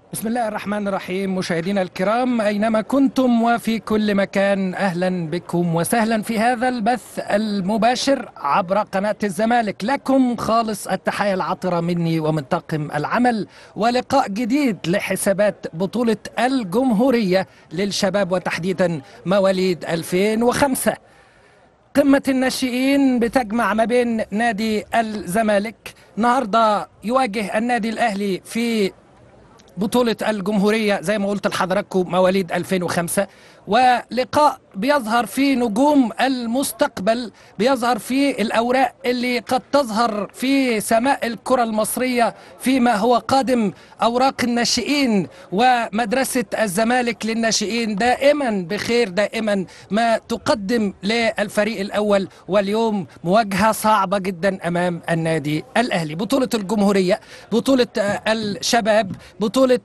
بسم الله الرحمن الرحيم مشاهدينا الكرام أينما كنتم وفي كل مكان أهلا بكم وسهلا في هذا البث المباشر عبر قناة الزمالك لكم خالص التحية العطرة مني ومن طاقم العمل ولقاء جديد لحسابات بطولة الجمهورية للشباب وتحديدا مواليد 2005 قمة الناشئين بتجمع ما بين نادي الزمالك النهارده يواجه النادي الأهلي في بطولة الجمهورية زي ما قلت لحضراتكم مواليد 2005 ولقاء بيظهر فيه نجوم المستقبل بيظهر فيه الأوراق اللي قد تظهر في سماء الكرة المصرية فيما هو قادم أوراق الناشئين ومدرسة الزمالك للناشئين دائما بخير دائما ما تقدم للفريق الأول واليوم مواجهة صعبة جدا أمام النادي الأهلي بطولة الجمهورية بطولة الشباب بطولة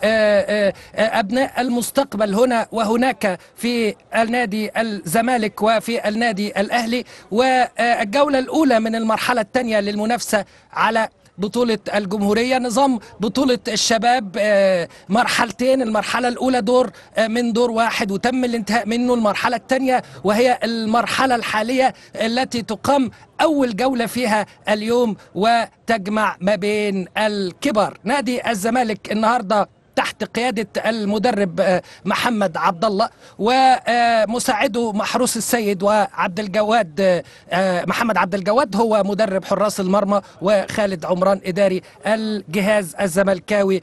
أبناء المستقبل هنا وهناك في النادي الزمالك وفي النادي الأهلي والجولة الأولى من المرحلة الثانية للمنافسة على بطولة الجمهورية نظام بطولة الشباب مرحلتين المرحلة الأولى دور من دور واحد وتم الانتهاء منه المرحلة الثانية وهي المرحلة الحالية التي تقام أول جولة فيها اليوم وتجمع ما بين الكبر نادي الزمالك النهارده تحت قيادة المدرب محمد عبد الله ومساعده محروس السيد وعبد الجواد محمد عبد الجواد هو مدرب حراس المرمى وخالد عمران إداري الجهاز الزملكاوي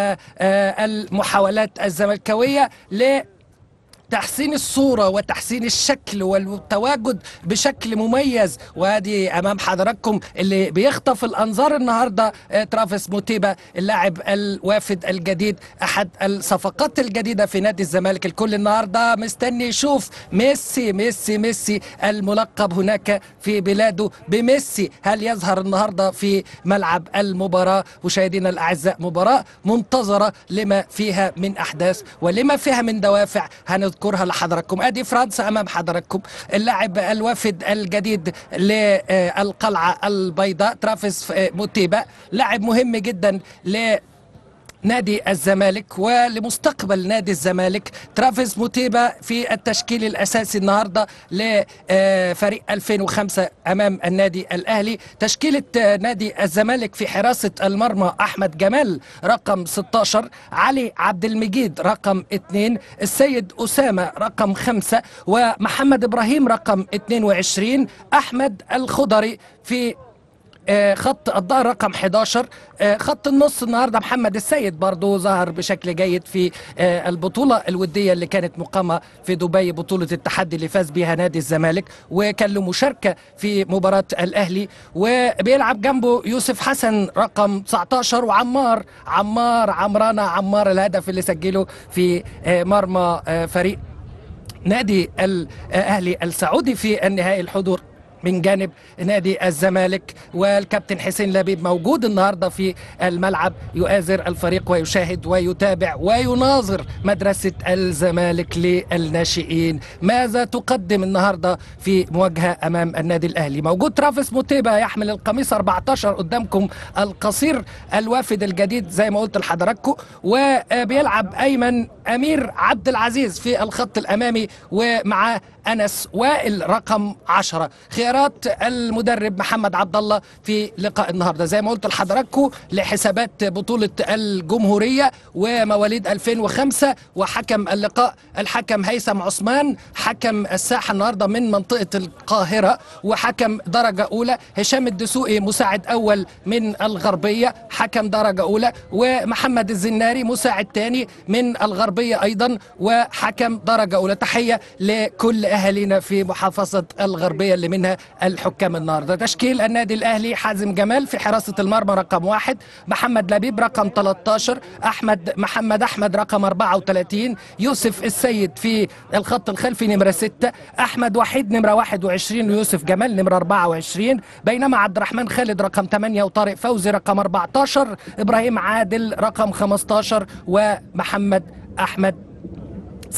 والمحاولات الزملكاوية ل تحسين الصورة وتحسين الشكل والتواجد بشكل مميز وادي امام حضراتكم اللي بيخطف الانظار النهاردة ترافيس موتيبا اللاعب الوافد الجديد احد الصفقات الجديدة في نادي الزمالك الكل النهاردة مستني يشوف ميسي ميسي ميسي الملقب هناك في بلاده بميسي هل يظهر النهاردة في ملعب المباراة مشاهدينا الاعزاء مباراة منتظرة لما فيها من احداث ولما فيها من دوافع هنذكر اذكرها لحضراتكم ادي فرنسا امام حضراتكم اللاعب الوافد الجديد للقلعه البيضاء ترافيس موتيبا لاعب مهم جدا ل نادي الزمالك ولمستقبل نادي الزمالك ترافيس موتيبا في التشكيل الأساسي النهاردة لفريق 2005 أمام النادي الأهلي تشكيلة نادي الزمالك في حراسة المرمى أحمد جمال رقم 16 علي عبد المجيد رقم 2 السيد أسامة رقم 5 ومحمد إبراهيم رقم 22 أحمد الخضري في خط الظهر رقم 11 خط النص النهارده محمد السيد برضو ظهر بشكل جيد في البطوله الوديه اللي كانت مقامه في دبي بطوله التحدي اللي فاز بها نادي الزمالك وكان له مشاركه في مباراه الاهلي وبيلعب جنبه يوسف حسن رقم 19 وعمار عمار عمرانه عمار الهدف اللي سجله في مرمى فريق نادي الاهلي السعودي في النهائي الحضور من جانب نادي الزمالك والكابتن حسين لبيب موجود النهارده في الملعب يؤازر الفريق ويشاهد ويتابع ويناظر مدرسه الزمالك للناشئين ماذا تقدم النهارده في مواجهه امام النادي الاهلي موجود ترافيس موتيبا يحمل القميص 14 قدامكم القصير الوافد الجديد زي ما قلت لحضراتكم وبيلعب ايمن امير عبد العزيز في الخط الامامي ومعاه انس وائل رقم 10 خيارات المدرب محمد عبد الله في لقاء النهارده زي ما قلت لحضراتكم لحسابات بطوله الجمهوريه ومواليد 2005 وحكم اللقاء الحكم هيثم عثمان حكم الساحه النهارده من منطقه القاهره وحكم درجه اولى هشام الدسوقي مساعد اول من الغربيه حكم درجه اولى ومحمد الزناري مساعد ثاني من الغربيه ايضا وحكم درجه اولى تحيه لكل اهالينا في محافظه الغربيه اللي منها الحكام النهارده تشكيل النادي الاهلي حازم جمال في حراسه المرمى رقم واحد محمد لبيب رقم 13 احمد محمد احمد رقم 34 يوسف السيد في الخط الخلفي نمره 6 احمد وحيد نمره 21 ويوسف جمال نمره 24 بينما عبد الرحمن خالد رقم 8 وطارق فوزي رقم 14 ابراهيم عادل رقم 15 ومحمد احمد سعد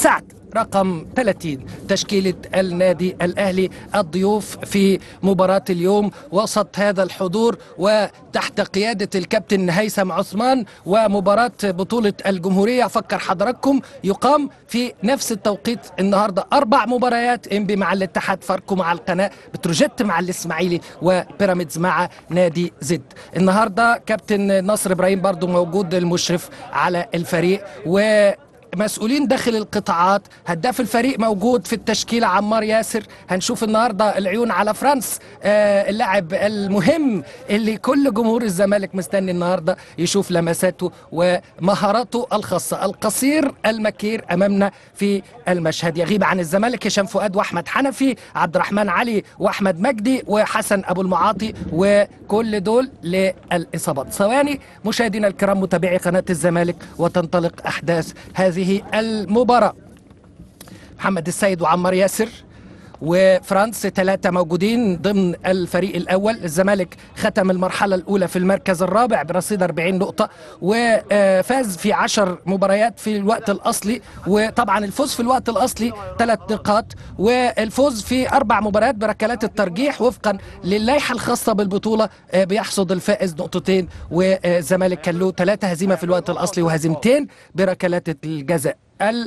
رقم 30 تشكيلة النادي الأهلي الضيوف في مباراة اليوم وسط هذا الحضور وتحت قيادة الكابتن هيثم عثمان ومباراة بطولة الجمهورية أفكر حضراتكم يقام في نفس التوقيت النهاردة أربع مباريات إنبي مع الاتحاد فاركو مع القناة بتروجيت مع الإسماعيلي وبيراميدز مع نادي زد النهاردة كابتن نصر إبراهيم برضو موجود المشرف على الفريق و مسؤولين داخل القطاعات هداف الفريق موجود في التشكيلة عمار ياسر هنشوف النهاردة العيون على فرانس آه اللاعب المهم اللي كل جمهور الزمالك مستني النهاردة يشوف لمساته ومهاراته الخاصة القصير المكير أمامنا في المشهد يغيب عن الزمالك هشام فؤاد وأحمد حنفي عبد الرحمن علي وأحمد مجدي وحسن أبو المعاطي وكل دول للإصابات ثواني مشاهدينا الكرام متابعي قناة الزمالك وتنطلق أحداث هذه المباراة محمد السيد وعمار ياسر وفرانس ثلاثة موجودين ضمن الفريق الأول الزمالك ختم المرحلة الأولى في المركز الرابع برصيد 40 نقطة وفاز في 10 مباريات في الوقت الأصلي وطبعا الفوز في الوقت الأصلي ثلاث نقاط والفوز في أربع مباريات بركلات الترجيح وفقا للائحة الخاصة بالبطولة بيحصد الفائز نقطتين والزمالك كان له ثلاثة هزيمة في الوقت الأصلي وهزيمتين بركلات الجزاء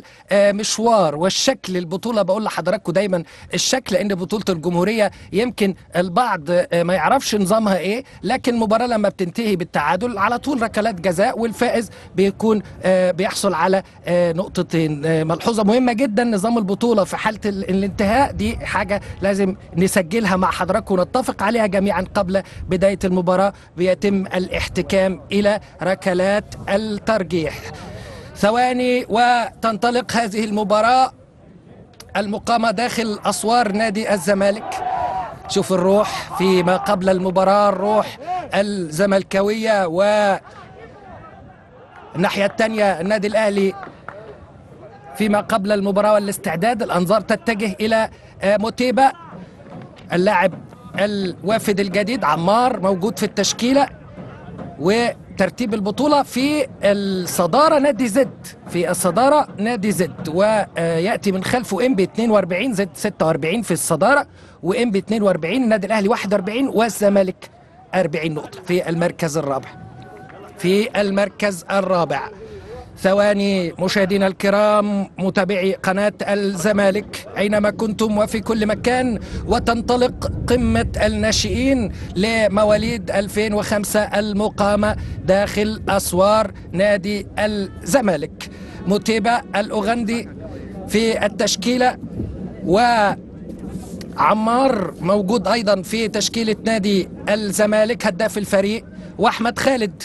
المشوار والشكل البطولة بقول لحضراتكم دايما الشكل لأن بطولة الجمهورية يمكن البعض ما يعرفش نظامها إيه لكن المباراة لما بتنتهي بالتعادل على طول ركلات جزاء والفائز بيكون بيحصل على نقطتين ملحوظة مهمة جدا نظام البطولة في حالة الانتهاء دي حاجة لازم نسجلها مع حضراتكم ونتفق عليها جميعا قبل بداية المباراة بيتم الاحتكام إلى ركلات الترجيح ثواني وتنطلق هذه المباراة المقامة داخل أسوار نادي الزمالك شوف الروح فيما قبل المباراة الروح الزملكاوية و الناحية الثانية النادي الأهلي فيما قبل المباراة والاستعداد الأنظار تتجه إلى موتيبا اللاعب الوافد الجديد عمار موجود في التشكيلة و ترتيب البطولة في الصدارة نادي زد في الصدارة نادي زد ويأتي من خلفه ام بي 42 زد 46 في الصدارة وام بي 42 النادي الأهلي 41 والزمالك 40 نقطة في المركز الرابع في المركز الرابع ثواني مشاهدينا الكرام متابعي قناة الزمالك أينما كنتم وفي كل مكان وتنطلق قمة الناشئين لمواليد 2005 المقامة داخل أسوار نادي الزمالك متيبة الأوغندي في التشكيلة وعمار موجود أيضا في تشكيلة نادي الزمالك هداف الفريق وأحمد خالد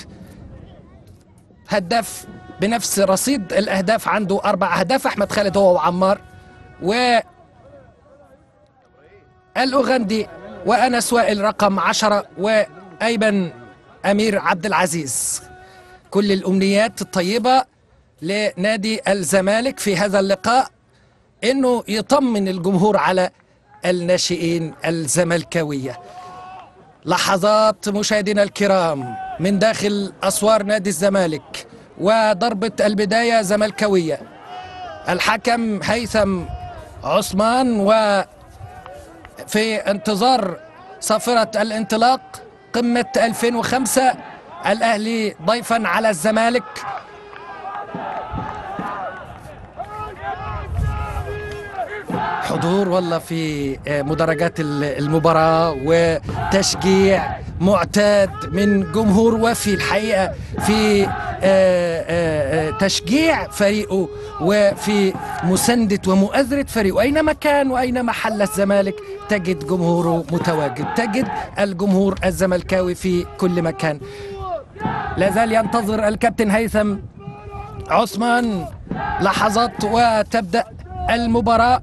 هداف بنفس رصيد الاهداف عنده اربع اهداف احمد خالد هو وعمار و الاوغندي وانس وائل رقم عشرة وايمن امير عبد العزيز كل الامنيات الطيبه لنادي الزمالك في هذا اللقاء انه يطمن الجمهور على الناشئين الزملكاويه لحظات مشاهدينا الكرام من داخل اسوار نادي الزمالك وضربة البداية زملكاوية الحكم هيثم عثمان و في انتظار صافرة الانطلاق قمة 2005 الأهلي ضيفا على الزمالك حضور والله في مدرجات المباراة وتشجيع معتاد من جمهور وفي الحقيقة في تشجيع فريقه وفي مساندة ومؤازرة فريقه أينما كان وأينما حل الزمالك تجد جمهوره متواجد تجد الجمهور الزملكاوي في كل مكان لا زال ينتظر الكابتن هيثم عثمان لحظات وتبدأ المباراة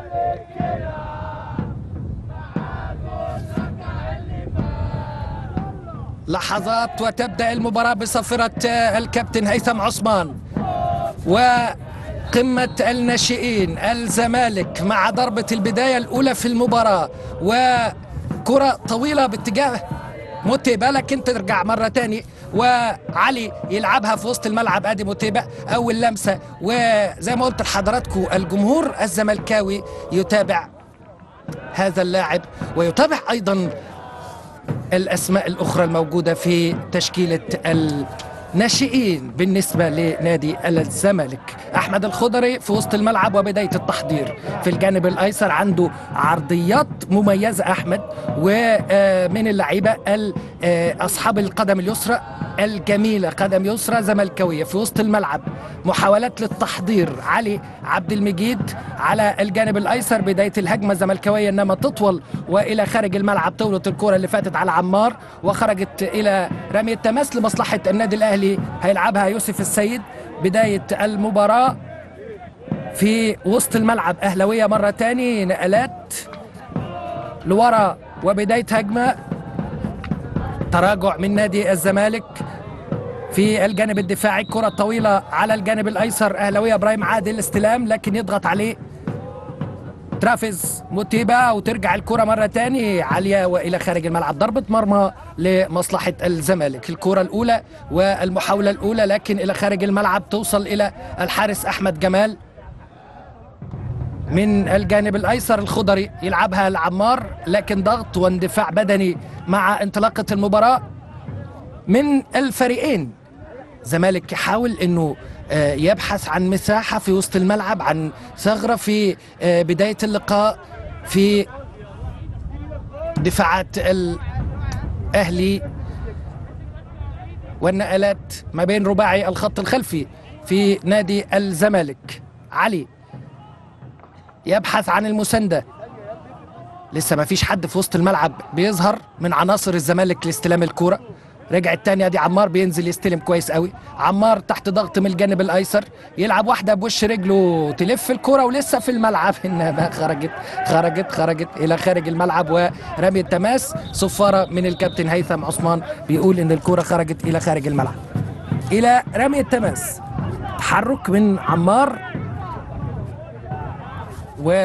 لحظات وتبدأ المباراة بصفرة الكابتن هيثم عثمان وقمة الناشئين الزمالك مع ضربة البداية الأولى في المباراة وكرة طويلة باتجاه متيبة لكن ترجع مرة تاني وعلي يلعبها في وسط الملعب ادي متابع اول لمسه وزي ما قلت لحضراتكم الجمهور الزملكاوي يتابع هذا اللاعب ويتابع ايضا الاسماء الاخرى الموجوده في تشكيله الناشئين بالنسبه لنادي الزمالك احمد الخضري في وسط الملعب وبدايه التحضير في الجانب الايسر عنده عرضيات مميزه احمد ومن اللعيبه اصحاب القدم اليسرى الجميله قدم يسرى زملكاويه في وسط الملعب محاولات للتحضير علي عبد المجيد على الجانب الايسر بدايه الهجمه الزملكاويه انما تطول والى خارج الملعب طولت الكره اللي فاتت على عمار وخرجت الى رمي التماس لمصلحه النادي الاهلي هيلعبها يوسف السيد بدايه المباراه في وسط الملعب اهلاويه مره تاني نقلات لورا وبدايه هجمه تراجع من نادي الزمالك في الجانب الدفاعي كرة طويلة على الجانب الأيسر أهلاوية إبراهيم عادل استلام لكن يضغط عليه ترافيز موتيبا وترجع الكرة مرة تاني عالية وإلى خارج الملعب ضربة مرمى لمصلحة الزمالك الكرة الأولى والمحاولة الأولى لكن إلى خارج الملعب توصل إلى الحارس أحمد جمال من الجانب الايسر الخضري يلعبها العمار لكن ضغط واندفاع بدني مع انطلاقه المباراه من الفريقين زمالك يحاول انه يبحث عن مساحه في وسط الملعب عن ثغره في بدايه اللقاء في دفاعات الاهلي والنقلات ما بين رباعي الخط الخلفي في نادي الزمالك علي يبحث عن المساندة لسه ما فيش حد في وسط الملعب بيظهر من عناصر الزمالك لاستلام الكورة رجع التانية دي عمار بينزل يستلم كويس قوي عمار تحت ضغط من الجانب الايسر يلعب واحدة بوش رجله تلف الكرة ولسه في الملعب انما خرجت خرجت خرجت الى خارج الملعب ورمي التماس صفارة من الكابتن هيثم عثمان بيقول ان الكرة خرجت الى خارج الملعب الى رمي التماس تحرك من عمار و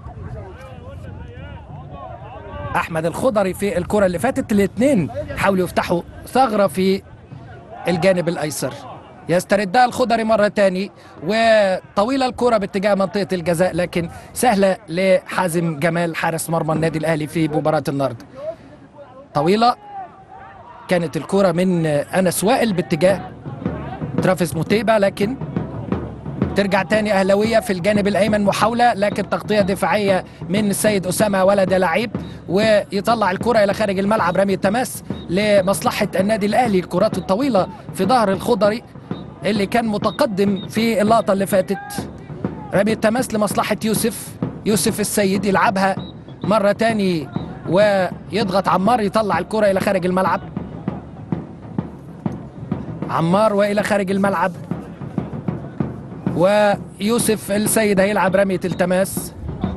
احمد الخضري في الكره اللي فاتت الاثنين حاولوا يفتحوا ثغره في الجانب الايسر يستردها الخضري مرة تاني وطويلة الكرة باتجاه منطقة الجزاء لكن سهلة لحازم جمال حارس مرمى النادي الأهلي في مباراة النهاردة طويلة كانت الكرة من أنس وائل باتجاه ترافيس موتيبا لكن ترجع تاني أهلوية في الجانب الأيمن محاولة لكن تغطية دفاعية من السيد أسامة ولد لعيب ويطلع الكرة إلى خارج الملعب رمي التماس لمصلحة النادي الأهلي الكرات الطويلة في ظهر الخضري اللي كان متقدم في اللقطة اللي فاتت رمي التماس لمصلحة يوسف يوسف السيد يلعبها مرة تاني ويضغط عمار يطلع الكرة إلى خارج الملعب عمار وإلى خارج الملعب ويوسف السيد هيلعب رمية التماس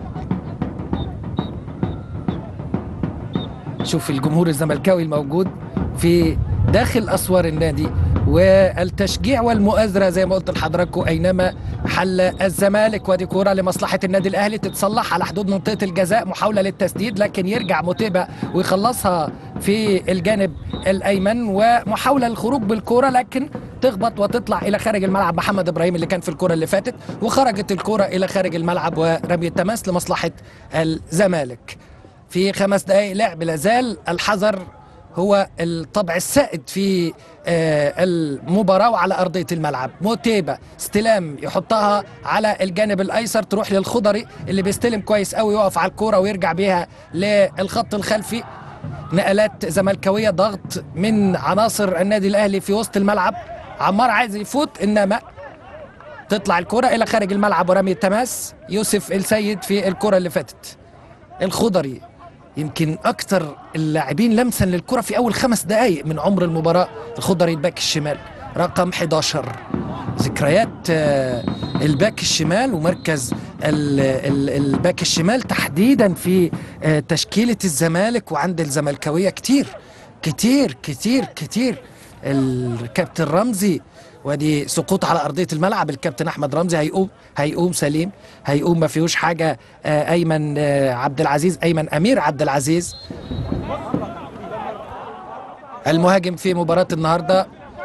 شوف الجمهور الزملكاوي الموجود في داخل اسوار النادي والتشجيع والمؤازره زي ما قلت لحضراتكم اينما حل الزمالك ودي كوره لمصلحه النادي الاهلي تتصلح على حدود منطقه الجزاء محاوله للتسديد لكن يرجع متيبه ويخلصها في الجانب الايمن ومحاوله للخروج بالكوره لكن تخبط وتطلع الى خارج الملعب محمد ابراهيم اللي كان في الكره اللي فاتت وخرجت الكره الى خارج الملعب ورمي التماس لمصلحه الزمالك في خمس دقائق لعب لازال الحذر هو الطبع السائد في المباراة وعلى أرضية الملعب موتيبا استلام يحطها على الجانب الأيسر تروح للخضري اللي بيستلم كويس قوي يقف على الكورة ويرجع بيها للخط الخلفي نقلات زملكاوية ضغط من عناصر النادي الأهلي في وسط الملعب عمار عايز يفوت إنما تطلع الكرة إلى خارج الملعب ورمي التماس يوسف السيد في الكرة اللي فاتت الخضري يمكن اكتر اللاعبين لمسا للكره في اول خمس دقائق من عمر المباراه الخضري الباك الشمال رقم 11 ذكريات الباك الشمال ومركز الباك الشمال تحديدا في تشكيله الزمالك وعند الزملكاويه كتير كتير كتير كتير الكابتن رمزي ودي سقوط على ارضيه الملعب الكابتن احمد رمزي هيقوم هيقوم سليم هيقوم ما فيهوش حاجه ايمن عبد العزيز ايمن امير عبد العزيز المهاجم في مباراة النهاردة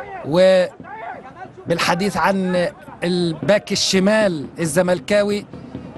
وبالحديث عن الباك الشمال الزملكاوي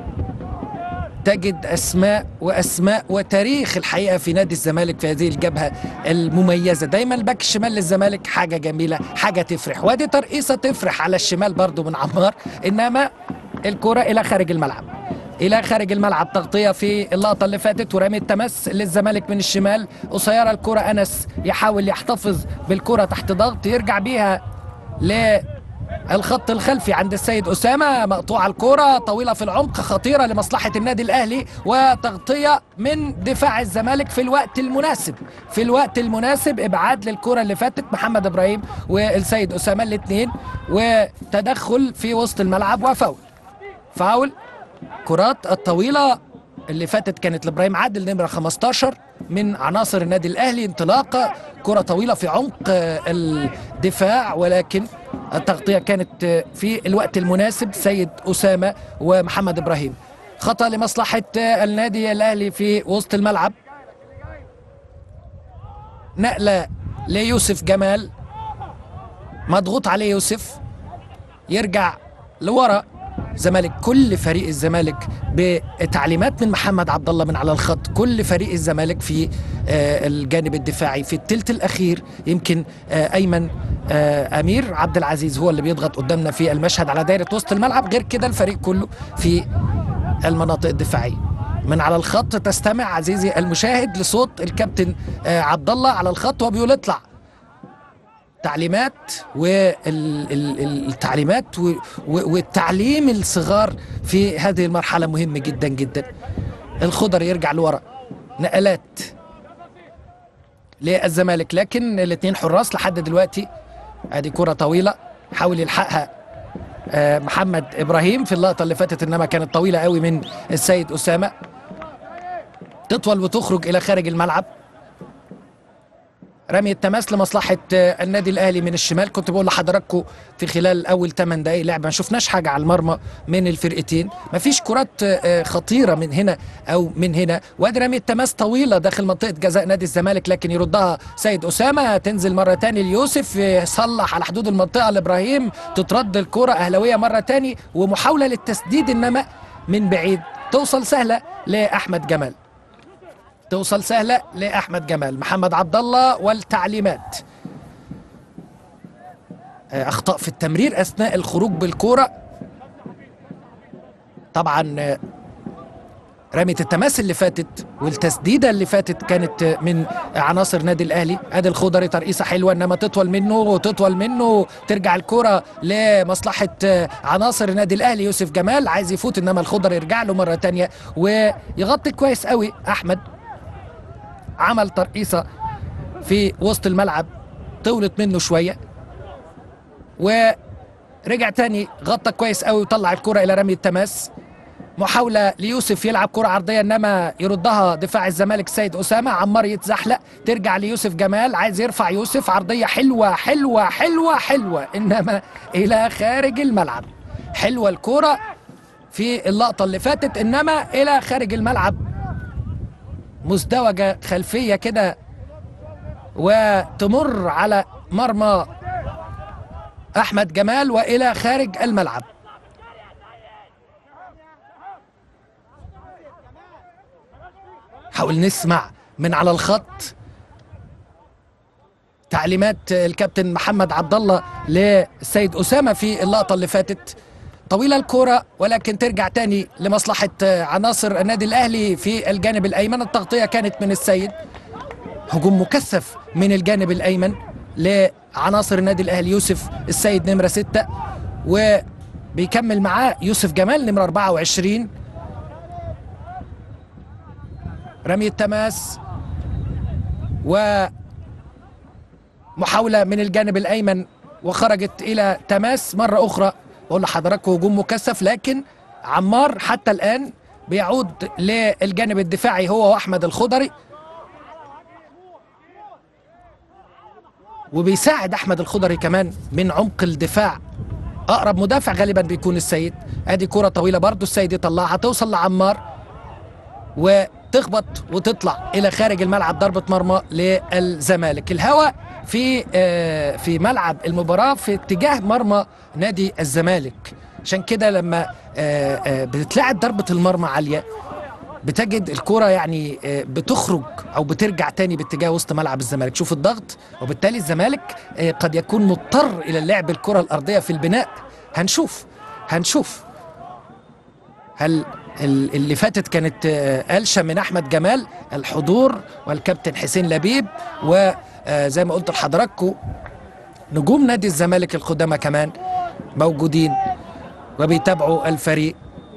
تجد اسماء واسماء وتاريخ الحقيقه في نادي الزمالك في هذه الجبهه المميزه دايما الباك الشمال للزمالك حاجه جميله حاجه تفرح وادي ترقيصه تفرح على الشمال برضو من عمار انما الكره الى خارج الملعب الى خارج الملعب تغطيه في اللقطه اللي فاتت ورمي التمس للزمالك من الشمال قصيره الكره انس يحاول يحتفظ بالكره تحت ضغط يرجع بيها ل الخط الخلفي عند السيد أسامة مقطوعة الكرة طويلة في العمق خطيرة لمصلحة النادي الأهلي وتغطية من دفاع الزمالك في الوقت المناسب في الوقت المناسب إبعاد للكرة اللي فاتت محمد إبراهيم والسيد أسامة الاثنين وتدخل في وسط الملعب وفاول فاول كرات الطويلة اللي فاتت كانت لابراهيم عادل نمرة 15 من عناصر النادي الأهلي انطلاقة كرة طويلة في عمق الدفاع ولكن التغطية كانت في الوقت المناسب سيد أسامة ومحمد إبراهيم خطأ لمصلحة النادي الأهلي في وسط الملعب نقلة ليوسف جمال مضغوط عليه يوسف يرجع لورا زمالك كل فريق الزمالك بتعليمات من محمد عبد الله من على الخط كل فريق الزمالك في الجانب الدفاعي في الثلث الاخير يمكن ايمن امير عبد العزيز هو اللي بيضغط قدامنا في المشهد على دايره وسط الملعب غير كده الفريق كله في المناطق الدفاعيه من على الخط تستمع عزيزي المشاهد لصوت الكابتن عبد الله على الخط وهو بيقول اطلع تعليمات والتعليمات والتعليم الصغار في هذه المرحلة مهم جدا جدا الخضر يرجع لورا نقلات للزمالك لكن الاثنين حراس لحد دلوقتي ادي كرة طويلة حاول يلحقها محمد ابراهيم في اللقطة اللي فاتت انما كانت طويلة قوي من السيد اسامة تطول وتخرج الى خارج الملعب رمي التماس لمصلحة النادي الأهلي من الشمال كنت بقول لحضراتكم في خلال أول 8 دقايق لعب ما شفناش حاجة على المرمى من الفرقتين ما فيش كرات خطيرة من هنا أو من هنا وادي رمي التماس طويلة داخل منطقة جزاء نادي الزمالك لكن يردها سيد أسامة تنزل مرة تاني ليوسف يصلح على حدود المنطقة لإبراهيم تترد الكرة أهلوية مرة تاني ومحاولة للتسديد إنما من بعيد توصل سهلة لأحمد جمال توصل سهله لاحمد جمال محمد عبد الله والتعليمات اخطاء في التمرير اثناء الخروج بالكوره طبعا رمية التماس اللي فاتت والتسديدة اللي فاتت كانت من عناصر نادي الأهلي ادي الخضري ترقيصة حلوة إنما تطول منه وتطول منه ترجع الكرة لمصلحة عناصر النادي الأهلي يوسف جمال عايز يفوت إنما الخضري يرجع له مرة تانية ويغطي كويس قوي أحمد عمل ترقيصة في وسط الملعب طولت منه شوية ورجع تاني غطى كويس قوي وطلع الكرة إلى رمي التماس محاولة ليوسف يلعب كرة عرضية إنما يردها دفاع الزمالك سيد أسامة عمار يتزحلق ترجع ليوسف جمال عايز يرفع يوسف عرضية حلوة حلوة حلوة حلوة إنما إلى خارج الملعب حلوة الكرة في اللقطة اللي فاتت إنما إلى خارج الملعب مزدوجة خلفية كده وتمر على مرمى أحمد جمال وإلى خارج الملعب حاول نسمع من على الخط تعليمات الكابتن محمد عبد الله للسيد أسامة في اللقطة اللي فاتت طويلة الكرة ولكن ترجع تاني لمصلحة عناصر النادي الأهلي في الجانب الأيمن التغطية كانت من السيد هجوم مكثف من الجانب الأيمن لعناصر النادي الأهلي يوسف السيد نمرة ستة وبيكمل معاه يوسف جمال نمرة 24 رمي التماس ومحاولة من الجانب الأيمن وخرجت إلى تماس مرة أخرى بقول لحضراتكم هجوم مكثف لكن عمار حتى الان بيعود للجانب الدفاعي هو واحمد الخضري وبيساعد احمد الخضري كمان من عمق الدفاع اقرب مدافع غالبا بيكون السيد ادي كرة طويلة برضو السيد يطلعها توصل لعمار وتخبط وتطلع الى خارج الملعب ضربة مرمى للزمالك الهوا في آه، في ملعب المباراه في اتجاه مرمى نادي الزمالك عشان كده لما آه، آه، بتتلعب ضربه المرمى عاليه بتجد الكرة يعني آه، بتخرج او بترجع تاني باتجاه وسط ملعب الزمالك شوف الضغط وبالتالي الزمالك آه، قد يكون مضطر الى اللعب الكرة الارضية في البناء هنشوف هنشوف هل ال- اللي فاتت كانت آه، قلشة من احمد جمال الحضور والكابتن حسين لبيب وزي ما قلت لحضراتكم نجوم نادي الزمالك القدامى كمان موجودين وبيتابعوا الفريق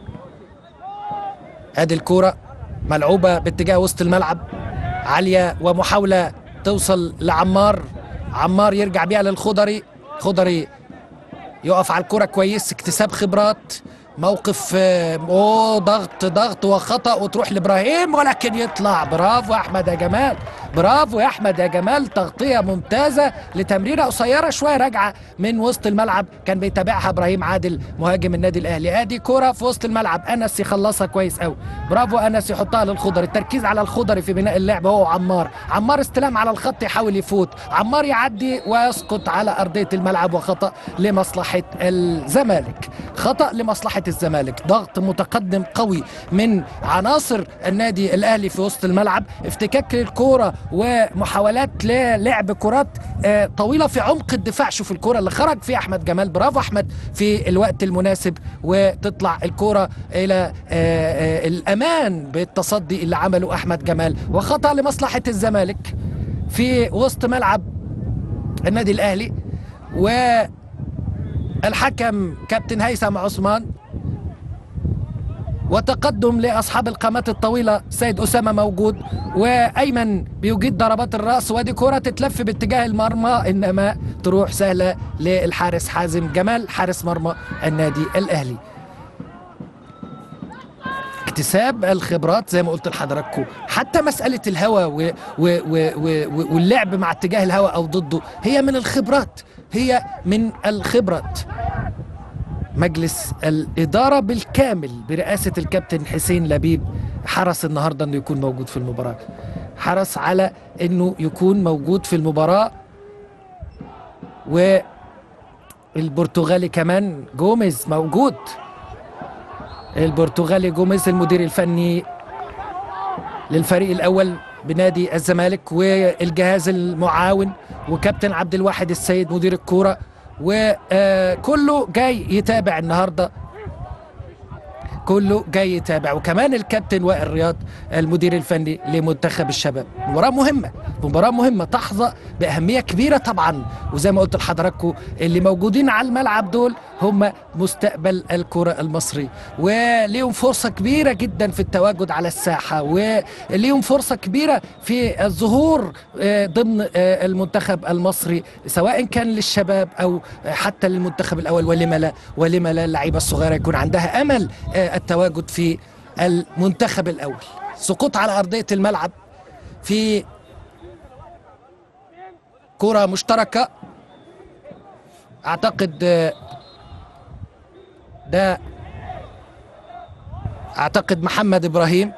ادي الكوره ملعوبه باتجاه وسط الملعب عاليه ومحاوله توصل لعمار عمار يرجع بيها للخضري خضري يقف على الكرة كويس اكتساب خبرات موقف آه، اوه ضغط ضغط وخطا وتروح لابراهيم ولكن يطلع برافو يا احمد يا جمال برافو يا احمد يا جمال تغطيه ممتازه لتمريره قصيره شويه راجعه من وسط الملعب كان بيتابعها ابراهيم عادل مهاجم النادي الاهلي ادي كوره في وسط الملعب انس يخلصها كويس قوي برافو انس يحطها للخضري التركيز على الخضري في بناء اللعب هو عمار عمار استلام على الخط يحاول يفوت عمار يعدي ويسقط على ارضيه الملعب وخطا لمصلحه الزمالك خطا لمصلحه الزمالك ضغط متقدم قوي من عناصر النادي الاهلي في وسط الملعب افتكاك الكوره ومحاولات للعب كرات آه، طويله في عمق الدفاع شوف الكوره اللي خرج فيها احمد جمال برافو احمد في الوقت المناسب وتطلع الكوره الى آه، آه، الامان بالتصدي اللي عمله احمد جمال وخطا لمصلحه الزمالك في وسط ملعب النادي الاهلي والحكم كابتن هيثم عثمان وتقدم لاصحاب القامات الطويله سيد اسامه موجود وايمن بيجيد ضربات الراس وادي كره تتلف باتجاه المرمى انما تروح سهله للحارس حازم جمال حارس مرمى النادي الاهلي اكتساب الخبرات زي ما قلت لحضراتكم حتى مسألة الهوى و و و و و واللعب مع اتجاه الهوى أو ضده هي من الخبرات هي من الخبرات مجلس الإدارة بالكامل برئاسة الكابتن حسين لبيب حرص النهاردة أنه يكون موجود في المباراة حرص على أنه يكون موجود في المباراة والبرتغالي كمان جوميز موجود البرتغالي جوميز المدير الفني للفريق الأول بنادي الزمالك والجهاز المعاون وكابتن عبد الواحد السيد مدير الكورة وكله جاي يتابع النهارده كله جاي يتابع وكمان الكابتن وائل رياض المدير الفني لمنتخب الشباب مباراة مهمة مباراة مهمة تحظى بأهمية كبيرة طبعا وزي ما قلت لحضراتكم اللي موجودين على الملعب دول هم مستقبل الكرة المصري وليهم فرصة كبيرة جدا في التواجد على الساحة وليهم فرصة كبيرة في الظهور آه، ضمن آه، المنتخب المصري سواء كان للشباب أو حتى للمنتخب الأول ولما لا ولما لا اللعيبة الصغيرة يكون عندها أمل آه، التواجد في المنتخب الأول سقوط على أرضية الملعب في كرة مشتركة أعتقد آه، ده أعتقد محمد إبراهيم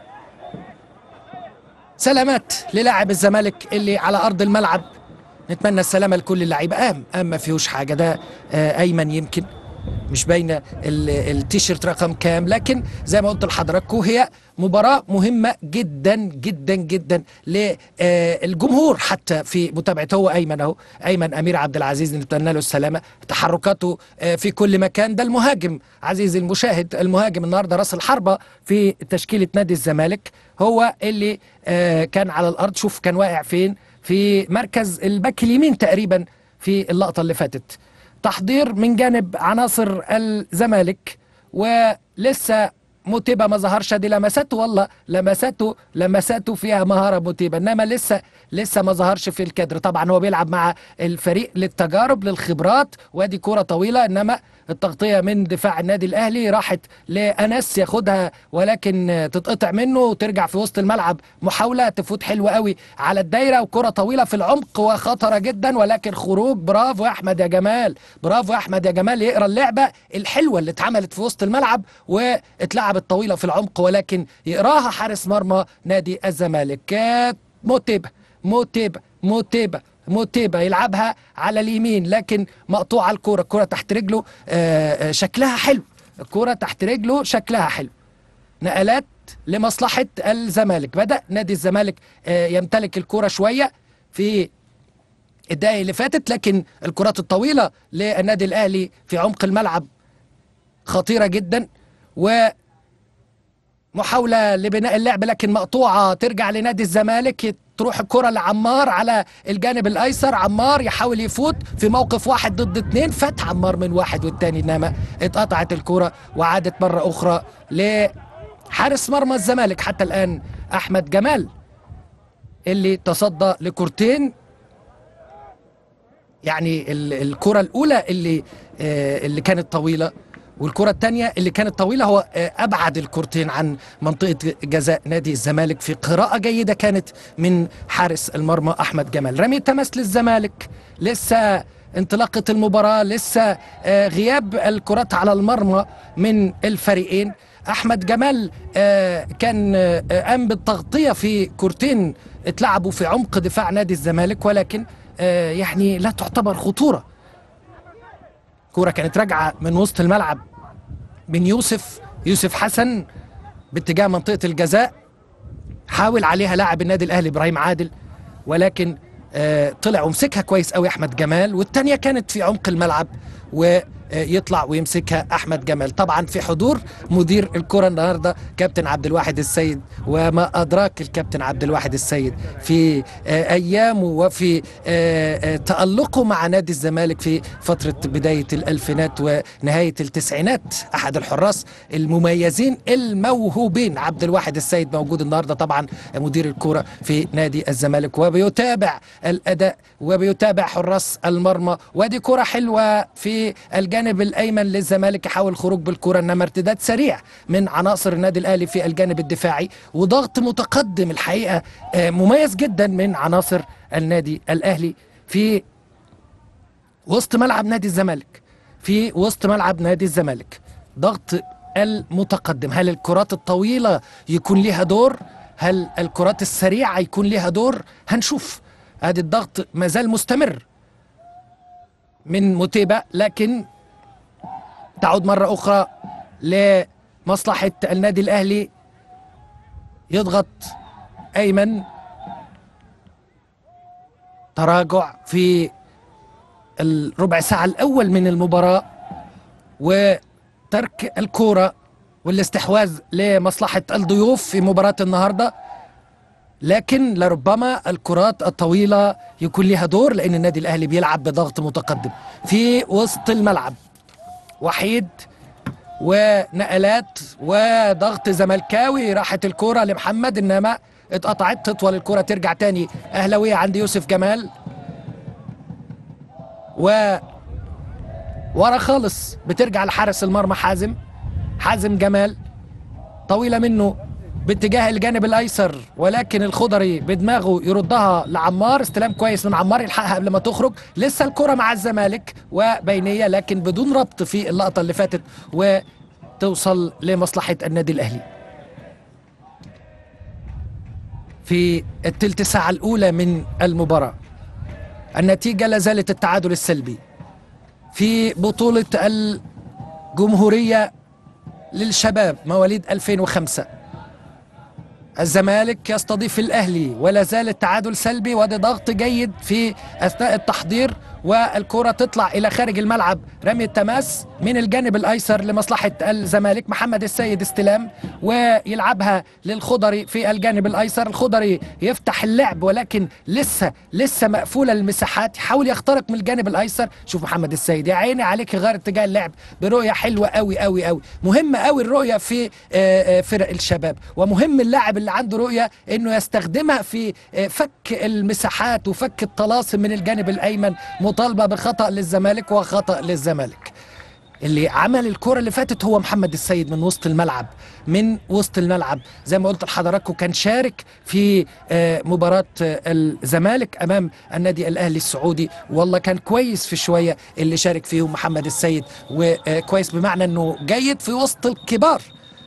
سلامات للاعب الزمالك اللي على أرض الملعب نتمنى السلامة لكل اللعيبة قام قام ما فيهوش حاجة ده آه، أيمن يمكن مش باينه ال- التيشيرت رقم كام لكن زي ما قلت لحضراتكم هي مباراه مهمه جدا جدا جدا للجمهور حتى في متابعته هو ايمن اهو ايمن امير عبد العزيز نتمنى له السلامه تحركاته آه، في كل مكان ده المهاجم عزيزي المشاهد المهاجم النهارده راس الحربه في تشكيله نادي الزمالك هو اللي آه، كان على الارض شوف كان واقع فين في مركز الباك اليمين تقريبا في اللقطه اللي فاتت تحضير من جانب عناصر الزمالك ولسه موتيبا ما ظهرش دي لمساته والله لمساته لمساته فيها مهاره موتيبا انما لسه لسه ما ظهرش في الكادر طبعا هو بيلعب مع الفريق للتجارب للخبرات وادي كوره طويله انما التغطيه من دفاع النادي الاهلي راحت لانس ياخدها ولكن تتقطع منه وترجع في وسط الملعب محاوله تفوت حلوه قوي على الدايره وكره طويله في العمق وخطره جدا ولكن خروج برافو يا احمد يا جمال برافو يا احمد يا جمال يقرا اللعبه الحلوه اللي اتعملت في وسط الملعب واتلعبت طويله في العمق ولكن يقراها حارس مرمى نادي الزمالك كانت موتيبه موتيبه موتيبه موتيبا يلعبها على اليمين لكن مقطوعه الكوره الكوره تحت رجله آه، آه، شكلها حلو الكوره تحت رجله شكلها حلو نقلات لمصلحه الزمالك بدا نادي الزمالك آه، يمتلك الكوره شويه في الدقائق اللي فاتت لكن الكرات الطويله للنادي الاهلي في عمق الملعب خطيره جدا و محاولة لبناء اللعب لكن مقطوعة ترجع لنادي الزمالك تروح الكرة لعمار على الجانب الأيسر عمار يحاول يفوت في موقف واحد ضد اتنين فات عمار من واحد والتاني إنما اتقطعت الكرة وعادت مرة أخرى لحارس مرمى الزمالك حتى الآن أحمد جمال اللي تصدى لكورتين يعني ال- الكرة الأولى اللي آه، اللي كانت طويلة والكرة الثانية اللي كانت طويلة هو آه، أبعد الكرتين عن منطقة جزاء نادي الزمالك في قراءة جيدة كانت من حارس المرمى أحمد جمال رمي التماس للزمالك لسه انطلاقة المباراة لسه آه، غياب الكرات على المرمى من الفريقين أحمد جمال آه، كان آه، قام بالتغطية في كرتين اتلعبوا في عمق دفاع نادي الزمالك ولكن آه، يعني لا تعتبر خطورة كرة كانت راجعة من وسط الملعب من يوسف يوسف حسن باتجاه منطقة الجزاء حاول عليها لاعب النادي الأهلي إبراهيم عادل ولكن آه، طلع ومسكها كويس قوي أحمد جمال والتانية كانت في عمق الملعب ويطلع ويمسكها أحمد جمال طبعا في حضور مدير الكرة النهاردة كابتن عبد الواحد السيد وما أدراك الكابتن عبد الواحد السيد في آه، أيامه وفي آه، آه، تألقه مع نادي الزمالك في فترة بداية الألفينات ونهاية التسعينات أحد الحراس المميزين الموهوبين عبد الواحد السيد موجود النهاردة طبعا مدير الكرة في نادي الزمالك وبيتابع الأداء وبيتابع حراس المرمى ودي كرة حلوة في الجانب الأيمن للزمالك يحاول الخروج بالكرة إنما ارتداد سريع من عناصر النادي الأهلي في الجانب الدفاعي وضغط متقدم الحقيقة آه، مميز جدا من عناصر النادي الأهلي في وسط ملعب نادي الزمالك في وسط ملعب نادي الزمالك ضغط المتقدم هل الكرات الطويلة يكون لها دور هل الكرات السريعة يكون لها دور هنشوف ادي الضغط ما زال مستمر من متيبة لكن تعود مرة أخرى لمصلحة النادي الأهلي يضغط أيمن تراجع في الربع ساعة الأول من المباراة وترك الكورة والاستحواذ لمصلحة الضيوف في مباراة النهاردة لكن لربما الكرات الطويلة يكون لها دور لأن النادي الأهلي بيلعب بضغط متقدم في وسط الملعب وحيد ونقلات وضغط زملكاوي راحت الكرة لمحمد إنما اتقطعت تطول الكرة ترجع تاني أهلوية عند يوسف جمال و ورا خالص بترجع لحارس المرمى حازم حازم جمال طويلة منه باتجاه الجانب الايسر ولكن الخضري بدماغه يردها لعمار استلام كويس من عمار يلحقها قبل ما تخرج لسه الكرة مع الزمالك وبينية لكن بدون ربط في اللقطة اللي فاتت وتوصل لمصلحة النادي الاهلي في التلت ساعة الأولى من المباراة النتيجة لا زالت التعادل السلبي في بطولة الجمهورية للشباب مواليد 2005 الزمالك يستضيف الأهلي ولا زال التعادل سلبي وده ضغط جيد في أثناء التحضير والكرة تطلع إلى خارج الملعب رمي التماس من الجانب الأيسر لمصلحة الزمالك محمد السيد استلام ويلعبها للخضري في الجانب الأيسر الخضري يفتح اللعب ولكن لسه لسه مقفولة المساحات يحاول يخترق من الجانب الأيسر شوف محمد السيد يا عيني عليك غير اتجاه اللعب برؤية حلوة قوي قوي قوي مهمة قوي الرؤية في آه، آه، فرق الشباب ومهم اللاعب اللي عنده رؤية انه يستخدمها في آه، فك المساحات وفك الطلاسم من الجانب الايمن مطالبة بخطأ للزمالك وخطأ للزمالك اللي عمل الكرة اللي فاتت هو محمد السيد من وسط الملعب من وسط الملعب زي ما قلت لحضراتكم كان شارك في آه، مباراة آه، الزمالك أمام النادي الأهلي السعودي والله كان كويس في شوية اللي شارك فيهم محمد السيد وكويس بمعنى أنه جيد في وسط الكبار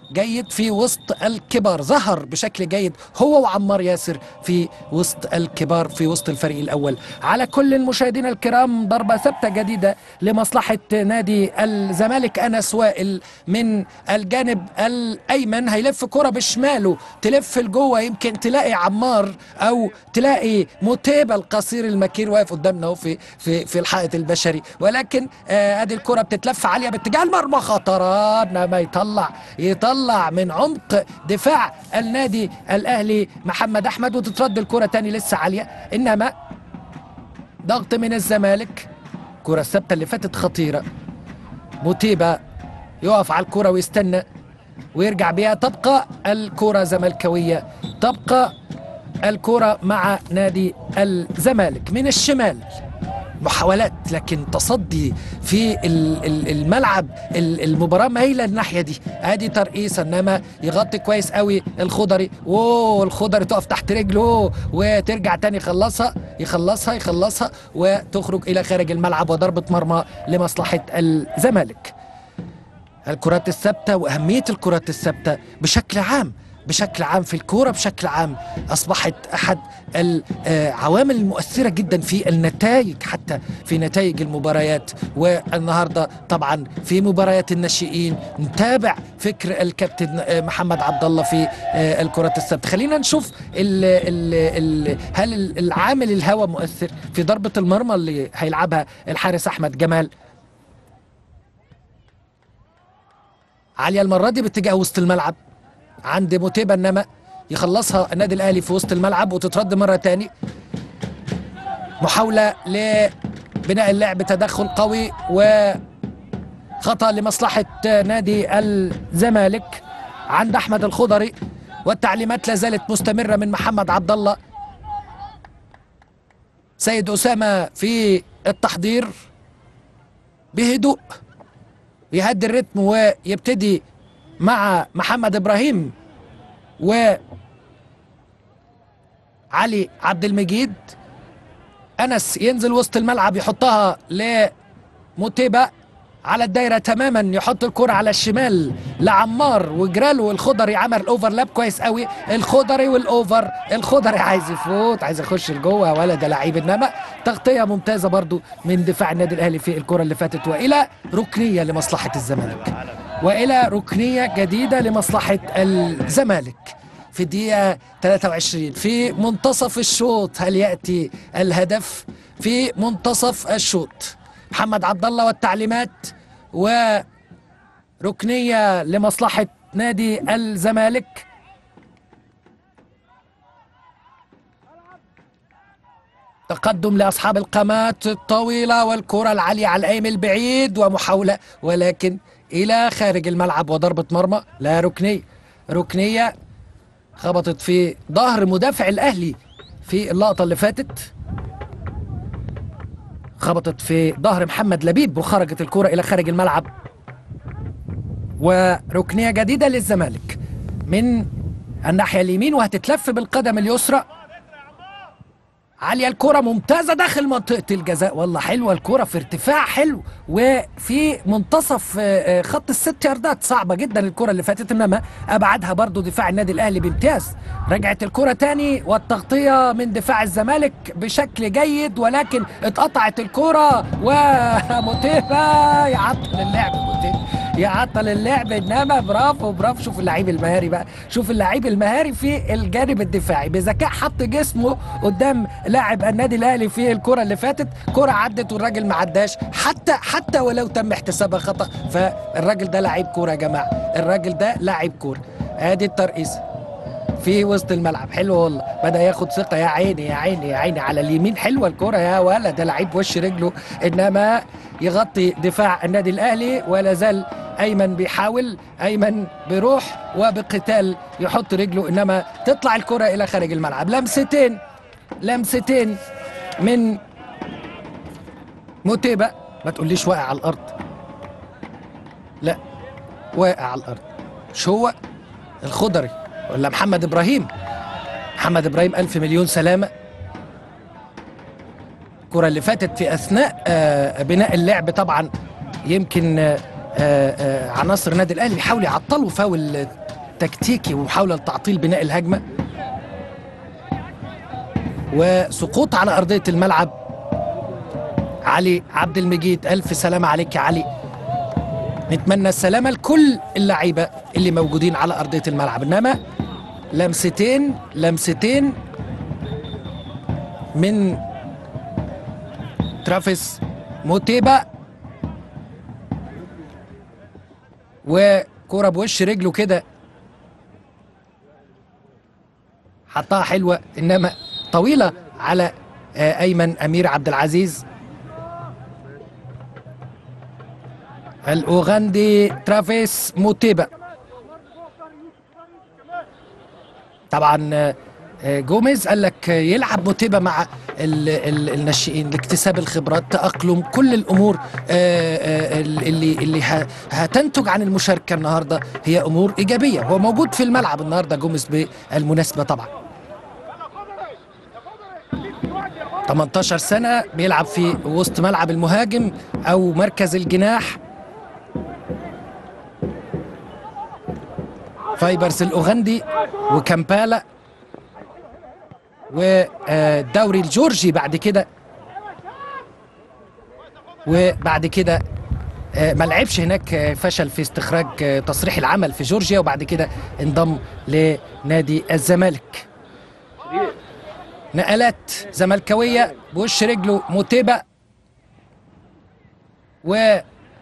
جيد في وسط الكبار ظهر بشكل جيد هو وعمار ياسر في وسط الكبار في وسط الفريق الأول على كل المشاهدين الكرام ضربة ثابتة جديدة لمصلحة نادي الزمالك أنس وائل من الجانب الأيمن هيلف كرة بشماله تلف لجوه يمكن تلاقي عمار أو تلاقي موتيبا القصير المكير واقف قدامنا اهو في في في الحائط البشري ولكن آه ادي الكرة بتتلف عالية باتجاه المرمى خطرات ما يطلع يطلع من عمق دفاع النادي الاهلي محمد احمد وتترد الكرة تاني لسه عالية انما ضغط من الزمالك كرة الثابتة اللي فاتت خطيرة موتيبا يقف على الكرة ويستنى ويرجع بيها تبقى الكرة زملكاوية تبقى الكرة مع نادي الزمالك من الشمال محاولات لكن تصدي في الملعب المباراة مايلة الناحية دي ادي ترقيصة انما يغطي كويس قوي الخضري اوه الخضري تقف تحت رجله وترجع تاني يخلصها يخلصها يخلصها وتخرج الى خارج الملعب وضربة مرمى لمصلحة الزمالك الكرات الثابتة واهمية الكرات الثابتة بشكل عام بشكل عام في الكوره بشكل عام اصبحت احد العوامل المؤثره جدا في النتائج حتى في نتائج المباريات والنهارده طبعا في مباريات الناشئين نتابع فكر الكابتن محمد عبد الله في الكرات الثابته خلينا نشوف ال ال ال هل العامل الهوى مؤثر في ضربه المرمى اللي هيلعبها الحارس احمد جمال عاليه المره دي باتجاه وسط الملعب عند موتيبا انما يخلصها النادي الاهلي في وسط الملعب وتترد مره تاني محاوله لبناء اللعب تدخل قوي وخطا لمصلحه نادي الزمالك عند احمد الخضري والتعليمات لا زالت مستمره من محمد عبد الله سيد اسامه في التحضير بهدوء يهدي الريتم ويبتدي مع محمد ابراهيم و علي عبد المجيد انس ينزل وسط الملعب يحطها لموتيبا على الدايره تماما يحط الكرة على الشمال لعمار وجراله والخضري عمل الاوفرلاب كويس قوي الخضري والاوفر الخضري عايز يفوت عايز يخش لجوه ولا ده لعيب انما تغطيه ممتازه برضو من دفاع النادي الاهلي في الكرة اللي فاتت والى ركنيه لمصلحه الزمالك والى ركنيه جديده لمصلحه الزمالك في الدقيقة 23 في منتصف الشوط هل يأتي الهدف في منتصف الشوط محمد عبد الله والتعليمات وركنية لمصلحة نادي الزمالك تقدم لأصحاب القامات الطويلة والكرة العالية على الأيم البعيد ومحاولة ولكن إلى خارج الملعب وضربة مرمى لا ركنية ركنية خبطت في ظهر مدافع الأهلي في اللقطة اللي فاتت خبطت في ظهر محمد لبيب وخرجت الكرة إلى خارج الملعب وركنية جديدة للزمالك من الناحية اليمين وهتتلف بالقدم اليسرى عالية الكرة ممتازة داخل منطقة الجزاء والله حلوة الكرة في ارتفاع حلو وفي منتصف خط الست ياردات صعبة جدا الكرة اللي فاتت انما ابعدها برضو دفاع النادي الاهلي بامتياز رجعت الكرة تاني والتغطية من دفاع الزمالك بشكل جيد ولكن اتقطعت الكرة وموتيفا يعطل اللعب موتيفا يعطل اللعب انما برافو برافو شوف اللعيب المهاري بقى شوف اللعيب المهاري في الجانب الدفاعي بذكاء حط جسمه قدام لاعب النادي الاهلي في الكره اللي فاتت كره عدت والراجل ما عداش حتى حتى ولو تم احتسابها خطا فالراجل ده لعيب كوره يا جماعه الراجل ده لاعب كوره ادي الترقيصه في وسط الملعب حلو والله بدا ياخد ثقه يا عيني يا عيني يا عيني على اليمين حلوه الكره يا ولا ده لعيب وش رجله انما يغطي دفاع النادي الاهلي ولا زال ايمن بيحاول ايمن بروح وبقتال يحط رجله انما تطلع الكره الى خارج الملعب لمستين لمستين من موتيبا ما تقوليش واقع على الارض لا واقع على الارض مش هو الخضري ولا محمد ابراهيم محمد ابراهيم الف مليون سلامه الكره اللي فاتت في اثناء بناء اللعب طبعا يمكن آه، آه، عناصر النادي الاهلي بيحاولوا يعطلوا فاول تكتيكي ومحاوله لتعطيل بناء الهجمه وسقوط على ارضيه الملعب علي عبد المجيد الف سلامه عليك يا علي نتمنى السلامه لكل اللعيبه اللي موجودين على ارضيه الملعب انما لمستين لمستين من ترافيس موتيبا وكرة بوش رجله كده حطها حلوة إنما طويلة على آه، أيمن أمير عبد العزيز الأوغندي ترافيس موتيبا طبعا آه، آه، جوميز قال لك آه، يلعب موتيبا مع ال- ال- الناشئين لاكتساب الخبرات تأقلم كل الأمور آه، آه، اللي اللي ه- هتنتج عن المشاركة النهاردة هي أمور إيجابية هو موجود في الملعب النهاردة جوميز بالمناسبة طبعا 18 سنة بيلعب في وسط ملعب المهاجم أو مركز الجناح فايبرز الأوغندي وكامبالا والدوري الجورجي بعد كده وبعد كده آه، ما لعبش هناك آه، فشل في استخراج آه، تصريح العمل في جورجيا وبعد كده انضم لنادي الزمالك نقلات زملكاويه بوش رجله موتيبا و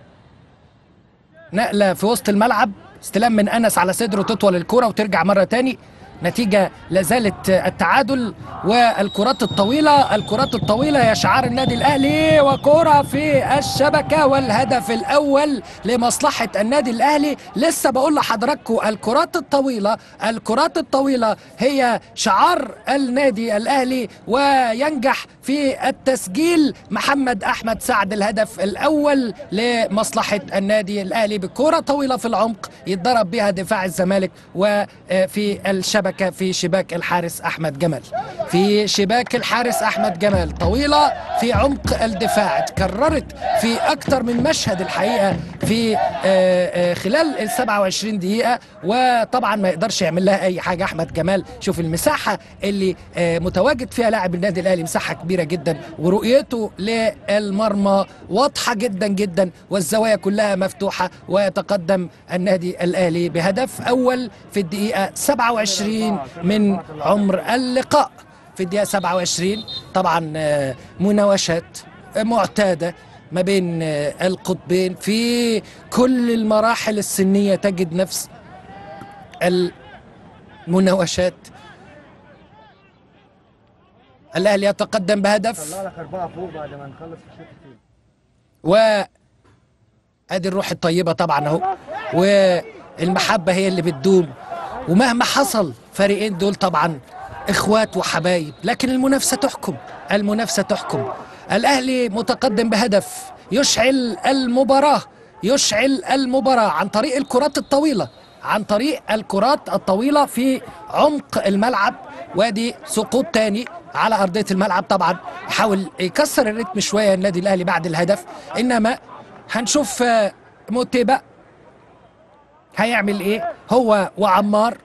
نقله في وسط الملعب استلام من انس على صدره تطول الكره وترجع مره تاني نتيجة لازالت التعادل والكرات الطويلة الكرات الطويلة يا شعار النادي الأهلي وكرة في الشبكة والهدف الأول لمصلحة النادي الأهلي لسه بقول لحضراتكم الكرات الطويلة الكرات الطويلة هي شعار النادي الأهلي وينجح في التسجيل محمد أحمد سعد الهدف الأول لمصلحة النادي الأهلي بكرة طويلة في العمق يتضرب بها دفاع الزمالك وفي الشبكة في شباك الحارس أحمد جمال في شباك الحارس أحمد جمال طويلة في عمق الدفاع تكررت في أكثر من مشهد الحقيقة في آه، آه، خلال ال 27 دقيقة وطبعا ما يقدرش يعمل لها أي حاجة أحمد جمال شوف المساحة اللي آه، متواجد فيها لاعب النادي الأهلي مساحة كبيرة جدا ورؤيته للمرمى واضحة جدا جدا والزوايا كلها مفتوحة ويتقدم النادي الأهلي بهدف أول في الدقيقة 27 من عمر اللقاء في الدقيقة 27 طبعا آه، مناوشات آه، معتادة ما بين آه، القطبين في كل المراحل السنية تجد نفس المناوشات الأهلي يتقدم بهدف طلع لك أربعة فوق بعد ما نخلص الشوط الثاني و ادي الروح الطيبه طبعا اهو والمحبه هي اللي بتدوم ومهما حصل فريقين دول طبعا اخوات وحبايب لكن المنافسه تحكم المنافسه تحكم الاهلي متقدم بهدف يشعل المباراه يشعل المباراه عن طريق الكرات الطويله عن طريق الكرات الطويله في عمق الملعب وادي سقوط تاني على ارضيه الملعب طبعا يحاول يكسر الريتم شويه النادي الاهلي بعد الهدف انما هنشوف آه، موتيبا هيعمل ايه هو وعمار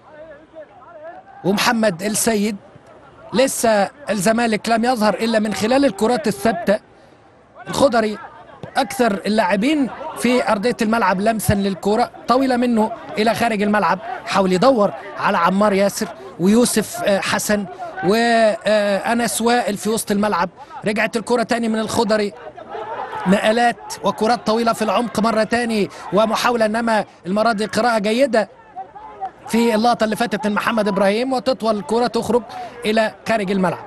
ومحمد السيد لسه الزمالك لم يظهر الا من خلال الكرات الثابته الخضري اكثر اللاعبين في ارضيه الملعب لمسا للكره طويله منه الى خارج الملعب حاول يدور على عمار ياسر ويوسف آه، حسن وانس وائل في وسط الملعب رجعت الكره تاني من الخضري نقلات وكرات طويلة في العمق مرة تاني ومحاولة إنما المرة دي قراءة جيدة في اللقطة اللي فاتت من محمد إبراهيم وتطول الكرة تخرج إلى خارج الملعب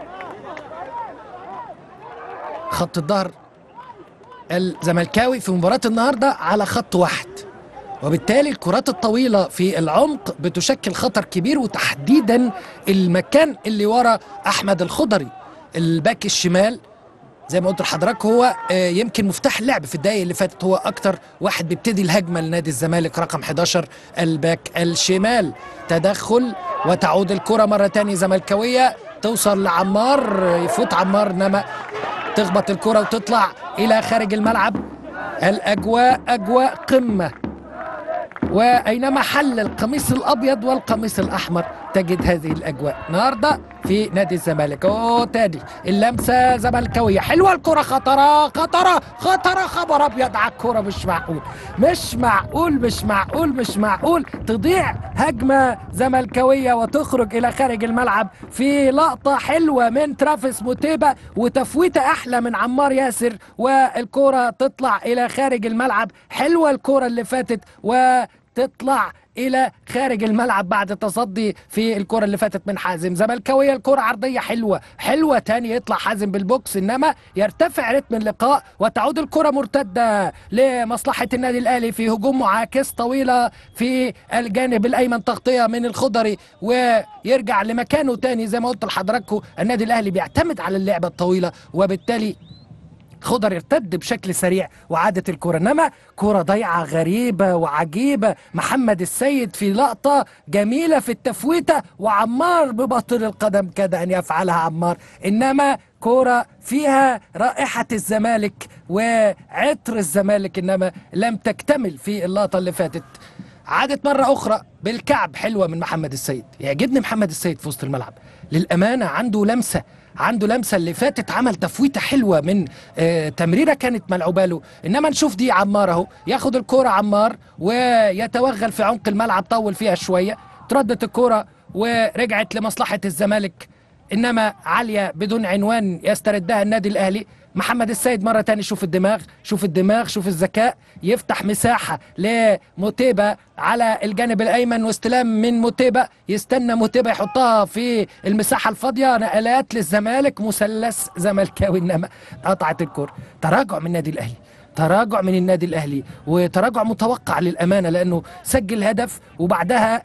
خط الظهر الزملكاوي في مباراة النهاردة على خط واحد وبالتالي الكرات الطويلة في العمق بتشكل خطر كبير وتحديدا المكان اللي ورا أحمد الخضري الباك الشمال زي ما قلت لحضرتك هو آه، يمكن مفتاح اللعب في الدقايق اللي فاتت هو اكتر واحد بيبتدي الهجمه لنادي الزمالك رقم 11 الباك الشمال تدخل وتعود الكره مره تانية زملكاويه توصل لعمار آه، يفوت عمار انما تخبط الكره وتطلع الى خارج الملعب الاجواء اجواء قمه واينما حل القميص الابيض والقميص الاحمر تجد هذه الاجواء النهارده في نادي الزمالك اوه تاني اللمسه زملكاويه حلوه الكره خطره خطره خطره خبر ابيض على الكره مش معقول مش معقول مش معقول مش معقول تضيع هجمه زملكاويه وتخرج الى خارج الملعب في لقطه حلوه من ترافيس موتيبا وتفويته احلى من عمار ياسر والكره تطلع الى خارج الملعب حلوه الكره اللي فاتت وتطلع الى خارج الملعب بعد تصدي في الكره اللي فاتت من حازم زملكاويه الكره عرضيه حلوه حلوه تاني يطلع حازم بالبوكس انما يرتفع رتم اللقاء وتعود الكره مرتده لمصلحه النادي الاهلي في هجوم معاكس طويله في الجانب الايمن تغطيه من الخضري ويرجع لمكانه تاني زي ما قلت لحضراتكم النادي الاهلي بيعتمد على اللعبه الطويله وبالتالي خضر ارتد بشكل سريع وعادت الكرة انما كرة ضيعة غريبة وعجيبة محمد السيد في لقطة جميلة في التفويتة وعمار ببطل القدم كاد ان يفعلها عمار انما كرة فيها رائحة الزمالك وعطر الزمالك انما لم تكتمل في اللقطة اللي فاتت عادت مرة أخرى بالكعب حلوة من محمد السيد يعجبني محمد السيد في وسط الملعب للأمانة عنده لمسة عنده لمسة اللي فاتت عمل تفويتة حلوة من آه تمريرة كانت ملعوبة له إنما نشوف دي عمار أهو ياخد الكرة عمار ويتوغل في عمق الملعب طول فيها شوية تردت الكرة ورجعت لمصلحة الزمالك إنما عالية بدون عنوان يستردها النادي الأهلي محمد السيد مرة تاني شوف الدماغ شوف الدماغ شوف الذكاء يفتح مساحة لموتيبا على الجانب الأيمن واستلام من موتيبا يستنى موتيبا يحطها في المساحة الفاضية نقلات للزمالك مثلث زملكاوي إنما قطعت الكرة تراجع من النادي الأهلي تراجع من النادي الأهلي وتراجع متوقع للأمانة لأنه سجل هدف وبعدها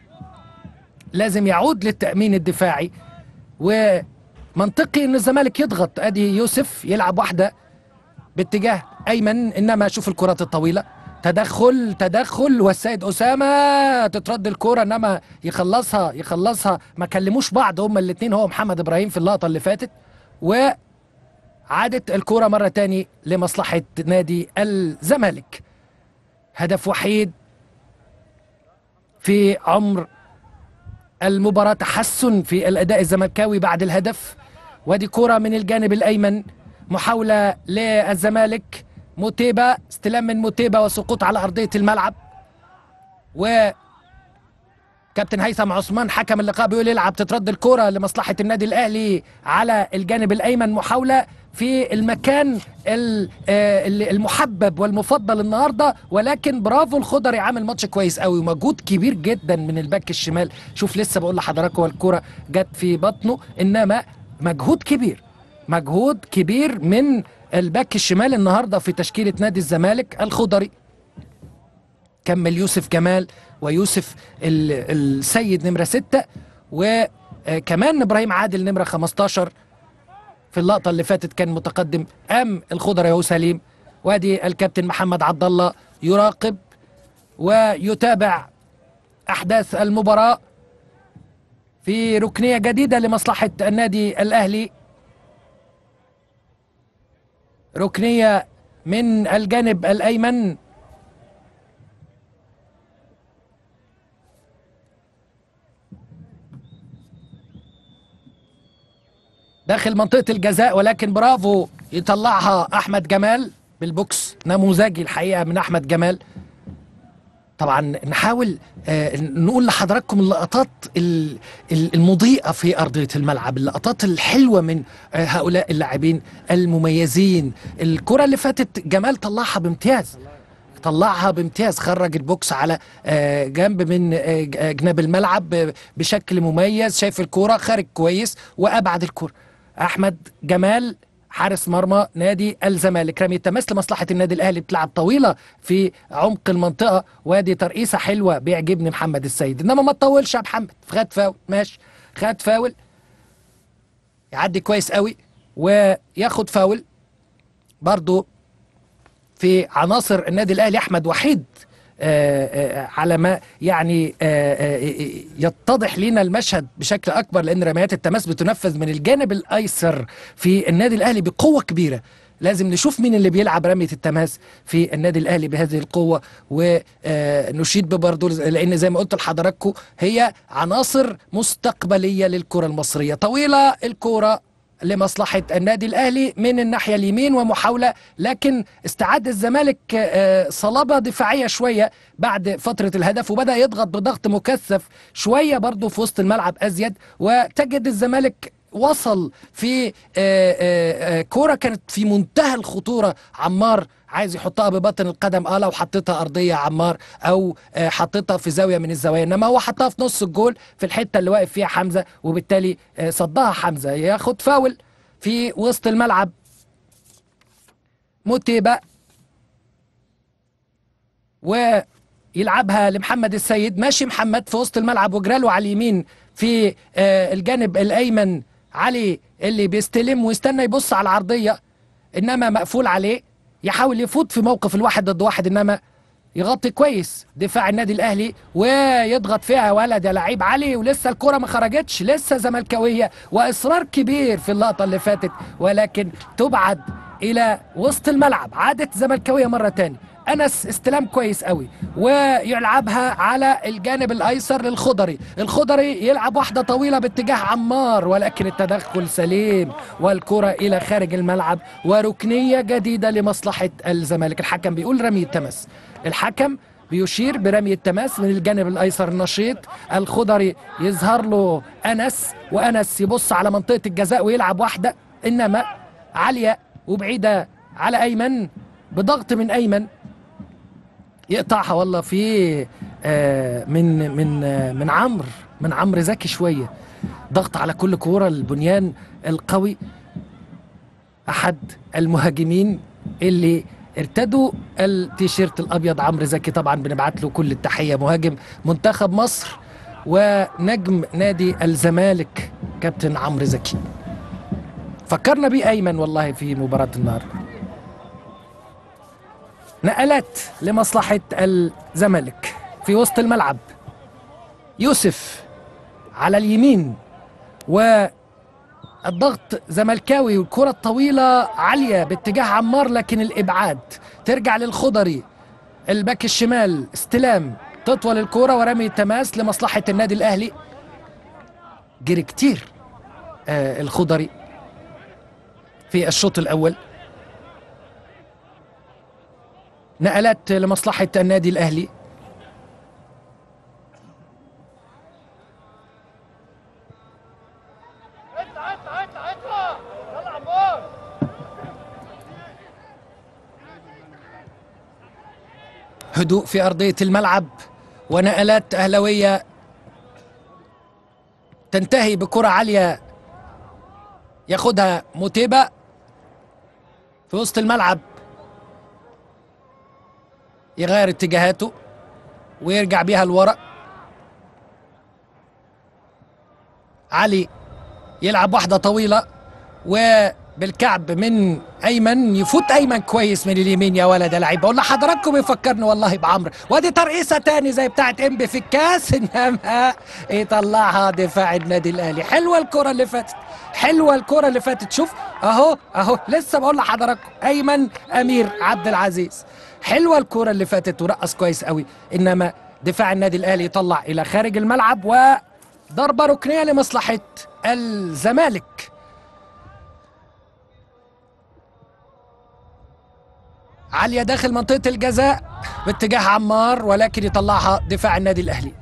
لازم يعود للتأمين الدفاعي ومنطقي ان الزمالك يضغط ادي يوسف يلعب واحده باتجاه ايمن انما شوف الكرات الطويله تدخل تدخل والسيد اسامه تترد الكوره انما يخلصها يخلصها ما كلموش بعض هما الاثنين هو محمد ابراهيم في اللقطه اللي فاتت وعادت الكوره مره تاني لمصلحه نادي الزمالك هدف وحيد في عمر المباراة تحسن في الأداء الزملكاوي بعد الهدف وادي كرة من الجانب الأيمن محاولة للزمالك موتيبا استلام من موتيبا وسقوط على أرضية الملعب و كابتن هيثم عثمان حكم اللقاء بيقول يلعب تترد الكرة لمصلحة النادي الأهلي على الجانب الأيمن محاولة في المكان المحبب والمفضل النهارده ولكن برافو الخضري عامل ماتش كويس قوي ومجهود كبير جدا من الباك الشمال شوف لسه بقول لحضراتكم الكرة جت في بطنه انما مجهود كبير مجهود كبير من الباك الشمال النهارده في تشكيله نادي الزمالك الخضري كمل يوسف كمال ويوسف السيد نمره ستة وكمان ابراهيم عادل نمره 15 في اللقطة اللي فاتت كان متقدم أم الخضر هو سليم وادي الكابتن محمد عبد الله يراقب ويتابع أحداث المباراة في ركنية جديدة لمصلحة النادي الأهلي ركنية من الجانب الأيمن داخل منطقة الجزاء ولكن برافو يطلعها أحمد جمال بالبوكس نموذجي الحقيقة من أحمد جمال طبعا نحاول آه نقول لحضراتكم اللقطات المضيئة في أرضية الملعب اللقطات الحلوة من آه هؤلاء اللاعبين المميزين الكرة اللي فاتت جمال طلعها بامتياز طلعها بامتياز خرج البوكس على آه جنب من جناب الملعب بشكل مميز شايف الكرة خارج كويس وأبعد الكرة احمد جمال حارس مرمى نادي الزمالك رمي التماس لمصلحه النادي الاهلي بتلعب طويله في عمق المنطقه وادي ترقيصه حلوه بيعجبني محمد السيد انما ما تطولش يا محمد خد فاول ماشي خد فاول يعدي كويس قوي وياخد فاول برضو في عناصر النادي الاهلي احمد وحيد آآ آآ على ما يعني آآ يتضح لنا المشهد بشكل اكبر لان رميات التماس بتنفذ من الجانب الايسر في النادي الاهلي بقوه كبيره لازم نشوف مين اللي بيلعب رمية التماس في النادي الأهلي بهذه القوة ونشيد ببرضو لأن زي ما قلت لحضراتكم هي عناصر مستقبلية للكرة المصرية طويلة الكرة لمصلحة النادي الأهلي من الناحية اليمين ومحاولة لكن استعاد الزمالك آه، صلابة دفاعية شوية بعد فترة الهدف وبدأ يضغط بضغط مكثف شوية برضو في وسط الملعب أزيد وتجد الزمالك وصل في آه، آه، آه، كرة كانت في منتهى الخطورة عمار عايز يحطها ببطن القدم اه لو حطيتها ارضيه يا عمار او آه، حطيتها في زاويه من الزوايا انما هو حطها في نص الجول في الحته اللي واقف فيها حمزه وبالتالي آه، صدها حمزه ياخد فاول في وسط الملعب متيبة ويلعبها لمحمد السيد ماشي محمد في وسط الملعب وجراله على اليمين في آه، الجانب الايمن علي اللي بيستلم ويستنى يبص على العرضيه انما مقفول عليه يحاول يفوت في موقف الواحد ضد واحد انما يغطي كويس دفاع النادي الاهلي ويضغط فيها ولد يا لعيب علي ولسه الكره ما خرجتش لسه زملكاويه واصرار كبير في اللقطه اللي فاتت ولكن تبعد الى وسط الملعب عادت زملكاويه مره تاني انس استلام كويس قوي ويلعبها على الجانب الايسر للخضري الخضري يلعب واحده طويله باتجاه عمار ولكن التدخل سليم والكره الى خارج الملعب وركنيه جديده لمصلحه الزمالك الحكم بيقول رمي التمس الحكم بيشير برمي التماس من الجانب الايسر النشيط الخضري يظهر له انس وانس يبص على منطقه الجزاء ويلعب واحده انما عاليه وبعيده على ايمن بضغط من ايمن يقطعها والله في آه، من من آه، من عمرو من عمرو زكي شويه ضغط على كل كوره البنيان القوي احد المهاجمين اللي ارتدوا التيشيرت الابيض عمرو زكي طبعا بنبعت له كل التحيه مهاجم منتخب مصر ونجم نادي الزمالك كابتن عمرو زكي فكرنا بيه ايمن والله في مباراه النهارده نقلات لمصلحة الزمالك في وسط الملعب يوسف على اليمين والضغط زملكاوي والكرة الطويلة عالية باتجاه عمار لكن الإبعاد ترجع للخضري الباك الشمال استلام تطول الكرة ورمي التماس لمصلحة النادي الأهلي جري كتير آه الخضري في الشوط الأول نقلات لمصلحة النادي الأهلي هدوء في أرضية الملعب ونقلات أهلوية تنتهي بكرة عالية ياخدها موتيبا في وسط الملعب يغير اتجاهاته ويرجع بيها لورا علي يلعب واحدة طويلة وبالكعب من ايمن يفوت ايمن كويس من اليمين يا ولد يا لعيب بقول لحضراتكم يفكرني والله بعمرو وادي ترقيصه تاني زي بتاعت انبي في الكاس انما يطلعها دفاع النادي الاهلي حلوه الكره اللي فاتت حلوه الكره اللي فاتت شوف اهو اهو لسه بقول لحضراتكم ايمن امير عبد العزيز حلوه الكره اللي فاتت ورقص كويس قوي انما دفاع النادي الاهلي يطلع الى خارج الملعب وضربه ركنيه لمصلحه الزمالك عالية داخل منطقة الجزاء باتجاه عمار ولكن يطلعها دفاع النادي الأهلي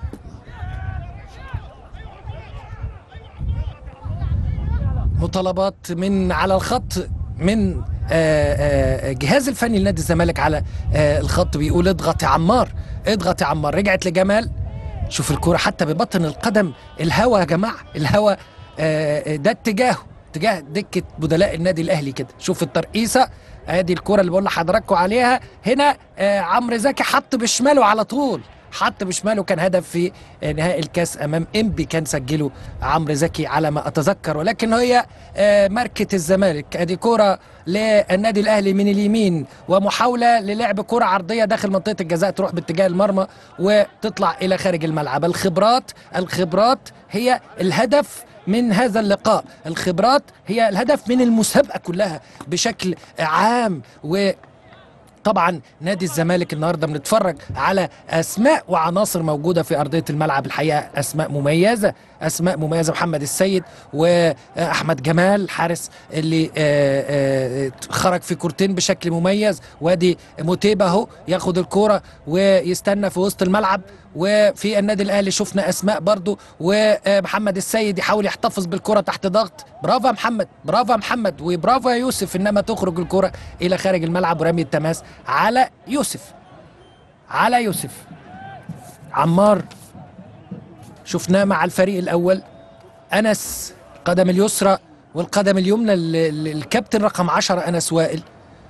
مطالبات من على الخط من آه، آه، جهاز الفني لنادي الزمالك على آه، الخط بيقول اضغط يا عمار اضغط يا عمار رجعت لجمال شوف الكرة حتى ببطن القدم الهوا يا جماعة الهوا آه، ده اتجاهه اتجاه دكة بدلاء النادي الأهلي كده شوف الترقيصة ادي الكرة اللي بقول لحضراتكم عليها هنا آه، عمرو زكي حط بشماله على طول حط بشماله كان هدف في نهائي الكاس امام انبي كان سجله عمرو زكي على ما اتذكر ولكن هي آه، ماركه الزمالك ادي كوره للنادي الاهلي من اليمين ومحاوله للعب كره عرضيه داخل منطقه الجزاء تروح باتجاه المرمى وتطلع الى خارج الملعب الخبرات الخبرات هي الهدف من هذا اللقاء الخبرات هي الهدف من المسابقه كلها بشكل عام و طبعا نادي الزمالك النهارده بنتفرج على اسماء وعناصر موجوده في ارضيه الملعب الحقيقه اسماء مميزه اسماء مميزه محمد السيد واحمد جمال حارس اللي آه، آه، خرج في كورتين بشكل مميز وادي موتيبا اهو ياخد الكوره ويستنى في وسط الملعب وفي النادي الاهلي شفنا اسماء برضو ومحمد السيد يحاول يحتفظ بالكره تحت ضغط برافو يا محمد برافو يا محمد وبرافو يا يوسف انما تخرج الكره الى خارج الملعب ورمي التماس على يوسف على يوسف عمار شفناه مع الفريق الاول انس قدم اليسرى والقدم اليمنى ال- ال- الكابتن رقم 10 انس وائل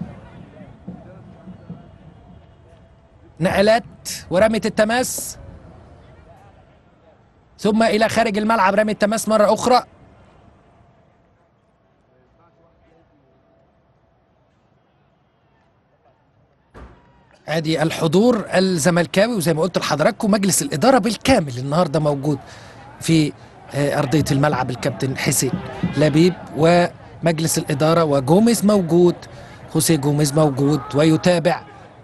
نقلات ورمية التماس ثم الى خارج الملعب رمي التماس مره اخرى ادي الحضور الزملكاوي وزي ما قلت لحضراتكم مجلس الاداره بالكامل النهارده موجود في آه، ارضيه الملعب الكابتن حسين لبيب ومجلس الاداره وجوميز موجود خوسيه جوميز موجود ويتابع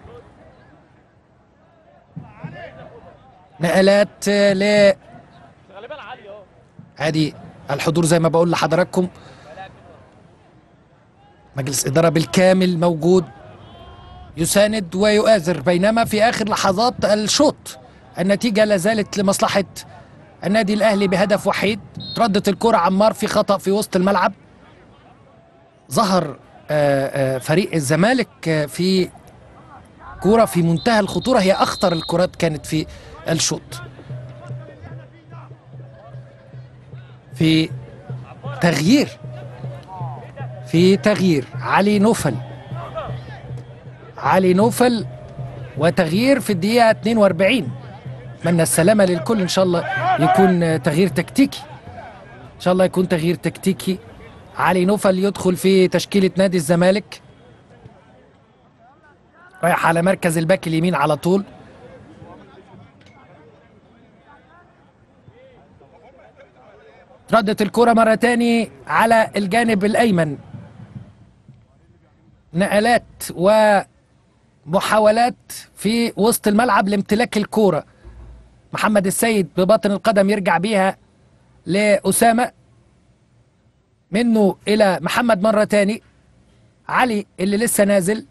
نقلات آه، ل ادي الحضور زي ما بقول لحضراتكم مجلس اداره بالكامل موجود يساند ويؤازر بينما في اخر لحظات الشوط النتيجه لا زالت لمصلحه النادي الاهلي بهدف وحيد ردت الكره عمار في خطا في وسط الملعب ظهر آه، آه، فريق الزمالك آه، في كوره في منتهى الخطوره هي اخطر الكرات كانت في الشوط في تغيير في تغيير علي نوفل علي نوفل وتغيير في الدقيقة 42 اتمنى السلامة للكل إن شاء الله يكون آه، تغيير تكتيكي إن شاء الله يكون تغيير تكتيكي علي نوفل يدخل في تشكيلة نادي الزمالك رايح على مركز الباك اليمين على طول ردت الكرة مرة تاني على الجانب الأيمن نقلات ومحاولات في وسط الملعب لامتلاك الكورة محمد السيد بباطن القدم يرجع بيها لأسامة منه إلى محمد مرة تاني علي اللي لسه نازل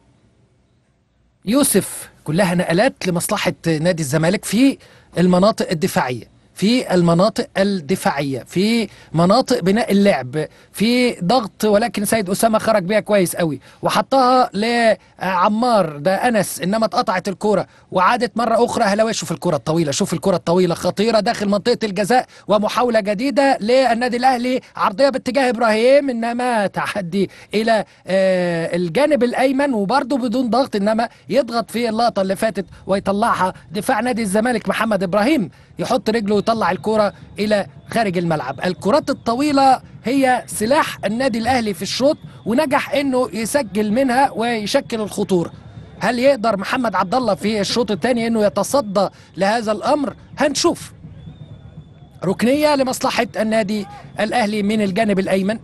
يوسف كلها نقلات لمصلحة نادي الزمالك في المناطق الدفاعية في المناطق الدفاعية في مناطق بناء اللعب في ضغط ولكن سيد أسامة خرج بيها كويس قوي وحطها لعمار ده أنس إنما اتقطعت الكرة وعادت مرة أخرى هلاوي شوف الكرة الطويلة شوف الكرة الطويلة خطيرة داخل منطقة الجزاء ومحاولة جديدة للنادي الأهلي عرضية باتجاه إبراهيم إنما تعدي إلى آه، الجانب الأيمن وبرضه بدون ضغط إنما يضغط في اللقطة اللي فاتت ويطلعها دفاع نادي الزمالك محمد إبراهيم يحط رجله ويطلع الكرة إلى خارج الملعب الكرات الطويلة هي سلاح النادي الأهلي في الشوط ونجح إنه يسجل منها ويشكل الخطورة هل يقدر محمد عبد الله في الشوط الثاني انه يتصدى لهذا الامر هنشوف ركنيه لمصلحه النادي الاهلي من الجانب الايمن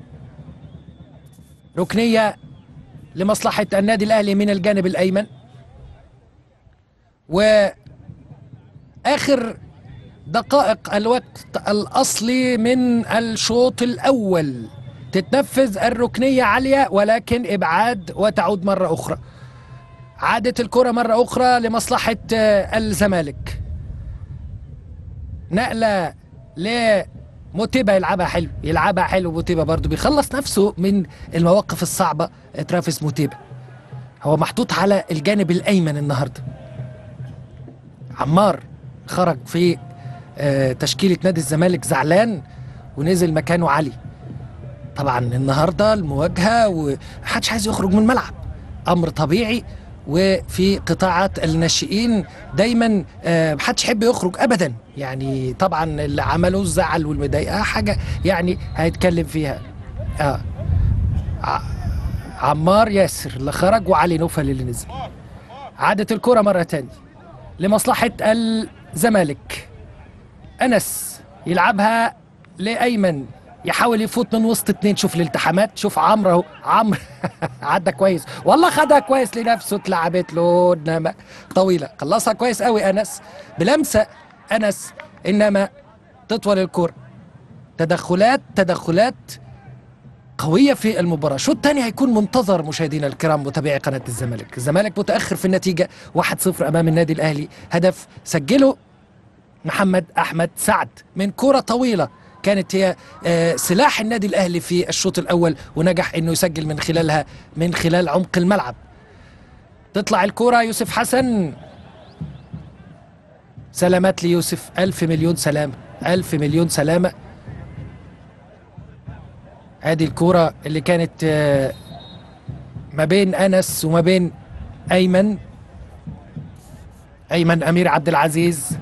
ركنيه لمصلحه النادي الاهلي من الجانب الايمن واخر دقائق الوقت الاصلي من الشوط الاول تتنفذ الركنيه عاليه ولكن ابعاد وتعود مره اخرى عادت الكرة مرة أخرى لمصلحة آه، الزمالك نقلة لموتيبا يلعبها حلو يلعبها حلو موتيبا برضو بيخلص نفسه من المواقف الصعبة آه، ترافيس موتيبا هو محطوط على الجانب الأيمن النهاردة عمار خرج في آه، تشكيلة نادي الزمالك زعلان ونزل مكانه علي طبعا النهارده المواجهه ومحدش عايز يخرج من الملعب امر طبيعي وفي قطاعات الناشئين دايما آه، محدش يحب يخرج ابدا يعني طبعا اللي عملوه الزعل والمضايقه حاجه يعني هيتكلم فيها اه ع- عمار ياسر اللي خرج وعلي نوفل اللي نزل عادت الكرة مرة تانية لمصلحة الزمالك أنس يلعبها لأيمن يحاول يفوت من وسط اتنين شوف الالتحامات شوف عمرو اهو عمرو عدى كويس والله خدها كويس لنفسه اتلعبت له انما طويله خلصها كويس قوي انس بلمسه انس انما تطول الكرة تدخلات تدخلات قوية في المباراة الشوط الثاني هيكون منتظر مشاهدينا الكرام متابعي قناة الزمالك الزمالك متأخر في النتيجة 1-0 أمام النادي الأهلي هدف سجله محمد أحمد سعد من كرة طويلة كانت هي آه، سلاح النادي الأهلي في الشوط الأول ونجح أنه يسجل من خلالها من خلال عمق الملعب تطلع الكرة يوسف حسن سلامات ليوسف ألف مليون سلامة ألف مليون سلامة ادي الكوره اللي كانت آه، ما بين انس وما بين ايمن ايمن امير عبد العزيز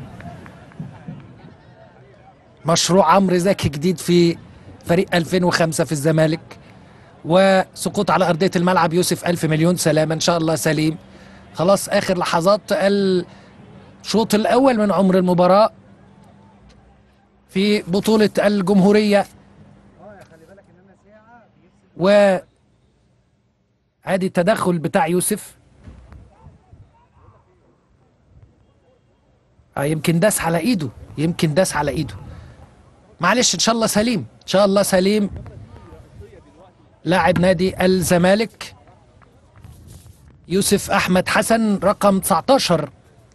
مشروع عمرو زكي جديد في فريق 2005 في الزمالك وسقوط على ارضيه الملعب يوسف الف مليون سلامه ان شاء الله سليم خلاص اخر لحظات الشوط الاول من عمر المباراه في بطوله الجمهوريه و ادي التدخل بتاع يوسف آه يمكن داس على ايده يمكن داس على ايده معلش ان شاء الله سليم ان شاء الله سليم لاعب نادي الزمالك يوسف احمد حسن رقم 19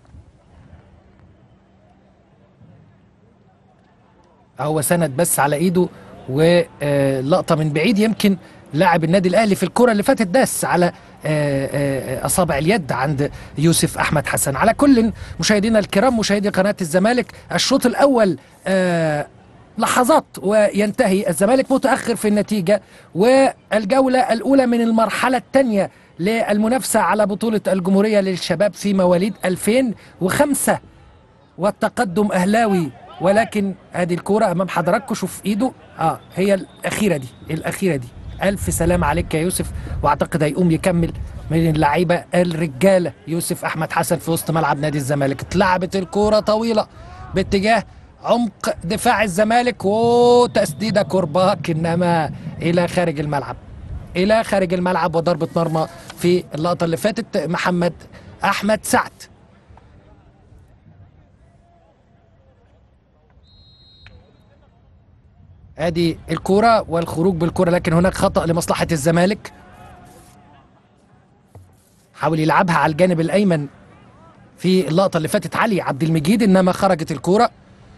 هو سند بس على ايده ولقطه من بعيد يمكن لاعب النادي الاهلي في الكره اللي فاتت داس على آه، آه، اصابع اليد عند يوسف احمد حسن على كل مشاهدينا الكرام مشاهدي قناه الزمالك الشوط الاول آه، لحظات وينتهي الزمالك متاخر في النتيجه والجوله الاولى من المرحله الثانيه للمنافسه على بطوله الجمهوريه للشباب في مواليد 2005 والتقدم اهلاوي ولكن ادي الكوره امام حضراتكم شوف ايده اه هي الاخيره دي الاخيره دي الف سلام عليك يا يوسف واعتقد هيقوم يكمل من اللعيبه الرجاله يوسف احمد حسن في وسط ملعب نادي الزمالك اتلعبت الكوره طويله باتجاه عمق دفاع الزمالك وتسديده كرباك انما الى خارج الملعب الى خارج الملعب وضربه مرمى في اللقطه اللي فاتت محمد احمد سعد ادي الكرة والخروج بالكرة لكن هناك خطأ لمصلحة الزمالك حاول يلعبها على الجانب الايمن في اللقطة اللي فاتت علي عبد المجيد انما خرجت الكرة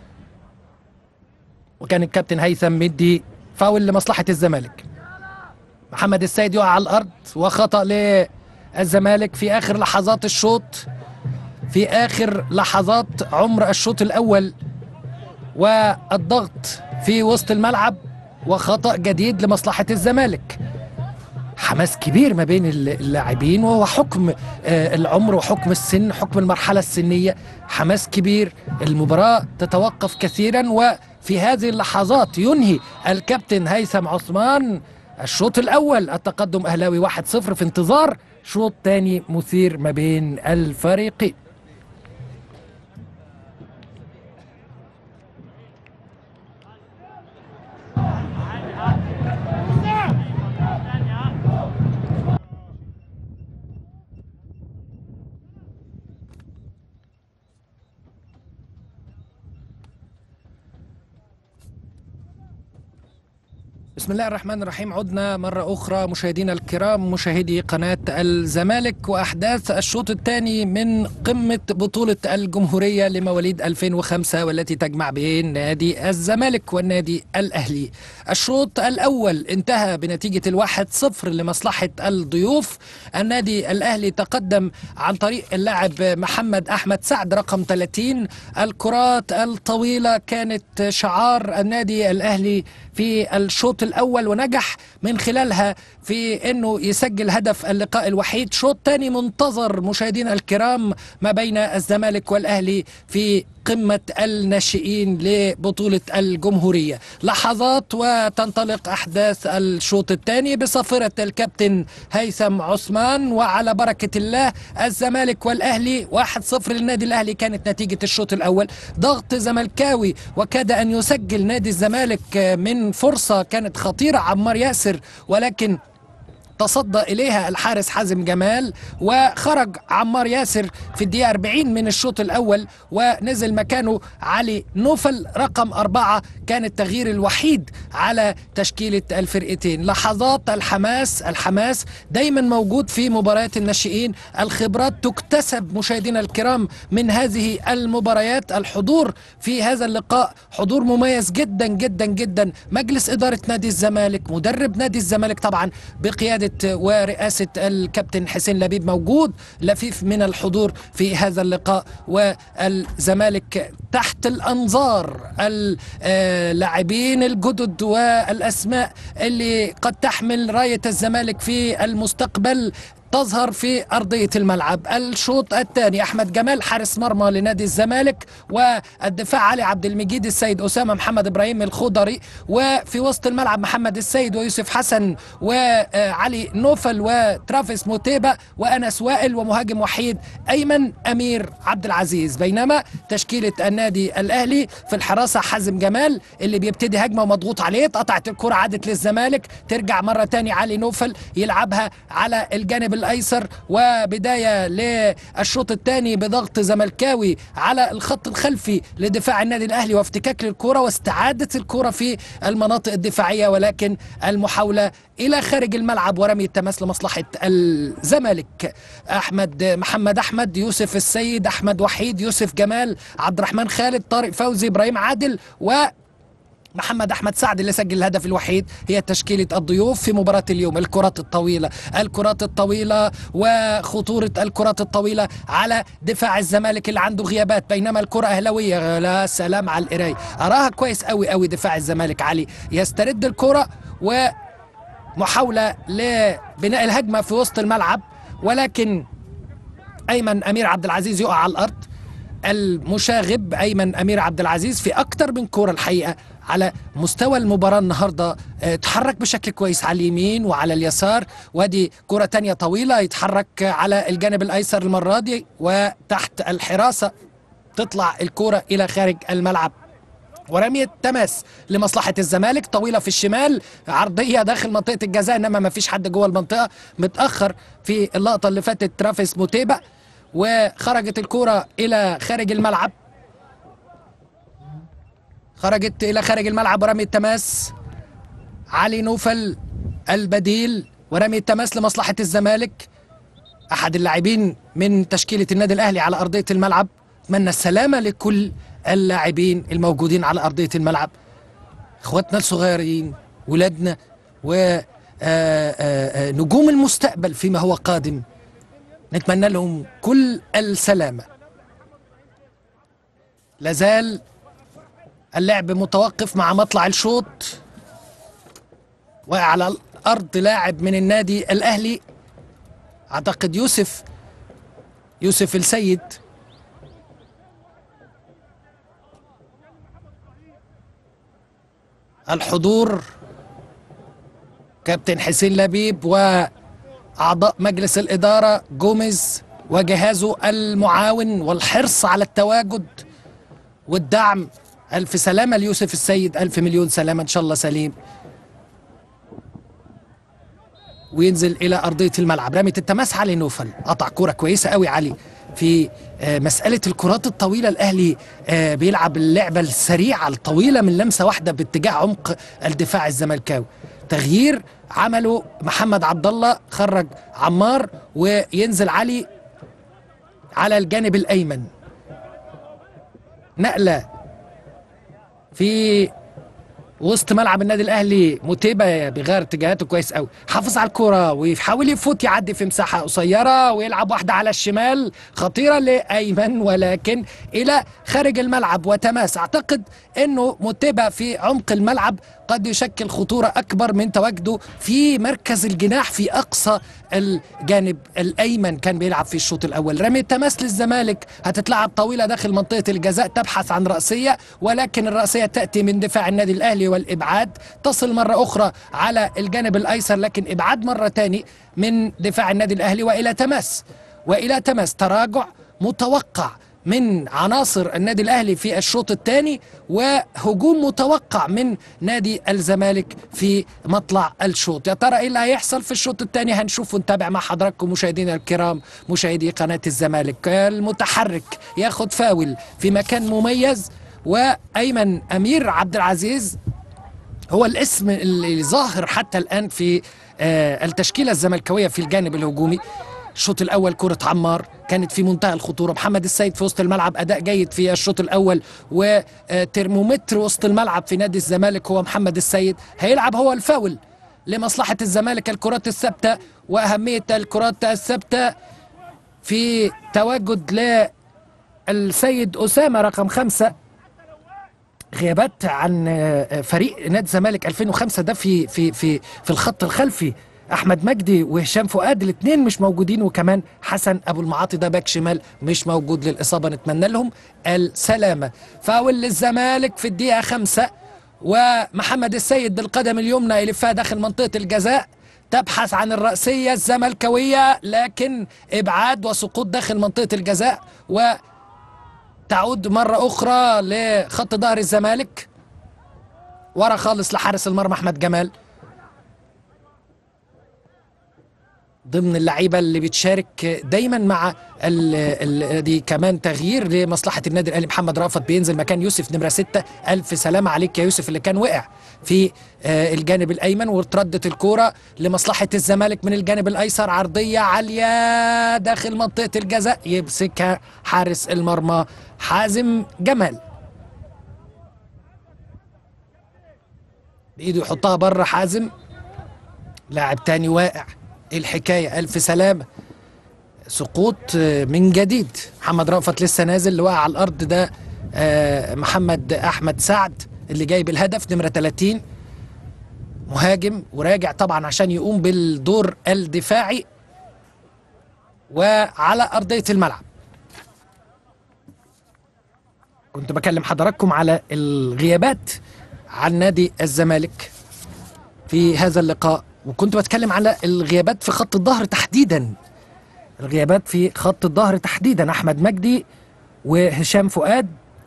وكان الكابتن هيثم مدي فاول لمصلحة الزمالك محمد السيد يقع على الارض وخطأ للزمالك في اخر لحظات الشوط في اخر لحظات عمر الشوط الاول والضغط في وسط الملعب وخطأ جديد لمصلحة الزمالك حماس كبير ما بين اللاعبين وهو حكم آه، العمر وحكم السن حكم المرحلة السنية حماس كبير المباراة تتوقف كثيرا وفي هذه اللحظات ينهي الكابتن هيثم عثمان الشوط الأول التقدم أهلاوي 1-0 في انتظار شوط تاني مثير ما بين الفريقين بسم الله الرحمن الرحيم عدنا مرة أخرى مشاهدينا الكرام مشاهدي قناة الزمالك وأحداث الشوط الثاني من قمة بطولة الجمهورية لمواليد 2005 والتي تجمع بين نادي الزمالك والنادي الأهلي الشوط الأول انتهى بنتيجة الواحد صفر لمصلحة الضيوف النادي الأهلي تقدم عن طريق اللاعب محمد أحمد سعد رقم 30 الكرات الطويلة كانت شعار النادي الأهلي في الشوط الاول ونجح من خلالها في انه يسجل هدف اللقاء الوحيد شوط تاني منتظر مشاهدينا الكرام ما بين الزمالك والاهلي في قمة الناشئين لبطولة الجمهورية لحظات وتنطلق أحداث الشوط الثاني بصافرة الكابتن هيثم عثمان وعلى بركة الله الزمالك والأهلي 1-0 للنادي الأهلي كانت نتيجة الشوط الأول ضغط زملكاوي وكاد أن يسجل نادي الزمالك من فرصة كانت خطيرة عمار ياسر ولكن تصدى إليها الحارس حازم جمال وخرج عمار ياسر في الدقيقة 40 من الشوط الأول ونزل مكانه علي نوفل رقم أربعة كان التغيير الوحيد على تشكيلة الفرقتين لحظات الحماس الحماس دايما موجود في مباريات الناشئين الخبرات تكتسب مشاهدينا الكرام من هذه المباريات الحضور في هذا اللقاء حضور مميز جدا جدا جدا مجلس إدارة نادي الزمالك مدرب نادي الزمالك طبعا بقيادة ورئاسة الكابتن حسين لبيب موجود لفيف من الحضور في هذا اللقاء والزمالك تحت الأنظار اللاعبين الجدد والأسماء اللي قد تحمل راية الزمالك في المستقبل تظهر في أرضية الملعب الشوط الثاني أحمد جمال حارس مرمى لنادي الزمالك والدفاع علي عبد المجيد السيد أسامة محمد إبراهيم الخضري وفي وسط الملعب محمد السيد ويوسف حسن وعلي نوفل وترافيس موتيبا وأنس وائل ومهاجم وحيد أيمن أمير عبد العزيز بينما تشكيلة النادي الأهلي في الحراسة حازم جمال اللي بيبتدي هجمة ومضغوط عليه اتقطعت الكرة عادت للزمالك ترجع مرة تاني علي نوفل يلعبها على الجانب الايسر وبدايه للشوط الثاني بضغط زملكاوي على الخط الخلفي لدفاع النادي الاهلي وافتكاك للكره واستعاده الكره في المناطق الدفاعيه ولكن المحاوله الى خارج الملعب ورمي التماس لمصلحه الزمالك احمد محمد احمد يوسف السيد احمد وحيد يوسف جمال عبد الرحمن خالد طارق فوزي ابراهيم عادل و محمد احمد سعد اللي سجل الهدف الوحيد هي تشكيله الضيوف في مباراه اليوم الكرات الطويله الكرات الطويله وخطوره الكرات الطويله على دفاع الزمالك اللي عنده غيابات بينما الكره اهلاويه لا سلام على القرايه اراها كويس قوي قوي دفاع الزمالك علي يسترد الكره ومحاوله لبناء الهجمه في وسط الملعب ولكن ايمن امير عبد العزيز يقع على الارض المشاغب ايمن امير عبد العزيز في اكتر من كوره الحقيقه على مستوى المباراة النهاردة اتحرك بشكل كويس على اليمين وعلى اليسار وادي كرة تانية طويلة يتحرك على الجانب الأيسر المرة دي وتحت الحراسة تطلع الكرة إلى خارج الملعب ورمية تماس لمصلحة الزمالك طويلة في الشمال عرضية داخل منطقة الجزاء إنما ما فيش حد جوه المنطقة متأخر في اللقطة اللي فاتت ترافيس موتيبا وخرجت الكرة إلى خارج الملعب خرجت الى خارج الملعب ورمي التماس علي نوفل البديل ورمي التماس لمصلحه الزمالك احد اللاعبين من تشكيله النادي الاهلي على ارضيه الملعب اتمنى السلامه لكل اللاعبين الموجودين على ارضيه الملعب اخواتنا الصغيرين ولادنا و نجوم المستقبل فيما هو قادم نتمنى لهم كل السلامه لازال اللعب متوقف مع مطلع الشوط وعلى الارض لاعب من النادي الاهلي اعتقد يوسف يوسف السيد الحضور كابتن حسين لبيب واعضاء مجلس الاداره جوميز وجهازه المعاون والحرص على التواجد والدعم ألف سلامة ليوسف السيد ألف مليون سلامة إن شاء الله سليم وينزل إلى أرضية الملعب رمية التماس علي نوفل قطع كرة كويسة قوي علي في مسألة الكرات الطويلة الأهلي بيلعب اللعبة السريعة الطويلة من لمسة واحدة باتجاه عمق الدفاع الزملكاوي تغيير عمله محمد عبد الله خرج عمار وينزل علي على الجانب الأيمن نقلة في وسط ملعب النادي الاهلي متيبه بيغير اتجاهاته كويس قوي حافظ على الكره ويحاول يفوت يعدي في مساحه قصيره ويلعب واحده على الشمال خطيره لايمن ولكن الى خارج الملعب وتماس اعتقد انه متيبه في عمق الملعب قد يشكل خطورة أكبر من تواجده في مركز الجناح في أقصى الجانب الأيمن كان بيلعب في الشوط الأول رمي التماس للزمالك هتتلعب طويلة داخل منطقة الجزاء تبحث عن رأسية ولكن الرأسية تأتي من دفاع النادي الأهلي والإبعاد تصل مرة أخرى على الجانب الأيسر لكن إبعاد مرة تاني من دفاع النادي الأهلي وإلى تماس وإلى تماس تراجع متوقع من عناصر النادي الاهلي في الشوط الثاني وهجوم متوقع من نادي الزمالك في مطلع الشوط يا ترى ايه اللي هيحصل في الشوط الثاني هنشوف ونتابع مع حضراتكم مشاهدينا الكرام مشاهدي قناه الزمالك المتحرك ياخد فاول في مكان مميز وايمن امير عبد العزيز هو الاسم اللي ظاهر حتى الان في آه التشكيله الزملكاويه في الجانب الهجومي الشوط الاول كره عمار كانت في منتهى الخطوره محمد السيد في وسط الملعب اداء جيد في الشوط الاول وترمومتر وسط الملعب في نادي الزمالك هو محمد السيد هيلعب هو الفاول لمصلحه الزمالك الكرات الثابته واهميه الكرات الثابته في تواجد للسيد اسامه رقم خمسه غيابات عن فريق نادي الزمالك 2005 ده في في في في الخط الخلفي احمد مجدي وهشام فؤاد الاثنين مش موجودين وكمان حسن ابو المعاطي ده باك شمال مش موجود للاصابه نتمنى لهم السلامه فاول للزمالك في الدقيقه خمسة ومحمد السيد بالقدم اليمنى يلفها داخل منطقه الجزاء تبحث عن الرأسية الزملكاوية لكن إبعاد وسقوط داخل منطقة الجزاء وتعود مرة أخرى لخط ظهر الزمالك ورا خالص لحارس المرمى أحمد جمال ضمن اللعيبه اللي بتشارك دايما مع ال ال دي كمان تغيير لمصلحه النادي الاهلي محمد رافت بينزل مكان يوسف نمره ستة الف سلامه عليك يا يوسف اللي كان وقع في آه الجانب الايمن واتردت الكوره لمصلحه الزمالك من الجانب الايسر عرضيه عاليه داخل منطقه الجزاء يمسكها حارس المرمى حازم جمال بايده يحطها بره حازم لاعب تاني واقع ايه الحكايه الف سلامه سقوط من جديد محمد رأفت لسه نازل اللي وقع على الارض ده محمد احمد سعد اللي جايب الهدف نمره 30 مهاجم وراجع طبعا عشان يقوم بالدور الدفاعي وعلى ارضيه الملعب كنت بكلم حضراتكم على الغيابات عن نادي الزمالك في هذا اللقاء وكنت بتكلم على الغيابات في خط الظهر تحديدا الغيابات في خط الظهر تحديدا احمد مجدي وهشام فؤاد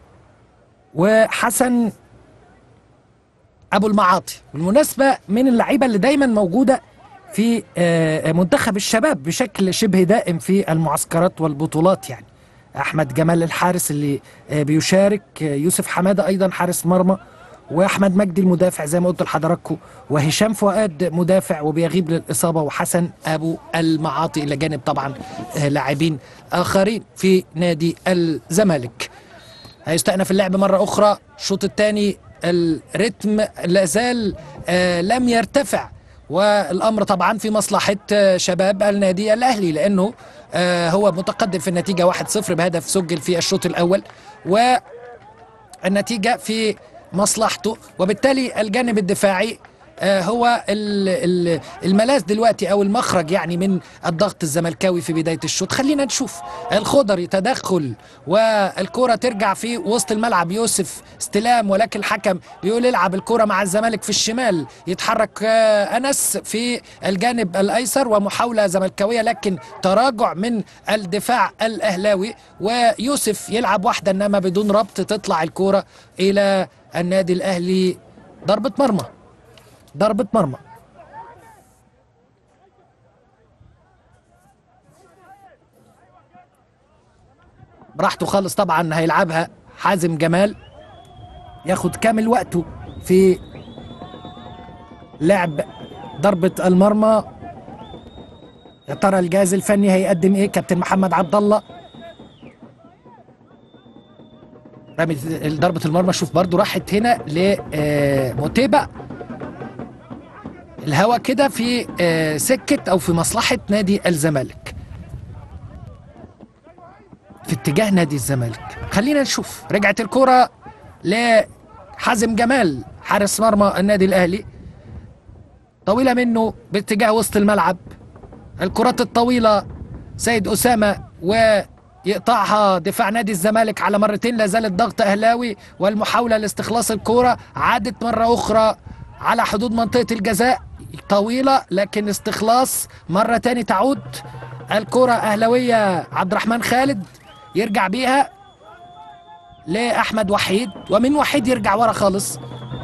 وحسن ابو المعاطي بالمناسبه من اللعيبه اللي دايما موجوده في منتخب الشباب بشكل شبه دائم في المعسكرات والبطولات يعني احمد جمال الحارس اللي بيشارك يوسف حماده ايضا حارس مرمى واحمد مجدي المدافع زي ما قلت لحضراتكم وهشام فؤاد مدافع وبيغيب للاصابه وحسن ابو المعاطي الى جانب طبعا لاعبين اخرين في نادي الزمالك هيستأنف اللعب مره اخرى الشوط الثاني الريتم لا زال لم يرتفع والامر طبعا في مصلحه شباب النادي الاهلي لانه هو متقدم في النتيجه 1-0 بهدف سجل في الشوط الاول والنتيجه في مصلحته وبالتالي الجانب الدفاعي هو الملاذ دلوقتي او المخرج يعني من الضغط الزملكاوي في بدايه الشوط خلينا نشوف الخضري تدخل والكره ترجع في وسط الملعب يوسف استلام ولكن الحكم بيقول العب الكره مع الزمالك في الشمال يتحرك انس في الجانب الايسر ومحاوله زملكاويه لكن تراجع من الدفاع الاهلاوي ويوسف يلعب واحده انما بدون ربط تطلع الكره الى النادي الاهلي ضربه مرمى ضربة مرمى براحته خالص طبعا هيلعبها حازم جمال ياخد كامل وقته في لعب ضربة المرمى يا ترى الجهاز الفني هيقدم ايه كابتن محمد عبد الله رمي ضربة المرمى شوف برضو راحت هنا لموتيبا الهوا كده في آه، سكة أو في مصلحة نادي الزمالك في اتجاه نادي الزمالك خلينا نشوف رجعت الكرة لحازم جمال حارس مرمى النادي الأهلي طويلة منه باتجاه وسط الملعب الكرات الطويلة سيد أسامة ويقطعها دفاع نادي الزمالك على مرتين لا زال الضغط أهلاوي والمحاولة لاستخلاص الكرة عادت مرة أخرى على حدود منطقة الجزاء طويلة لكن استخلاص مرة تاني تعود الكرة أهلاوية عبد الرحمن خالد يرجع بيها لأحمد وحيد ومن وحيد يرجع ورا خالص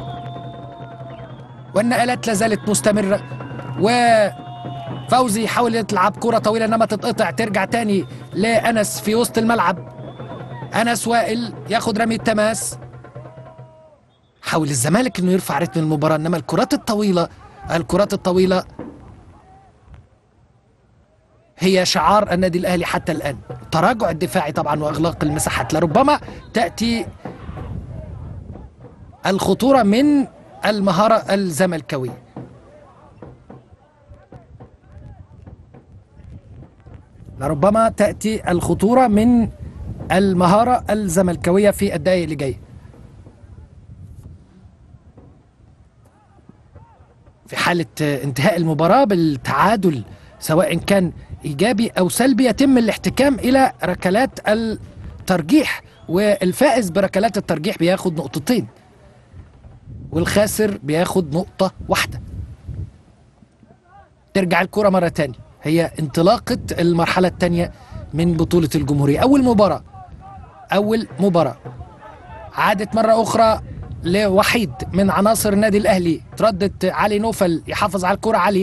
والنقلات لا زالت مستمرة وفوزي يحاول يلعب كرة طويلة انما تتقطع ترجع تاني لأنس في وسط الملعب أنس وائل ياخد رمي التماس حاول الزمالك انه يرفع رتم المباراة انما الكرات الطويلة الكرات الطويلة هي شعار النادي الاهلي حتى الان التراجع الدفاعي طبعا واغلاق المساحات لربما تاتي الخطوره من المهاره الزملكاويه لربما تاتي الخطوره من المهاره الزملكاويه في الدقائق اللي جايه في حالة انتهاء المباراة بالتعادل سواء كان إيجابي أو سلبي يتم الاحتكام إلى ركلات الترجيح والفائز بركلات الترجيح بياخد نقطتين والخاسر بياخد نقطة واحدة ترجع الكرة مرة تانية هي انطلاقة المرحلة الثانية من بطولة الجمهورية أول مباراة أول مباراة عادت مرة أخرى لوحيد من عناصر النادي الأهلي تردد علي نوفل يحافظ على الكرة علي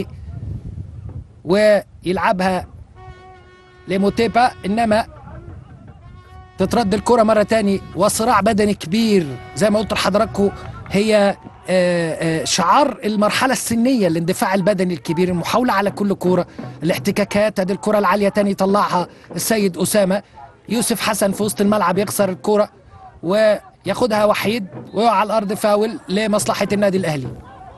ويلعبها لموتيبا إنما تترد الكرة مرة تاني وصراع بدني كبير زي ما قلت لحضراتكم هي آه، آه، شعار المرحلة السنية الاندفاع البدني الكبير المحاولة على كل كورة الاحتكاكات ادي الكرة العالية تاني يطلعها السيد أسامة يوسف حسن في وسط الملعب يخسر الكرة وياخدها وحيد ويقع على الأرض فاول لمصلحة النادي الأهلي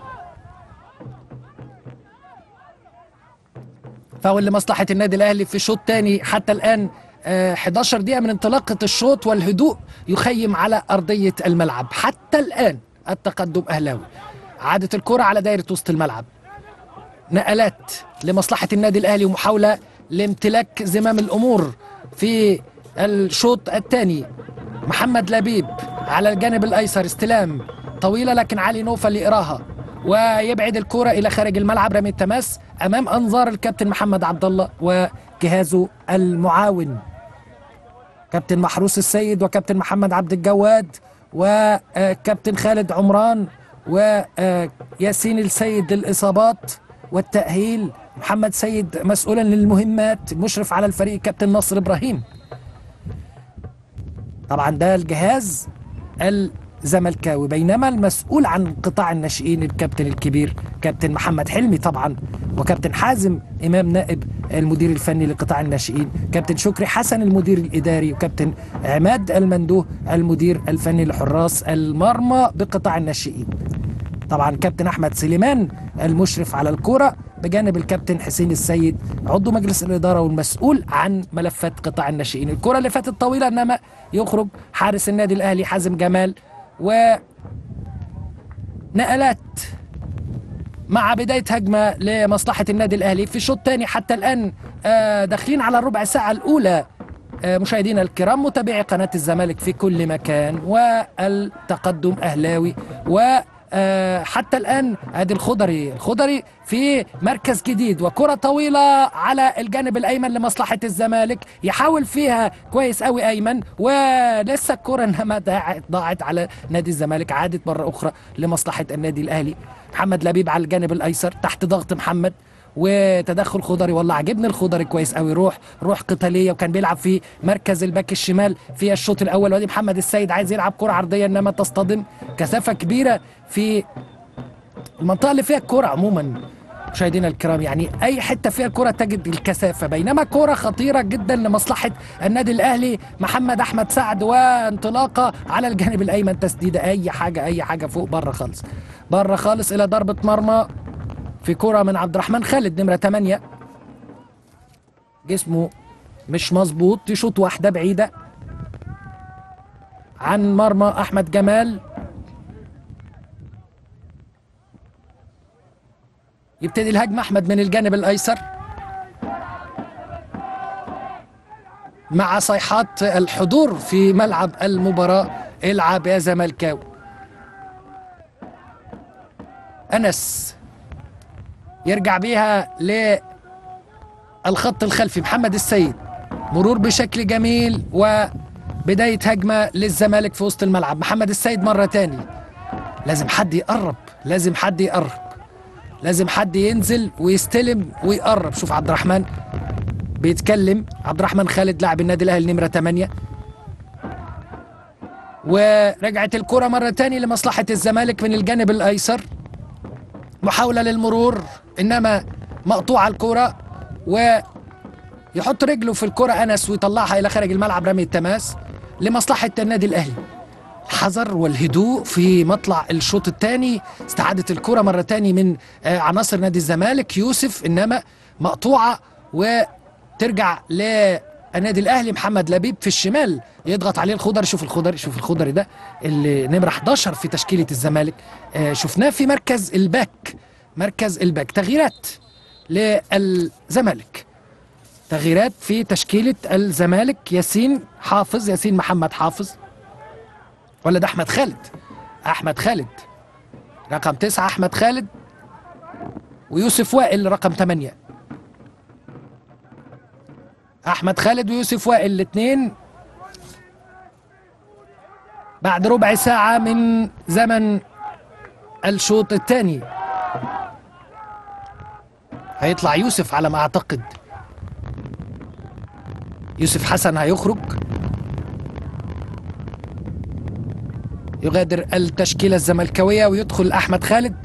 فاول لمصلحة النادي الأهلي في شوط تاني حتى الآن آه، 11 دقيقة من انطلاقة الشوط والهدوء يخيم على أرضية الملعب حتى الآن التقدم أهلاوي عادت الكرة على دايرة وسط الملعب نقلات لمصلحة النادي الأهلي ومحاولة لامتلاك زمام الأمور في الشوط الثاني محمد لبيب على الجانب الأيسر استلام طويلة لكن علي نوفل يقراها ويبعد الكرة إلى خارج الملعب رمي التماس أمام أنظار الكابتن محمد عبد الله وجهازه المعاون كابتن محروس السيد وكابتن محمد عبد الجواد وكابتن خالد عمران وياسين السيد للإصابات والتأهيل محمد سيد مسؤولا للمهمات مشرف على الفريق كابتن نصر إبراهيم طبعا ده الجهاز الزملكاوي بينما المسؤول عن قطاع الناشئين الكابتن الكبير كابتن محمد حلمي طبعا وكابتن حازم امام نائب المدير الفني لقطاع الناشئين كابتن شكري حسن المدير الاداري وكابتن عماد المندوه المدير الفني لحراس المرمى بقطاع الناشئين طبعا كابتن احمد سليمان المشرف على الكوره بجانب الكابتن حسين السيد عضو مجلس الاداره والمسؤول عن ملفات قطاع الناشئين الكره اللي فاتت طويله انما يخرج حارس النادي الاهلي حازم جمال و نقلات مع بداية هجمة لمصلحة النادي الأهلي في الشوط الثاني حتى الآن آه، داخلين على الربع ساعة الأولى آه، مشاهدينا الكرام متابعي قناة الزمالك في كل مكان والتقدم أهلاوي و آه، حتى الآن ادي الخضري الخضري في مركز جديد وكرة طويلة على الجانب الأيمن لمصلحة الزمالك يحاول فيها كويس قوي أيمن ولسه الكرة إنما ضاعت ضاعت على نادي الزمالك عادت مرة أخرى لمصلحة النادي الأهلي محمد لبيب على الجانب الأيسر تحت ضغط محمد وتدخل خضري والله عجبني الخضري كويس قوي روح روح قتاليه وكان بيلعب في مركز الباك الشمال في الشوط الاول وادي محمد السيد عايز يلعب كره عرضيه انما تصطدم كثافه كبيره في المنطقه اللي فيها الكره عموما مشاهدينا الكرام يعني اي حته فيها كره تجد الكثافه بينما كره خطيره جدا لمصلحه النادي الاهلي محمد احمد سعد وانطلاقه على الجانب الايمن تسديده اي حاجه اي حاجه فوق بره خالص بره خالص الى ضربه مرمى في كره من عبد الرحمن خالد نمره 8 جسمه مش مظبوط يشوط واحده بعيده عن مرمى احمد جمال يبتدي الهجمه احمد من الجانب الايسر مع صيحات الحضور في ملعب المباراه العب يا زملكاوي انس يرجع بيها للخط الخلفي محمد السيد مرور بشكل جميل وبداية هجمة للزمالك في وسط الملعب محمد السيد مرة تاني لازم حد يقرب لازم حد يقرب لازم حد ينزل ويستلم ويقرب شوف عبد الرحمن بيتكلم عبد الرحمن خالد لاعب النادي الاهلي نمرة 8 ورجعت الكرة مرة تاني لمصلحة الزمالك من الجانب الأيسر محاولة للمرور إنما مقطوعة الكرة ويحط رجله في الكرة أنس ويطلعها إلى خارج الملعب رمي التماس لمصلحة النادي الأهلي الحذر والهدوء في مطلع الشوط الثاني استعادة الكرة مرة تاني من آه، عناصر نادي الزمالك يوسف إنما مقطوعة وترجع للنادي الأهلي محمد لبيب في الشمال يضغط عليه الخضري شوف الخضري شوف الخضري ده اللي نمرة 11 في تشكيلة الزمالك آه، شفناه في مركز الباك مركز الباك تغييرات للزمالك تغييرات في تشكيلة الزمالك ياسين حافظ ياسين محمد حافظ ولا ده أحمد خالد أحمد خالد رقم تسعة أحمد خالد ويوسف وائل رقم ثمانية أحمد خالد ويوسف وائل الاثنين بعد ربع ساعة من زمن الشوط الثاني هيطلع يوسف على ما أعتقد يوسف حسن هيخرج يغادر التشكيلة الزملكاوية ويدخل أحمد خالد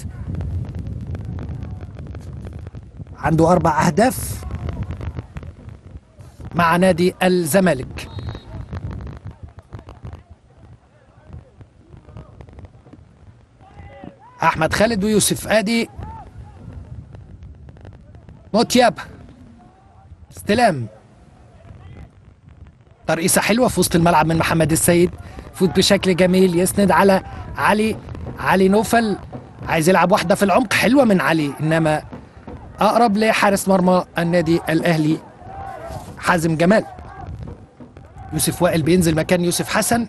عنده أربع أهداف مع نادي الزمالك أحمد خالد ويوسف آدي موتياب استلام ترقيصة حلوة في وسط الملعب من محمد السيد فوت بشكل جميل يسند على علي علي نوفل عايز يلعب واحدة في العمق حلوة من علي إنما أقرب لحارس مرمى النادي الأهلي حازم جمال يوسف وائل بينزل مكان يوسف حسن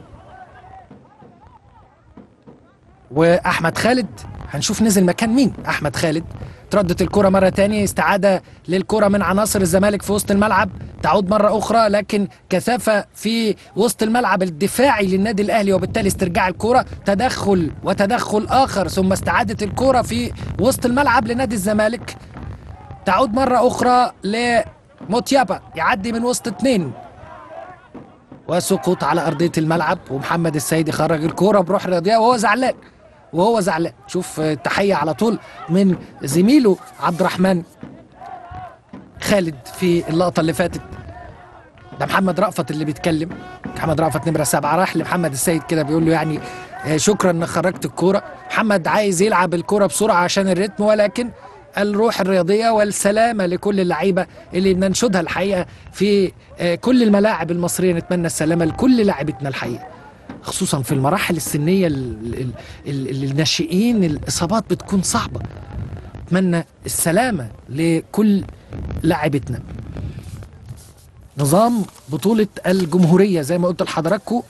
واحمد خالد هنشوف نزل مكان مين احمد خالد تردت الكرة مرة تانية استعادة للكرة من عناصر الزمالك في وسط الملعب تعود مرة أخرى لكن كثافة في وسط الملعب الدفاعي للنادي الأهلي وبالتالي استرجاع الكرة تدخل وتدخل آخر ثم استعادة الكرة في وسط الملعب لنادي الزمالك تعود مرة أخرى لموتيابا يعدي من وسط اثنين وسقوط على أرضية الملعب ومحمد السيد يخرج الكرة بروح رياضية وهو زعلان وهو زعلان شوف آه، تحية على طول من زميله عبد الرحمن خالد في اللقطة اللي فاتت ده محمد رأفت اللي بيتكلم محمد رأفت نمرة سبعة راح لمحمد السيد كده بيقول له يعني آه، شكرا انك خرجت الكورة محمد عايز يلعب الكورة بسرعة عشان الريتم ولكن الروح الرياضية والسلامة لكل اللعيبة اللي بننشدها الحقيقة في آه، كل الملاعب المصرية نتمنى السلامة لكل لاعبتنا الحقيقة خصوصا في المراحل السنية ال- ال- ال- الناشئين الإصابات بتكون صعبة أتمنى السلامة لكل لاعبتنا نظام بطولة الجمهورية زي ما قلت لحضراتكم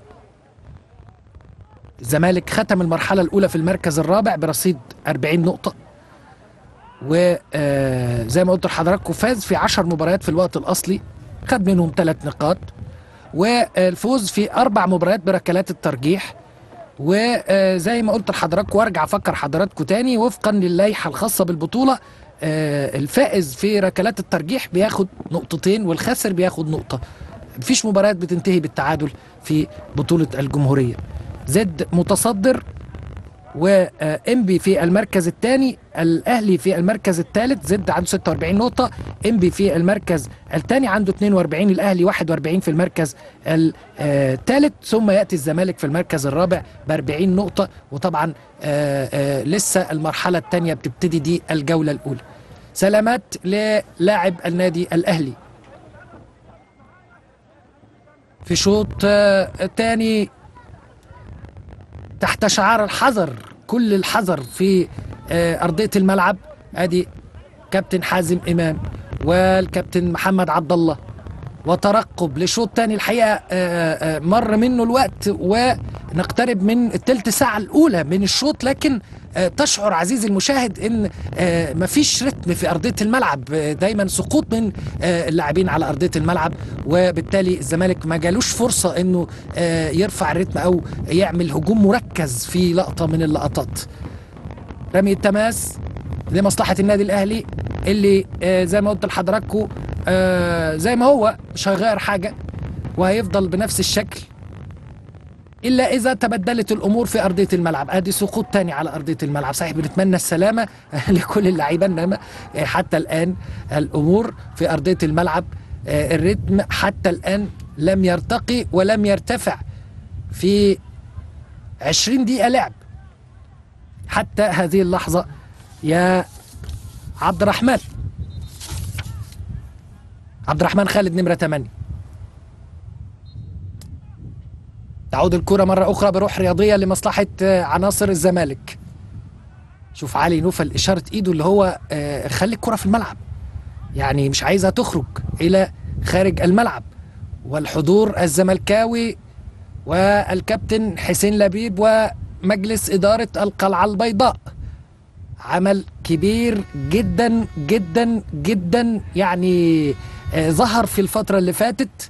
الزمالك ختم المرحلة الأولى في المركز الرابع برصيد 40 نقطة وزي ما قلت لحضراتكم فاز في 10 مباريات في الوقت الأصلي خد منهم ثلاث نقاط والفوز في أربع مباريات بركلات الترجيح وزي ما قلت لحضراتكم وارجع افكر حضراتكم تاني وفقا للائحه الخاصه بالبطوله آه، الفائز في ركلات الترجيح بياخد نقطتين والخاسر بياخد نقطه مفيش مباريات بتنتهي بالتعادل في بطوله الجمهوريه زد متصدر وانبي في المركز الثاني الاهلي في المركز الثالث زد عنده 46 نقطه انبي في المركز الثاني عنده 42 الاهلي 41 في المركز الثالث ثم ياتي الزمالك في المركز الرابع ب 40 نقطه وطبعا آه، آه، لسه المرحله الثانيه بتبتدي دي الجوله الاولى سلامات للاعب النادي الاهلي في شوط ثاني تحت شعار الحذر كل الحذر في آه، أرضية الملعب ادي كابتن حازم إمام والكابتن محمد عبد الله وترقب لشوط تاني الحقيقة آه، آه، مر منه الوقت ونقترب من التلت ساعة الأولى من الشوط لكن آه، تشعر عزيزي المشاهد ان آه، مفيش رتم في ارضيه الملعب آه، دايما سقوط من آه، اللاعبين على ارضيه الملعب وبالتالي الزمالك ما جالوش فرصه انه آه، يرفع الرتم او يعمل هجوم مركز في لقطه من اللقطات رمي التماس لمصلحه النادي الاهلي اللي آه، زي ما قلت لحضراتكم آه، زي ما هو مش هيغير حاجه وهيفضل بنفس الشكل الا اذا تبدلت الامور في ارضيه الملعب ادي سقوط تاني على ارضيه الملعب صحيح بنتمنى السلامه لكل اللعيبه انما حتى الان الامور في ارضيه الملعب آه، الريتم حتى الان لم يرتقي ولم يرتفع في 20 دقيقه لعب حتى هذه اللحظه يا عبد الرحمن عبد الرحمن خالد نمره 8 تعود الكرة مرة أخرى بروح رياضية لمصلحة آه، عناصر الزمالك شوف علي نوفل إشارة إيده اللي هو آه، خلي الكرة في الملعب يعني مش عايزها تخرج إلى خارج الملعب والحضور الزملكاوي والكابتن حسين لبيب ومجلس إدارة القلعة البيضاء عمل كبير جدا جدا جدا يعني آه، ظهر في الفترة اللي فاتت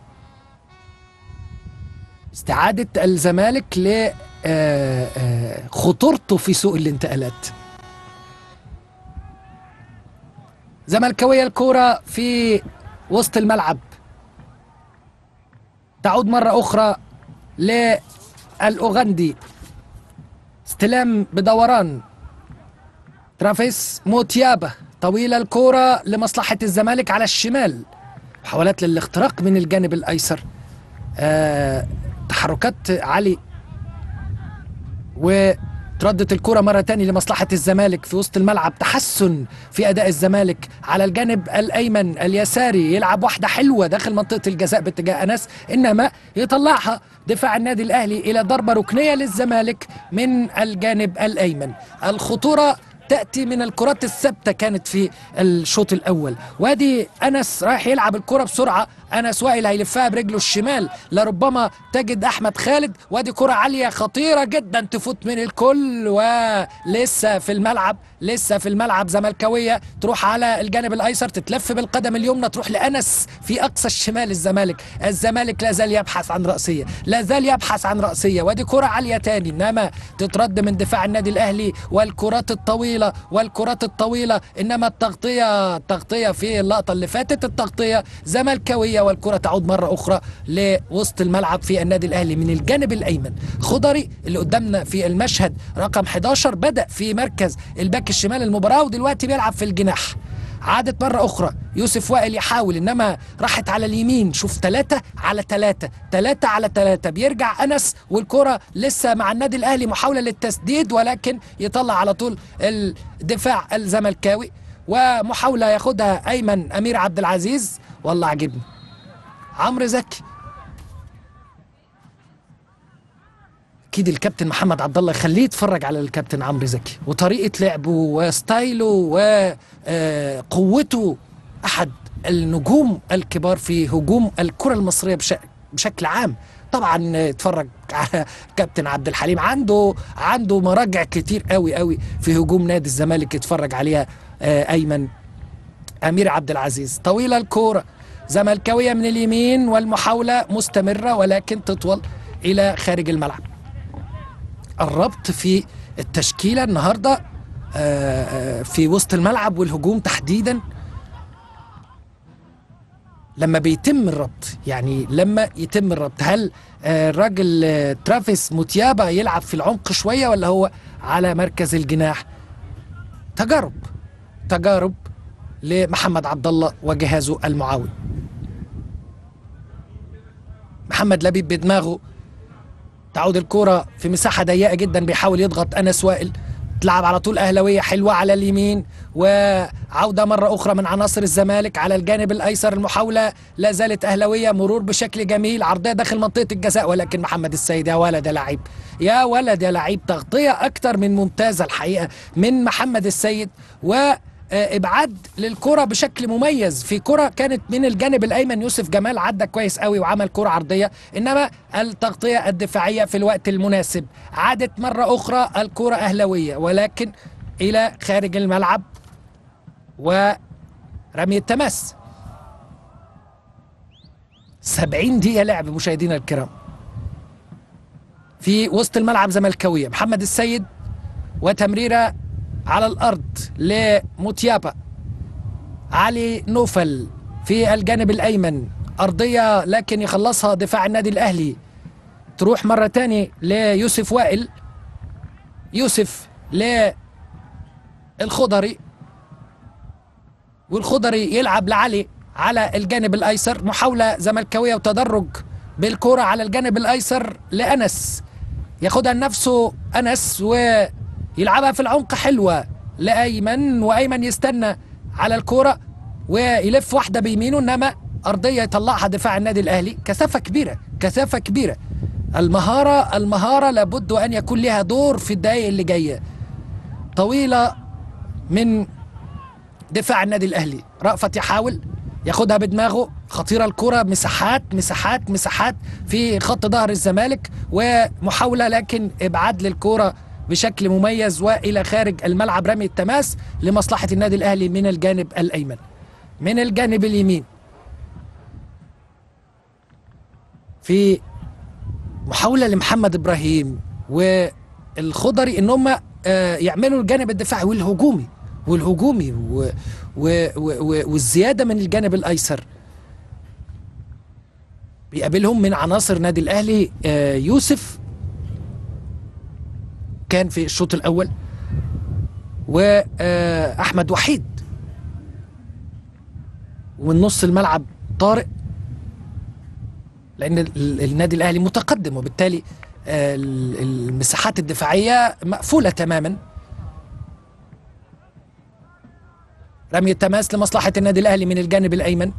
استعادة الزمالك ل آه، آه، خطورته في سوق الانتقالات زملكاوية الكورة في وسط الملعب تعود مرة أخرى للأوغندي استلام بدوران ترافيس موتيابا طويل الكورة لمصلحة الزمالك على الشمال محاولات للاختراق من الجانب الأيسر آه تحركات علي وتردت الكرة مرة تاني لمصلحة الزمالك في وسط الملعب تحسن في أداء الزمالك على الجانب الأيمن اليساري يلعب واحدة حلوة داخل منطقة الجزاء باتجاه أنس إنما يطلعها دفاع النادي الأهلي إلى ضربة ركنية للزمالك من الجانب الأيمن الخطورة تأتي من الكرات الثابتة كانت في الشوط الأول وادي أنس رايح يلعب الكرة بسرعة أنس وائل هيلفها برجله الشمال لربما تجد أحمد خالد وادي كرة عالية خطيرة جدا تفوت من الكل ولسه في الملعب لسه في الملعب زملكاوية تروح على الجانب الأيسر تتلف بالقدم اليمنى تروح لأنس في أقصى الشمال الزمالك الزمالك لا زال يبحث عن رأسية لا زال يبحث عن رأسية وادي كرة عالية تاني إنما تترد من دفاع النادي الأهلي والكرات الطويلة والكرات الطويلة إنما التغطية التغطية في اللقطة اللي فاتت التغطية زملكاوية والكرة تعود مرة أخرى لوسط الملعب في النادي الأهلي من الجانب الأيمن خضري اللي قدامنا في المشهد رقم 11 بدأ في مركز الباك الشمال المباراة ودلوقتي بيلعب في الجناح عادت مرة أخرى يوسف وائل يحاول إنما راحت على اليمين شوف ثلاثة على ثلاثة ثلاثة على ثلاثة بيرجع أنس والكرة لسه مع النادي الأهلي محاولة للتسديد ولكن يطلع على طول الدفاع الزملكاوي ومحاولة ياخدها أيمن أمير عبد العزيز والله عجبني عمرو زكي اكيد الكابتن محمد عبد الله يخليه يتفرج على الكابتن عمرو زكي وطريقه لعبه وستايله وقوته احد النجوم الكبار في هجوم الكره المصريه بش- بشكل عام طبعا اتفرج على كابتن عبد الحليم عنده عنده مراجع كتير قوي قوي في هجوم نادي الزمالك يتفرج عليها آه، ايمن امير عبد العزيز طويله الكوره زملكاويه من اليمين والمحاوله مستمره ولكن تطول الى خارج الملعب الربط في التشكيله النهارده آه، آه، في وسط الملعب والهجوم تحديدا لما بيتم الربط يعني لما يتم الربط هل آه، الراجل آه، ترافيس موتيابا يلعب في العمق شويه ولا هو على مركز الجناح تجارب تجارب لمحمد عبد الله وجهازه المعاون محمد لبيب بدماغه تعود الكرة في مساحة ضيقة جدا بيحاول يضغط أنس وائل تلعب على طول أهلوية حلوة على اليمين وعودة مرة أخرى من عناصر الزمالك على الجانب الأيسر المحاولة لا زالت أهلوية مرور بشكل جميل عرضية داخل منطقة الجزاء ولكن محمد السيد يا ولد يا لعيب يا ولد يا لعيب تغطية أكتر من ممتازة الحقيقة من محمد السيد و آه، ابعاد للكره بشكل مميز في كره كانت من الجانب الايمن يوسف جمال عدى كويس قوي وعمل كره عرضيه انما التغطيه الدفاعيه في الوقت المناسب عادت مره اخرى الكره اهلاويه ولكن الى خارج الملعب ورمي التماس 70 دقيقه لعب مشاهدينا الكرام في وسط الملعب زملكاويه محمد السيد وتمريره على الارض لموتيابا علي نوفل في الجانب الايمن ارضيه لكن يخلصها دفاع النادي الاهلي تروح مره تاني ليوسف وائل يوسف للخضري والخضري يلعب لعلي على الجانب الايسر محاوله زملكاويه وتدرج بالكره على الجانب الايسر لانس ياخدها لنفسه انس ويلعبها في العمق حلوه لايمن وايمن يستنى على الكوره ويلف واحده بيمينه انما ارضيه يطلعها دفاع النادي الاهلي كثافه كبيره كثافه كبيره المهاره المهاره لابد ان يكون لها دور في الدقائق اللي جايه طويله من دفاع النادي الاهلي رأفت يحاول ياخدها بدماغه خطيره الكره مساحات مساحات مساحات في خط ظهر الزمالك ومحاوله لكن ابعاد للكره بشكل مميز والى خارج الملعب رمي التماس لمصلحه النادي الاهلي من الجانب الايمن من الجانب اليمين في محاوله لمحمد ابراهيم والخضري ان هم آه، يعملوا الجانب الدفاعي والهجومي والهجومي و و و والزياده من الجانب الايسر بيقابلهم من عناصر نادي الاهلي آه، يوسف كان في الشوط الاول واحمد وحيد ومن نص الملعب طارق لان ال- النادي الاهلي متقدم وبالتالي آه، ال- المساحات الدفاعيه مقفوله تماما رمي التماس لمصلحه النادي الاهلي من الجانب الايمن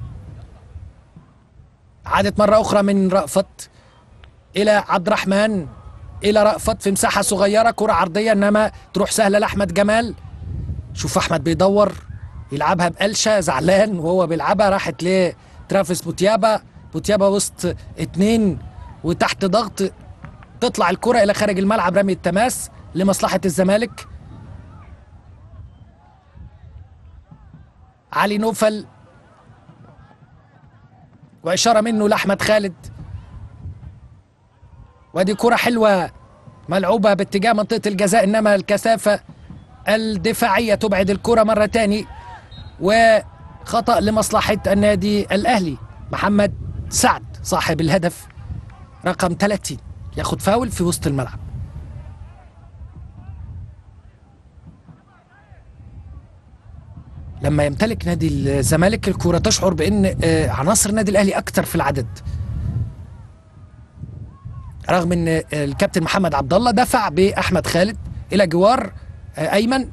عادت مره اخرى من رأفت الى عبد الرحمن الى رأفت في مساحه صغيره كره عرضيه انما تروح سهله لاحمد جمال شوف احمد بيدور يلعبها بقلشه زعلان وهو بيلعبها راحت لترافيس بوتيابا بوتيابا وسط اتنين وتحت ضغط تطلع الكره الى خارج الملعب رمي التماس لمصلحه الزمالك علي نوفل وإشارة منه لأحمد خالد وادي كرة حلوة ملعوبة باتجاه منطقة الجزاء إنما الكثافة الدفاعية تبعد الكرة مرة تاني وخطأ لمصلحة النادي الأهلي محمد سعد صاحب الهدف رقم 30 ياخد فاول في وسط الملعب لما يمتلك نادي الزمالك الكرة تشعر بأن آه، عناصر النادي الأهلي أكثر في العدد رغم أن آه، الكابتن محمد عبد الله دفع بأحمد خالد إلى جوار آه، أيمن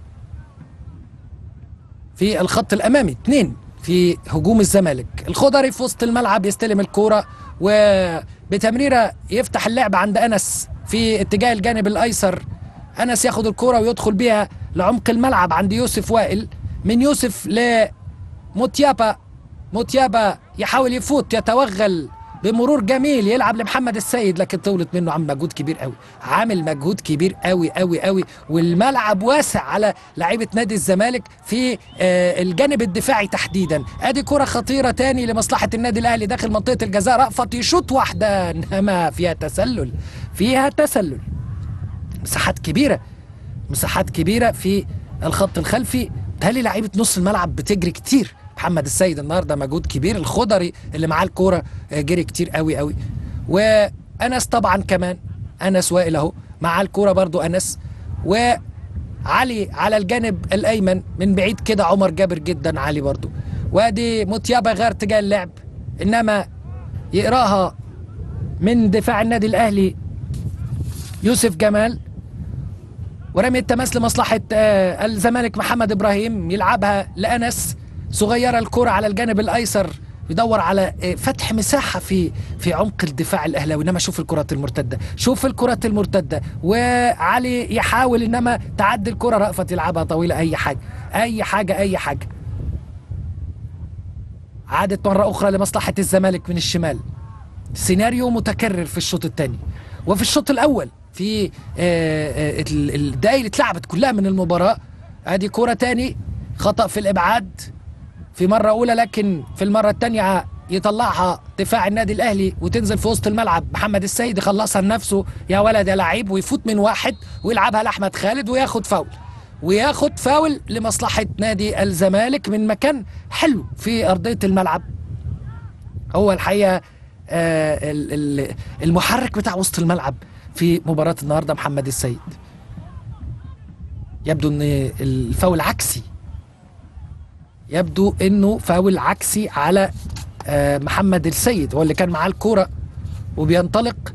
في الخط الأمامي اثنين في هجوم الزمالك الخضري في وسط الملعب يستلم الكرة وبتمريرة يفتح اللعب عند أنس في اتجاه الجانب الأيسر أنس ياخد الكرة ويدخل بيها لعمق الملعب عند يوسف وائل من يوسف لموتيابا موتيابا يحاول يفوت يتوغل بمرور جميل يلعب لمحمد السيد لكن طولت منه عامل مجهود كبير قوي عامل مجهود كبير قوي قوي قوي والملعب واسع على لعيبه نادي الزمالك في آه، الجانب الدفاعي تحديدا ادي كره خطيره تاني لمصلحه النادي الاهلي داخل منطقه الجزاء رأفت يشوط واحده انما فيها تسلل فيها تسلل مساحات كبيره مساحات كبيره في الخط الخلفي تهيألي لعيبه نص الملعب بتجري كتير محمد السيد النهارده مجهود كبير الخضري اللي معاه الكوره آه، جري كتير قوي قوي وانس طبعا كمان انس وائل اهو معاه الكوره برضو انس وعلي على الجانب الايمن من بعيد كده عمر جابر جدا علي برضو وادي متيابه غير اتجاه اللعب انما يقراها من دفاع النادي الاهلي يوسف جمال ورمي التماس لمصلحة آه، الزمالك محمد إبراهيم يلعبها لأنس صغيرة الكرة على الجانب الأيسر يدور على آه، فتح مساحة في في عمق الدفاع الأهلاوي إنما شوف الكرات المرتدة شوف الكرات المرتدة وعلي يحاول إنما تعدي الكرة رأفت يلعبها طويلة أي حاجة أي حاجة أي حاجة عادت مرة أخرى لمصلحة الزمالك من الشمال سيناريو متكرر في الشوط الثاني وفي الشوط الاول في آه، آه، ال- الدقايق اللي اتلعبت كلها من المباراه ادي كوره تاني خطا في الابعاد في مره اولى لكن في المره الثانيه يطلعها دفاع النادي الاهلي وتنزل في وسط الملعب محمد السيد يخلصها لنفسه يا ولد يا لعيب ويفوت من واحد ويلعبها لاحمد خالد وياخد فاول وياخد فاول لمصلحه نادي الزمالك من مكان حلو في ارضيه الملعب هو الحقيقه آه، ال- ال- المحرك بتاع وسط الملعب في مباراة النهارده محمد السيد يبدو ان الفاول عكسي يبدو انه فاول عكسي على آه، محمد السيد هو اللي كان معاه الكوره وبينطلق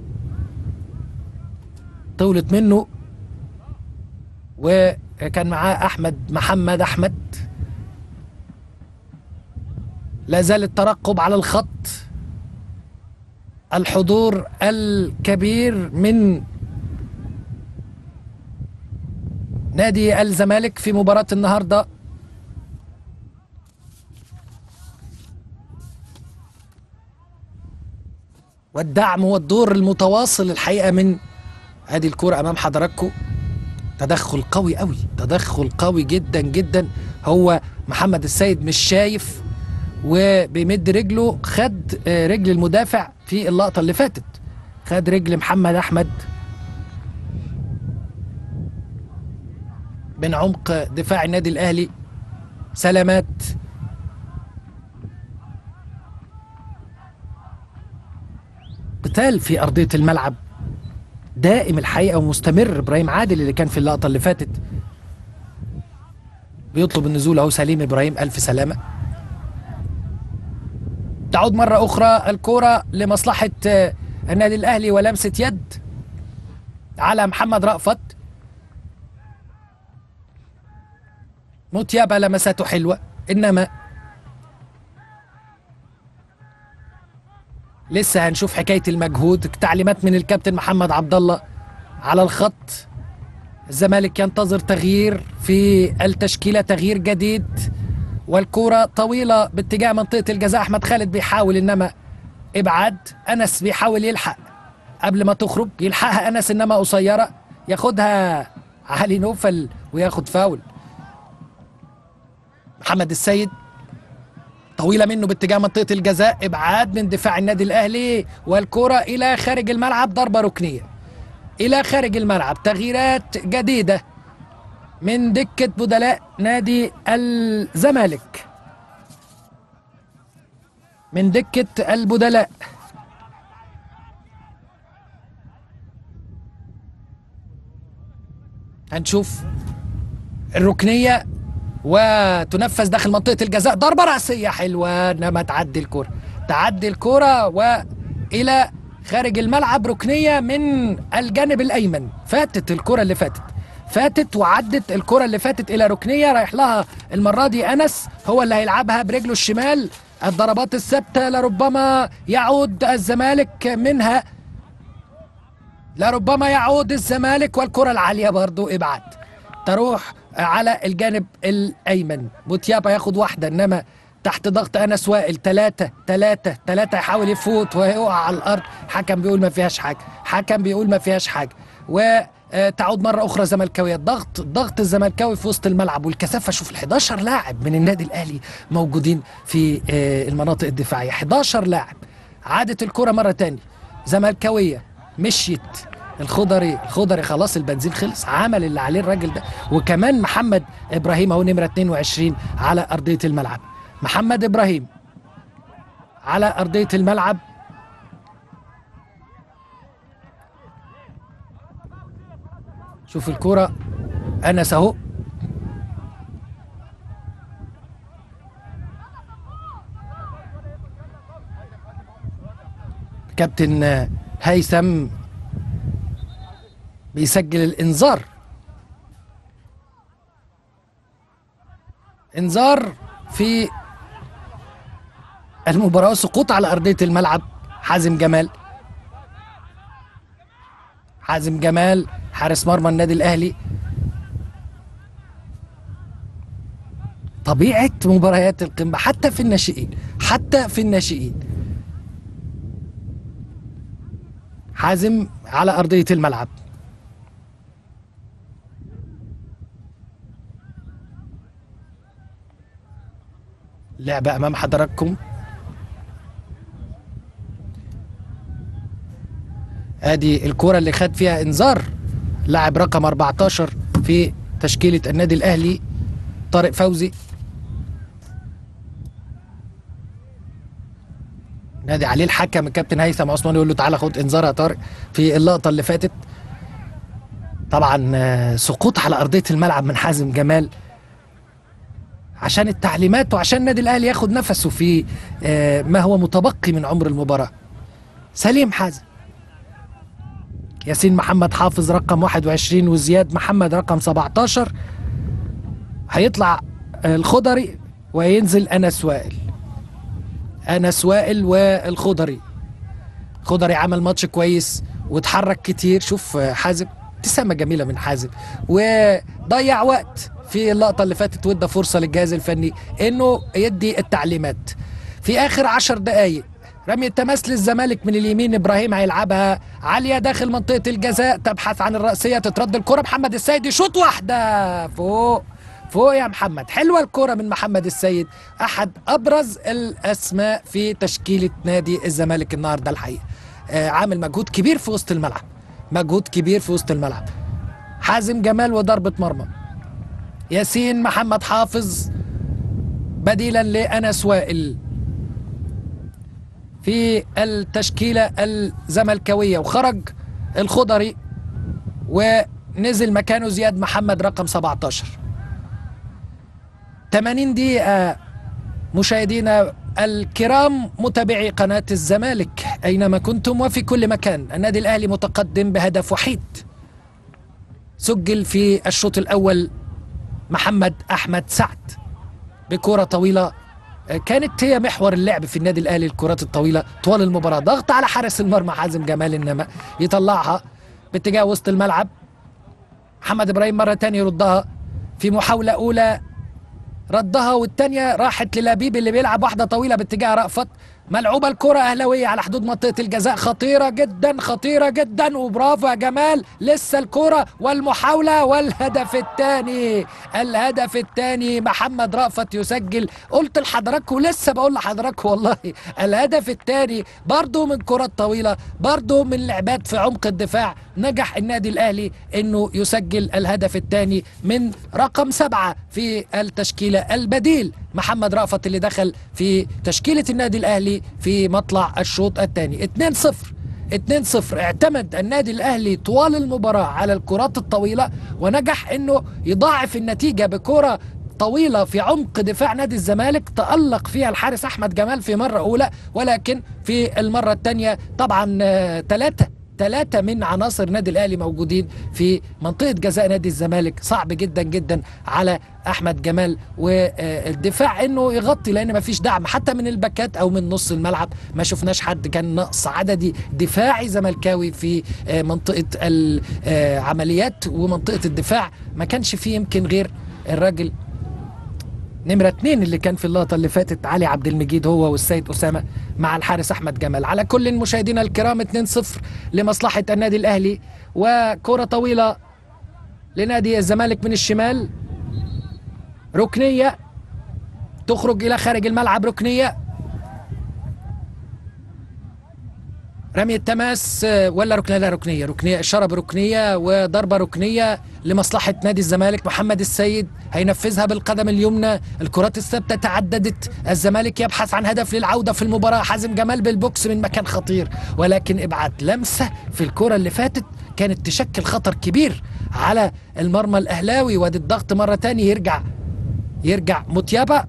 طولت منه وكان معاه احمد محمد احمد لا زال الترقب على الخط الحضور الكبير من نادي الزمالك في مباراة النهارده والدعم والدور المتواصل الحقيقة من هذه الكرة أمام حضراتكم تدخل قوي قوي تدخل قوي جدا جدا هو محمد السيد مش شايف وبيمد رجله خد آه، رجل المدافع في اللقطة اللي فاتت خد رجل محمد أحمد من عمق دفاع النادي الأهلي سلامات قتال في أرضية الملعب دائم الحقيقة ومستمر إبراهيم عادل اللي كان في اللقطة اللي فاتت بيطلب النزول أهو سليم إبراهيم ألف سلامة تعود مرة أخرى الكرة لمصلحة آه، النادي الأهلي ولمسة يد على محمد رأفت متيابة لمساته حلوة إنما لسه هنشوف حكاية المجهود تعليمات من الكابتن محمد عبد الله على الخط الزمالك ينتظر تغيير في التشكيلة تغيير جديد والكرة طويلة باتجاه منطقة الجزاء أحمد خالد بيحاول إنما إبعاد أنس بيحاول يلحق قبل ما تخرج يلحقها أنس إنما قصيرة ياخدها علي نوفل وياخد فاول محمد السيد طويلة منه باتجاه منطقة الجزاء إبعاد من دفاع النادي الأهلي والكرة إلى خارج الملعب ضربة ركنية إلى خارج الملعب تغييرات جديدة من دكة بدلاء نادي الزمالك من دكة البدلاء هنشوف الركنية وتنفذ داخل منطقة الجزاء ضربة رأسية حلوة انما تعدي الكرة تعدي الكرة وإلى خارج الملعب ركنية من الجانب الأيمن فاتت الكرة اللي فاتت فاتت وعدت الكرة اللي فاتت إلى ركنية رايح لها المرة دي أنس هو اللي هيلعبها برجله الشمال الضربات الثابتة لربما يعود الزمالك منها لربما يعود الزمالك والكرة العالية برضو إبعاد تروح على الجانب الأيمن بوتيابا ياخد واحدة إنما تحت ضغط أنس وائل ثلاثة ثلاثة ثلاثة يحاول يفوت ويقع على الأرض حكم بيقول ما فيهاش حاجة حكم بيقول ما فيهاش حاجة وتعود مرة أخرى زملكاوية الضغط ضغط الزملكاوي في وسط الملعب والكثافة شوف ال 11 لاعب من النادي الأهلي موجودين في آه، المناطق الدفاعية 11 لاعب عادت الكرة مرة تاني زملكاوية مشيت الخضري الخضري خلاص البنزين خلص عمل اللي عليه الراجل ده وكمان محمد ابراهيم اهو نمره 22 على ارضيه الملعب محمد ابراهيم على ارضيه الملعب شوف الكرة انس اهو كابتن هيثم بيسجل الانذار انذار في المباراة سقوط على أرضية الملعب حازم جمال حازم جمال حارس مرمى النادي الأهلي طبيعة مباريات القمة حتى في الناشئين حتى في الناشئين حازم على أرضية الملعب لعبة أمام حضراتكم ادي الكرة اللي خد فيها انذار لاعب رقم 14 في تشكيلة النادي الاهلي طارق فوزي نادي عليه الحكم الكابتن هيثم عثمان يقول له تعالى خد انذار يا طارق في اللقطة اللي فاتت طبعا آه، سقوط على ارضية الملعب من حازم جمال عشان التعليمات وعشان النادي الاهلي ياخد نفسه في آه، ما هو متبقي من عمر المباراة سليم حازم ياسين محمد حافظ رقم 21 وزياد محمد رقم 17 هيطلع الخضري وينزل انس وائل انس وائل والخضري خضري عمل ماتش كويس واتحرك كتير شوف حازم ابتسامة جميلة من حازم وضيع وقت في اللقطة اللي فاتت وادى فرصة للجهاز الفني انه يدي التعليمات في اخر عشر دقايق رمي التماس للزمالك من اليمين ابراهيم هيلعبها عاليه داخل منطقه الجزاء تبحث عن الراسيه تترد الكره محمد السيد يشوط واحده فوق فوق يا محمد حلوه الكره من محمد السيد احد ابرز الاسماء في تشكيله نادي الزمالك النهارده الحقيقه آه عامل مجهود كبير في وسط الملعب مجهود كبير في وسط الملعب حازم جمال وضربه مرمى ياسين محمد حافظ بديلا لانس وائل في التشكيلة الزملكاوية وخرج الخضري ونزل مكانه زياد محمد رقم 17 80 دقيقة مشاهدينا الكرام متابعي قناة الزمالك أينما كنتم وفي كل مكان النادي الأهلي متقدم بهدف وحيد سجل في الشوط الأول محمد أحمد سعد بكرة طويلة كانت هي محور اللعب في النادي الاهلي الكرات الطويله طوال المباراه ضغط على حارس المرمى حازم جمال انما يطلعها باتجاه وسط الملعب محمد ابراهيم مره تانية يردها في محاوله اولى ردها والتانية راحت للبيب اللي بيلعب واحده طويله باتجاه رأفت ملعوبه الكره اهلاويه على حدود منطقه الجزاء خطيره جدا خطيره جدا وبرافو يا جمال لسه الكره والمحاوله والهدف الثاني الهدف الثاني محمد رأفت يسجل قلت لحضراتكم لسه بقول لحضراتكم والله الهدف الثاني برضه من كرات طويله برضه من لعبات في عمق الدفاع نجح النادي الاهلي انه يسجل الهدف الثاني من رقم سبعه في التشكيله البديل محمد رأفت اللي دخل في تشكيله النادي الاهلي في مطلع الشوط الثاني 2-0 2-0 اعتمد النادي الاهلي طوال المباراه على الكرات الطويله ونجح انه يضاعف النتيجه بكره طويله في عمق دفاع نادي الزمالك تالق فيها الحارس احمد جمال في مره اولى ولكن في المره الثانيه طبعا ثلاثه ثلاثة من عناصر نادي الأهلي موجودين في منطقة جزاء نادي الزمالك صعب جدا جدا على أحمد جمال والدفاع إنه يغطي لأن ما فيش دعم حتى من الباكات أو من نص الملعب ما شفناش حد كان نقص عددي دفاعي زملكاوي في منطقة العمليات ومنطقة الدفاع ما كانش فيه يمكن غير الراجل نمرة اتنين اللي كان في اللقطة اللي فاتت علي عبد المجيد هو والسيد أسامة مع الحارس أحمد جمال على كل مشاهدينا الكرام 2-0 لمصلحة النادي الأهلي وكرة طويلة لنادي الزمالك من الشمال ركنية تخرج إلى خارج الملعب ركنية رمي التماس آه، ولا ركنيه لا ركنيه ركنيه اشاره بركنيه وضربه ركنيه لمصلحه نادي الزمالك محمد السيد هينفذها بالقدم اليمنى الكرات الثابته تعددت الزمالك يبحث عن هدف للعوده في المباراه حازم جمال بالبوكس من مكان خطير ولكن ابعاد لمسه في الكره اللي فاتت كانت تشكل خطر كبير على المرمى الاهلاوي وادي الضغط مره تاني يرجع يرجع متيابا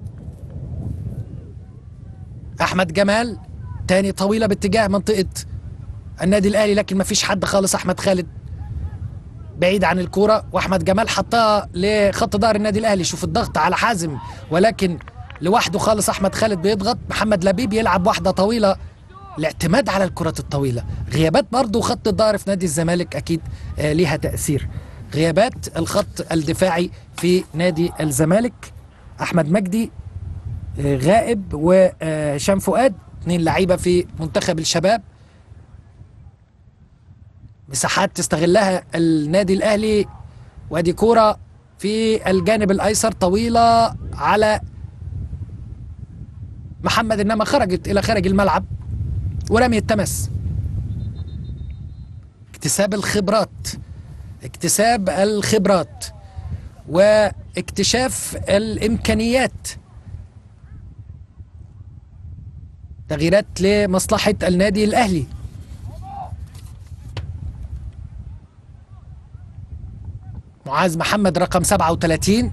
احمد جمال تاني طويله باتجاه منطقه النادي الاهلي لكن ما فيش حد خالص احمد خالد بعيد عن الكوره واحمد جمال حطها لخط ظهر النادي الاهلي شوف الضغط على حازم ولكن لوحده خالص احمد خالد بيضغط محمد لبيب يلعب واحده طويله الاعتماد على الكرات الطويله غيابات برضه خط الظهر في نادي الزمالك اكيد آه، ليها تاثير غيابات الخط الدفاعي في نادي الزمالك احمد مجدي آه، غائب وهشام فؤاد اثنين لعيبه في منتخب الشباب مساحات تستغلها النادي الاهلي وادي كوره في الجانب الايسر طويله على محمد انما خرجت الى خارج الملعب ورمي التمس اكتساب الخبرات اكتساب الخبرات واكتشاف الامكانيات تغييرات لمصلحه النادي الاهلي معاذ محمد رقم 37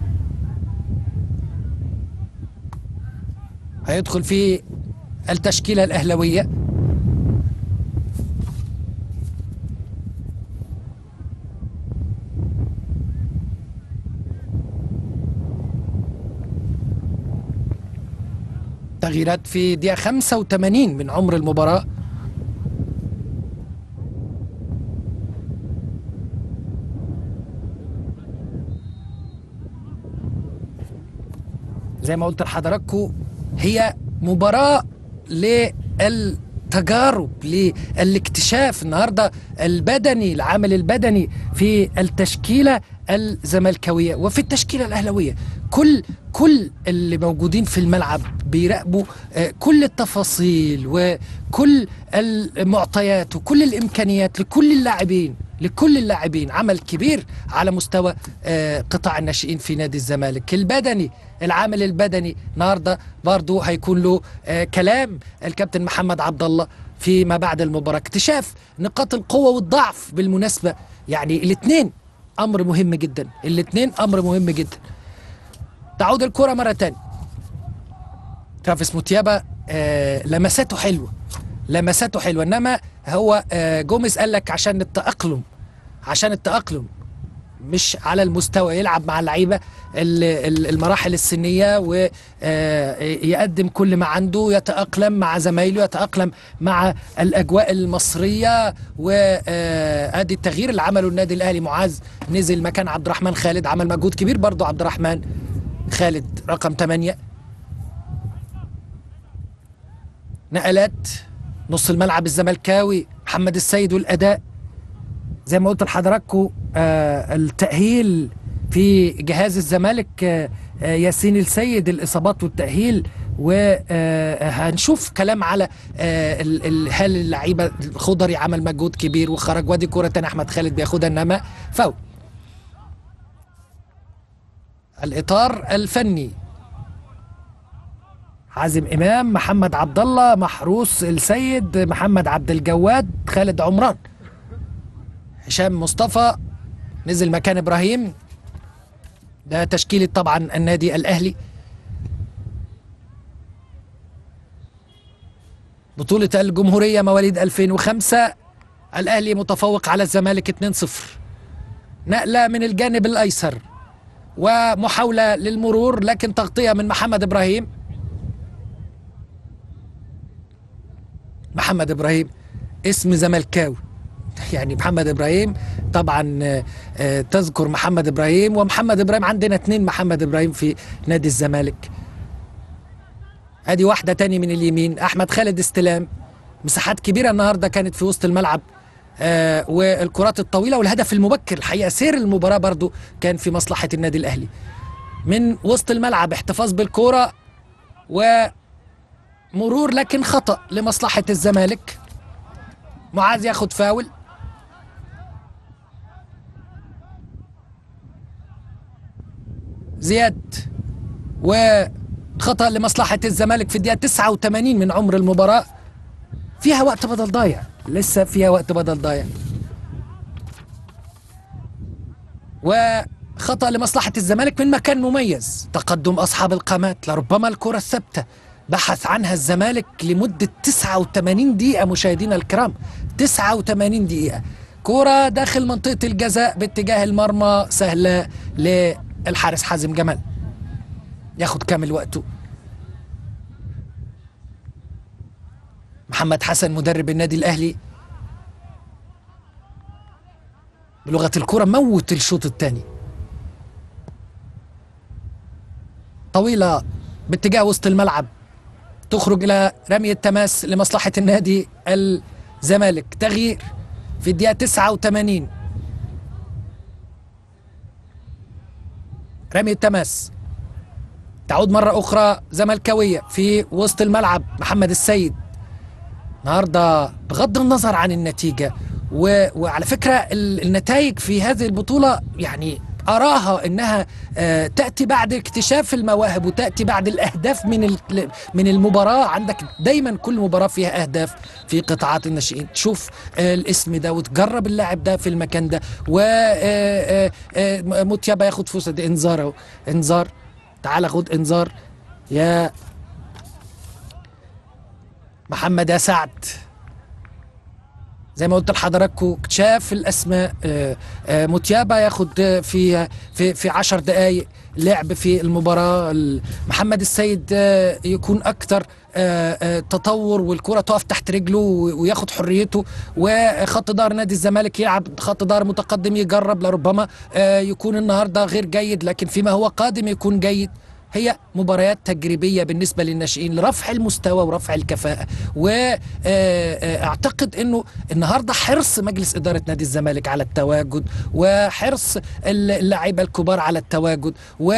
هيدخل في التشكيلة الأهلوية تغييرات في دقيقة 85 من عمر المباراة زي ما قلت لحضراتكم هي مباراة للتجارب للاكتشاف النهارده البدني العامل البدني في التشكيلة الزملكاوية وفي التشكيلة الأهلوية كل كل اللي موجودين في الملعب بيراقبوا آه، كل التفاصيل وكل المعطيات وكل الإمكانيات لكل اللاعبين لكل اللاعبين عمل كبير على مستوى آه، قطاع الناشئين في نادي الزمالك البدني العامل البدني النهارده برضه هيكون له آه، كلام الكابتن محمد عبد الله فيما بعد المباراه اكتشاف نقاط القوه والضعف بالمناسبه يعني الاثنين امر مهم جدا الاثنين امر مهم جدا تعود الكره مره تانية ترافيس موتيابا آه لمساته حلوه لمساته حلوه انما هو آه جوميز قال لك عشان التاقلم عشان التاقلم مش على المستوى يلعب مع اللعيبه ال- ال- المراحل السنيه ويقدم كل ما عنده يتاقلم مع زمايله يتاقلم مع الاجواء المصريه وادي التغيير اللي عمله النادي الاهلي معاذ نزل مكان عبد الرحمن خالد عمل مجهود كبير برضه عبد الرحمن خالد رقم 8 نقلات نص الملعب الزملكاوي محمد السيد والاداء زي ما قلت لحضراتكم آه التأهيل في جهاز الزمالك آه آه ياسين السيد الإصابات والتأهيل وهنشوف كلام على آه ال- ال- هل اللعيبة الخضري عمل مجهود كبير وخرج وادي كرة تاني أحمد خالد بياخدها إنما فاول الإطار الفني حازم إمام محمد عبد الله محروس السيد محمد عبد الجواد خالد عمران هشام مصطفى نزل مكان ابراهيم ده تشكيلة طبعا النادي الاهلي بطولة الجمهورية مواليد 2005 الاهلي متفوق على الزمالك 2-0 نقلة من الجانب الايسر ومحاولة للمرور لكن تغطية من محمد ابراهيم محمد ابراهيم اسم زملكاوي يعني محمد ابراهيم طبعا آه، آه، تذكر محمد ابراهيم ومحمد ابراهيم عندنا اتنين محمد ابراهيم في نادي الزمالك ادي واحده تاني من اليمين احمد خالد استلام مساحات كبيره النهارده كانت في وسط الملعب آه والكرات الطويله والهدف المبكر الحقيقه سير المباراه برضو كان في مصلحه النادي الاهلي من وسط الملعب احتفاظ بالكوره ومرور لكن خطا لمصلحه الزمالك معاذ ياخد فاول زياد وخطأ لمصلحة الزمالك في الدقيقة 89 من عمر المباراة فيها وقت بدل ضايع لسه فيها وقت بدل ضايع وخطأ لمصلحة الزمالك من مكان مميز تقدم أصحاب القامات لربما الكرة الثابتة بحث عنها الزمالك لمدة 89 دقيقة مشاهدينا الكرام 89 دقيقة كرة داخل منطقة الجزاء باتجاه المرمى سهلة للحارس حازم جمال ياخد كامل وقته محمد حسن مدرب النادي الأهلي بلغة الكرة موت الشوط الثاني طويلة باتجاه وسط الملعب تخرج إلى رمي التماس لمصلحة النادي الزمالك تغيير في الدقيقة 89 رمي التماس تعود مرة أخرى زملكاوية في وسط الملعب محمد السيد النهارده بغض النظر عن النتيجة و... وعلى فكرة ال- النتائج في هذه البطولة يعني أراها إنها آه، تأتي بعد اكتشاف المواهب وتأتي بعد الأهداف من ال... من المباراة عندك دايما كل مباراة فيها أهداف في قطاعات الناشئين تشوف آه، الاسم ده وتجرب اللاعب ده في المكان ده و آه، آه، آه، متيابا ياخد فرصة دي انذار أهو انذار تعال خد انذار يا محمد يا سعد زي ما قلت لحضراتكم اكتشاف الاسماء آه، آه، متيابا ياخد آه، في في في 10 دقائق لعب في المباراه ال- محمد السيد آه، يكون اكثر آه، آه، تطور والكره تقف تحت رجله و- وياخد حريته وخط ظهر نادي الزمالك يلعب خط ظهر متقدم يجرب لربما آه، يكون النهارده غير جيد لكن فيما هو قادم يكون جيد هي مباريات تجريبيه بالنسبه للناشئين لرفع المستوى ورفع الكفاءه واعتقد انه النهارده حرص مجلس اداره نادي الزمالك على التواجد وحرص اللاعيبه الكبار على التواجد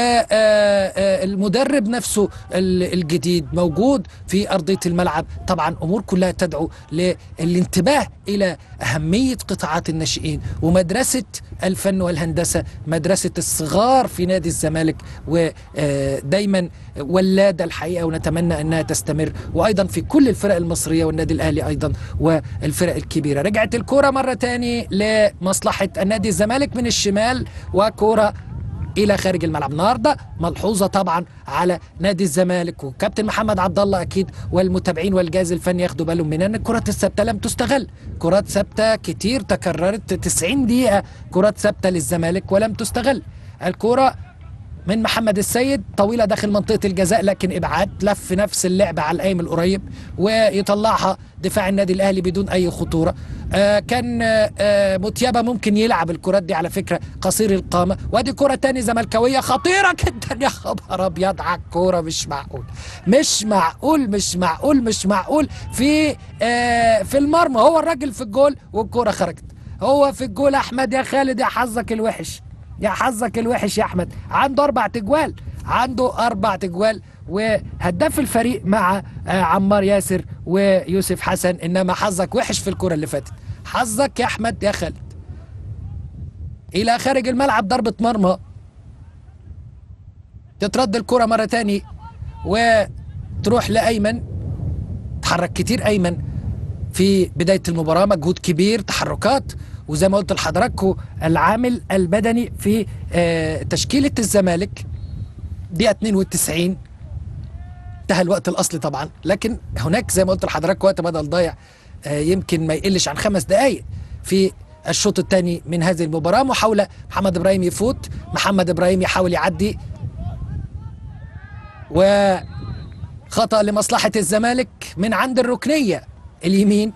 والمدرب نفسه ال- الجديد موجود في ارضيه الملعب طبعا امور كلها تدعو للانتباه الى اهميه قطاعات الناشئين ومدرسه الفن والهندسه مدرسه الصغار في نادي الزمالك ودايما ولاده الحقيقه ونتمنى انها تستمر وايضا في كل الفرق المصريه والنادي الاهلي ايضا والفرق الكبيره رجعت الكره مره تاني لمصلحه النادي الزمالك من الشمال وكره الى خارج الملعب النهارده ملحوظه طبعا على نادي الزمالك وكابتن محمد عبد الله اكيد والمتابعين والجهاز الفني ياخدوا بالهم من ان الكرات الثابته لم تستغل كرات ثابته كتير تكررت 90 دقيقه كرات ثابته للزمالك ولم تستغل الكره من محمد السيد طويله داخل منطقه الجزاء لكن ابعاد لف نفس اللعبه على القايم القريب ويطلعها دفاع النادي الاهلي بدون اي خطوره آه كان آه آه متيابا ممكن يلعب الكرات دي على فكره قصير القامه وادي كره تاني زملكاويه خطيره جدا يا خبر ابيض على الكوره مش معقول مش معقول مش معقول مش معقول في آه في المرمى هو الراجل في الجول والكوره خرجت هو في الجول احمد يا خالد يا حظك الوحش يا حظك الوحش يا احمد عنده اربع تجوال عنده اربع تجوال وهداف الفريق مع آه، عمار ياسر ويوسف حسن انما حظك وحش في الكره اللي فاتت حظك يا احمد يا خالد الى خارج الملعب ضربه مرمى تترد الكره مره تاني وتروح لايمن تحرك كتير ايمن في بدايه المباراه مجهود كبير تحركات وزي ما قلت لحضراتكم العامل البدني في آه، تشكيله الزمالك دقيقه 92 انتهى الوقت الاصلي طبعا لكن هناك زي ما قلت لحضراتكم وقت بدل ضايع آه، يمكن ما يقلش عن خمس دقائق في الشوط الثاني من هذه المباراه محاوله محمد ابراهيم يفوت محمد ابراهيم يحاول يعدي وخطا لمصلحه الزمالك من عند الركنيه اليمين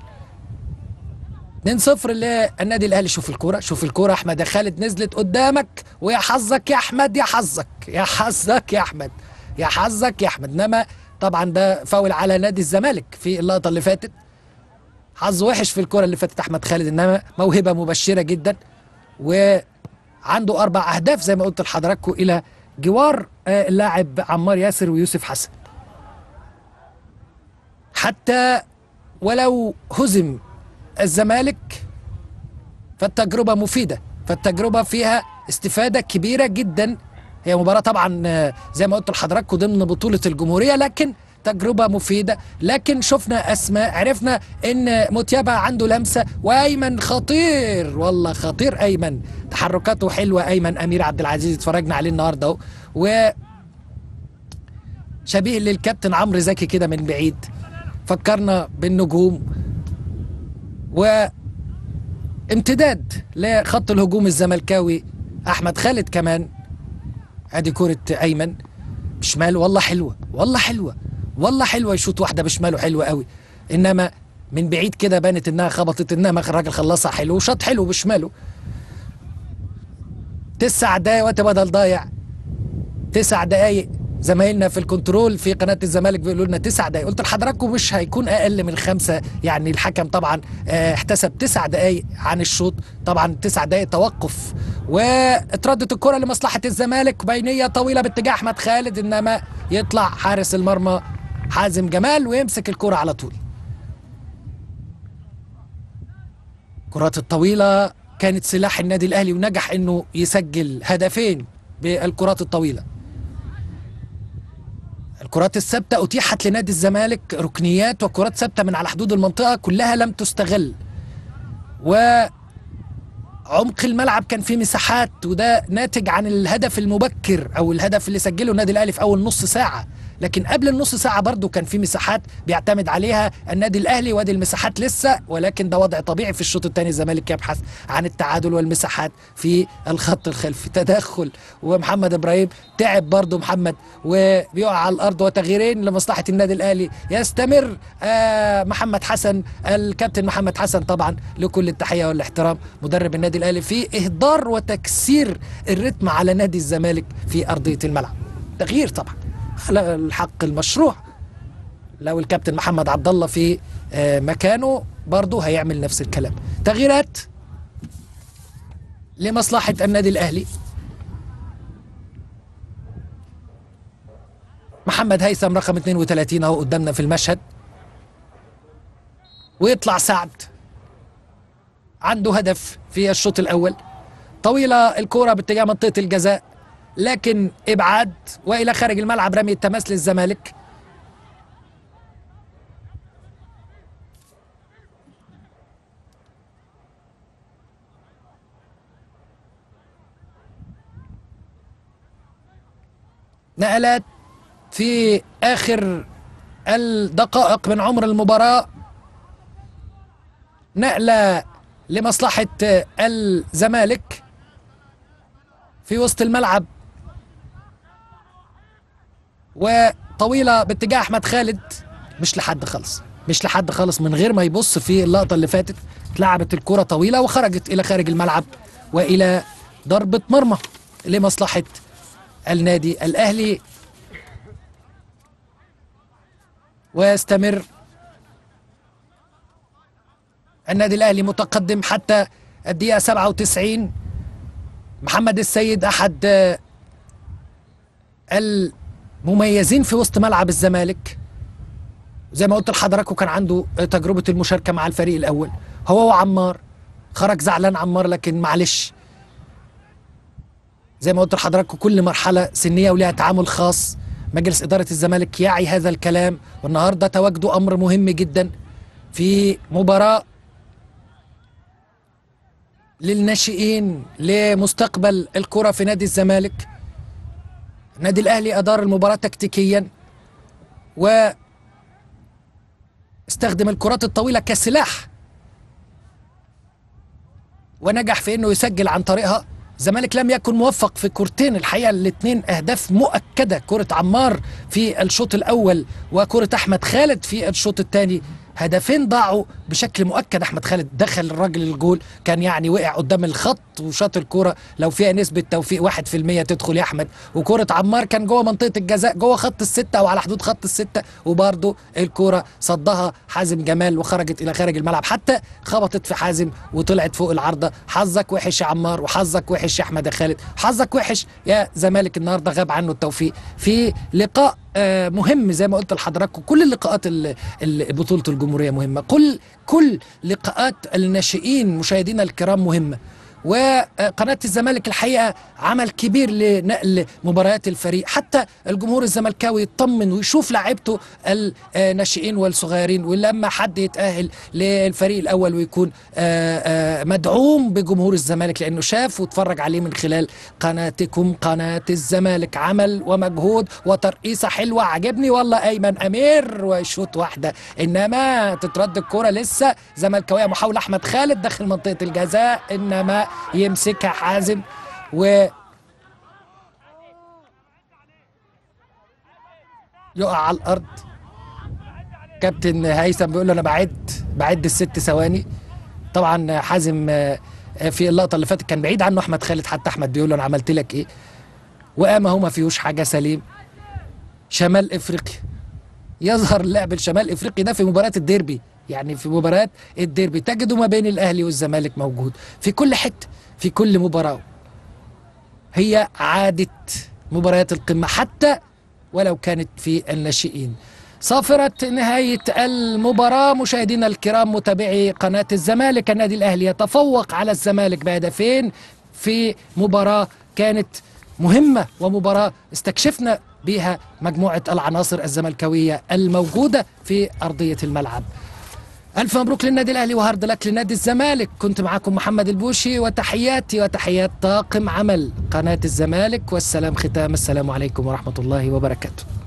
2-0 للنادي الاهلي شوف الكوره شوف الكوره احمد يا خالد نزلت قدامك ويا حظك يا احمد يا حظك يا حظك يا احمد يا حظك يا احمد انما طبعا ده فاول على نادي الزمالك في اللقطه اللي فاتت حظ وحش في الكوره اللي فاتت احمد خالد انما موهبه مبشره جدا وعنده اربع اهداف زي ما قلت لحضراتكم الى جوار آه، اللاعب عمار ياسر ويوسف حسن حتى ولو هزم الزمالك فالتجربة مفيدة فالتجربة فيها استفادة كبيرة جدا هي مباراة طبعا آه، زي ما قلت لحضراتكم ضمن بطولة الجمهورية لكن تجربة مفيدة لكن شفنا أسماء عرفنا إن متيابة عنده لمسة وأيمن خطير والله خطير أيمن تحركاته حلوة أيمن أمير عبد العزيز اتفرجنا عليه النهاردة أهو و شبيه للكابتن عمرو زكي كده من بعيد فكرنا بالنجوم و امتداد لخط الهجوم الزملكاوي احمد خالد كمان ادي كرة ايمن بشماله والله حلوه والله حلوه والله حلوه يشوط واحده بشماله حلوه قوي انما من بعيد كده بانت انها خبطت انما الراجل خلصها حلو وشاط حلو بشماله تسع دقايق وقت بدل ضايع تسع دقايق زمايلنا في الكنترول في قناه الزمالك بيقولوا لنا تسع دقايق قلت لحضراتكم مش هيكون اقل من خمسه يعني الحكم طبعا آه، احتسب تسع دقايق عن الشوط طبعا تسع دقايق توقف واتردت الكره لمصلحه الزمالك بينيه طويله باتجاه احمد خالد انما يطلع حارس المرمى حازم جمال ويمسك الكره على طول الكرات الطويله كانت سلاح النادي الاهلي ونجح انه يسجل هدفين بالكرات الطويله الكرات الثابته اتيحت لنادي الزمالك ركنيات وكرات ثابته من على حدود المنطقه كلها لم تستغل وعمق الملعب كان فيه مساحات وده ناتج عن الهدف المبكر او الهدف اللي سجله النادي الاهلي في اول نص ساعه لكن قبل النص ساعه برضو كان في مساحات بيعتمد عليها النادي الاهلي وادي المساحات لسه ولكن ده وضع طبيعي في الشوط الثاني الزمالك يبحث عن التعادل والمساحات في الخط الخلفي تدخل ومحمد ابراهيم تعب برضو محمد وبيقع على الارض وتغييرين لمصلحه النادي الاهلي يستمر آه محمد حسن الكابتن محمد حسن طبعا لكل التحيه والاحترام مدرب النادي الاهلي في اهدار وتكسير الرتم على نادي الزمالك في ارضيه الملعب تغيير طبعا على الحق المشروع لو الكابتن محمد عبد الله في آه، مكانه برضه هيعمل نفس الكلام تغييرات لمصلحة النادي الأهلي محمد هيثم رقم 32 اهو قدامنا في المشهد ويطلع سعد عنده هدف في الشوط الأول طويلة الكرة باتجاه منطقة الجزاء لكن ابعاد والى خارج الملعب رمي التماس للزمالك نقلات في اخر الدقائق من عمر المباراه نقله لمصلحه الزمالك في وسط الملعب وطويله باتجاه احمد خالد مش لحد خالص مش لحد خالص من غير ما يبص في اللقطه اللي فاتت اتلعبت الكره طويله وخرجت الى خارج الملعب والى ضربه مرمى لمصلحه النادي الاهلي ويستمر النادي الاهلي متقدم حتى الدقيقه 97 محمد السيد احد آه، المميزين في وسط ملعب الزمالك زي ما قلت لحضراتكم كان عنده تجربه المشاركه مع الفريق الاول هو وعمار خرج زعلان عمار لكن معلش زي ما قلت لحضراتكم كل مرحله سنيه ولها تعامل خاص مجلس اداره الزمالك يعي هذا الكلام والنهارده تواجده امر مهم جدا في مباراه للناشئين لمستقبل الكرة في نادي الزمالك النادي الأهلي أدار المباراة تكتيكيا و استخدم الكرات الطويلة كسلاح ونجح في انه يسجل عن طريقها الزمالك لم يكن موفق في كورتين الحقيقه الاثنين اهداف مؤكده كره عمار في الشوط الاول وكره احمد خالد في الشوط الثاني هدفين ضاعوا بشكل مؤكد احمد خالد دخل الراجل الجول كان يعني وقع قدام الخط وشاط الكرة لو فيها نسبة توفيق 1% تدخل يا احمد وكرة عمار كان جوه منطقة الجزاء جوه خط الستة او على حدود خط الستة وبرضه الكرة صدها حازم جمال وخرجت الى خارج الملعب حتى خبطت في حازم وطلعت فوق العارضة حظك وحش يا عمار وحظك وحش يا احمد يا خالد حظك وحش يا زمالك النهارده غاب عنه التوفيق في لقاء آه، مهم زي ما قلت لحضراتكم كل اللقاءات ال- ال- بطولة الجمهورية الجمهوريه مهمه كل كل لقاءات الناشئين مشاهدينا الكرام مهمه وقناة الزمالك الحقيقة عمل كبير لنقل مباريات الفريق حتى الجمهور الزملكاوي يطمن ويشوف لاعيبته الناشئين والصغيرين ولما حد يتأهل للفريق الأول ويكون آه، آه، مدعوم بجمهور الزمالك لأنه شاف واتفرج عليه من خلال قناتكم قناة الزمالك عمل ومجهود وترقيصة حلوة عجبني والله أيمن أمير وشوط واحدة إنما تترد الكرة لسه زملكاوية محاولة أحمد خالد داخل منطقة الجزاء إنما يمسكها حازم و يقع على الارض كابتن هيثم بيقول له انا بعد بعد الست ثواني طبعا حازم آه، آه، في اللقطه اللي فاتت كان بعيد عنه احمد خالد حتى احمد بيقول له انا عملت لك ايه وقام اهو ما فيهوش حاجه سليم شمال افريقيا يظهر اللاعب الشمال افريقي ده في مباراه الديربي يعني في مباراه الديربي تجده ما بين الاهلي والزمالك موجود في كل حته في كل مباراه هي عاده مباريات القمه حتى ولو كانت في الناشئين صافرة نهاية المباراة مشاهدينا الكرام متابعي قناة الزمالك النادي الأهلي يتفوق على الزمالك بهدفين في مباراة كانت مهمة ومباراة استكشفنا بها مجموعة العناصر الزملكاوية الموجودة في أرضية الملعب ألف مبروك للنادي الأهلي وهارد لك لنادي الزمالك كنت معكم محمد البوشي وتحياتي وتحيات طاقم عمل قناة الزمالك والسلام ختام السلام عليكم ورحمة الله وبركاته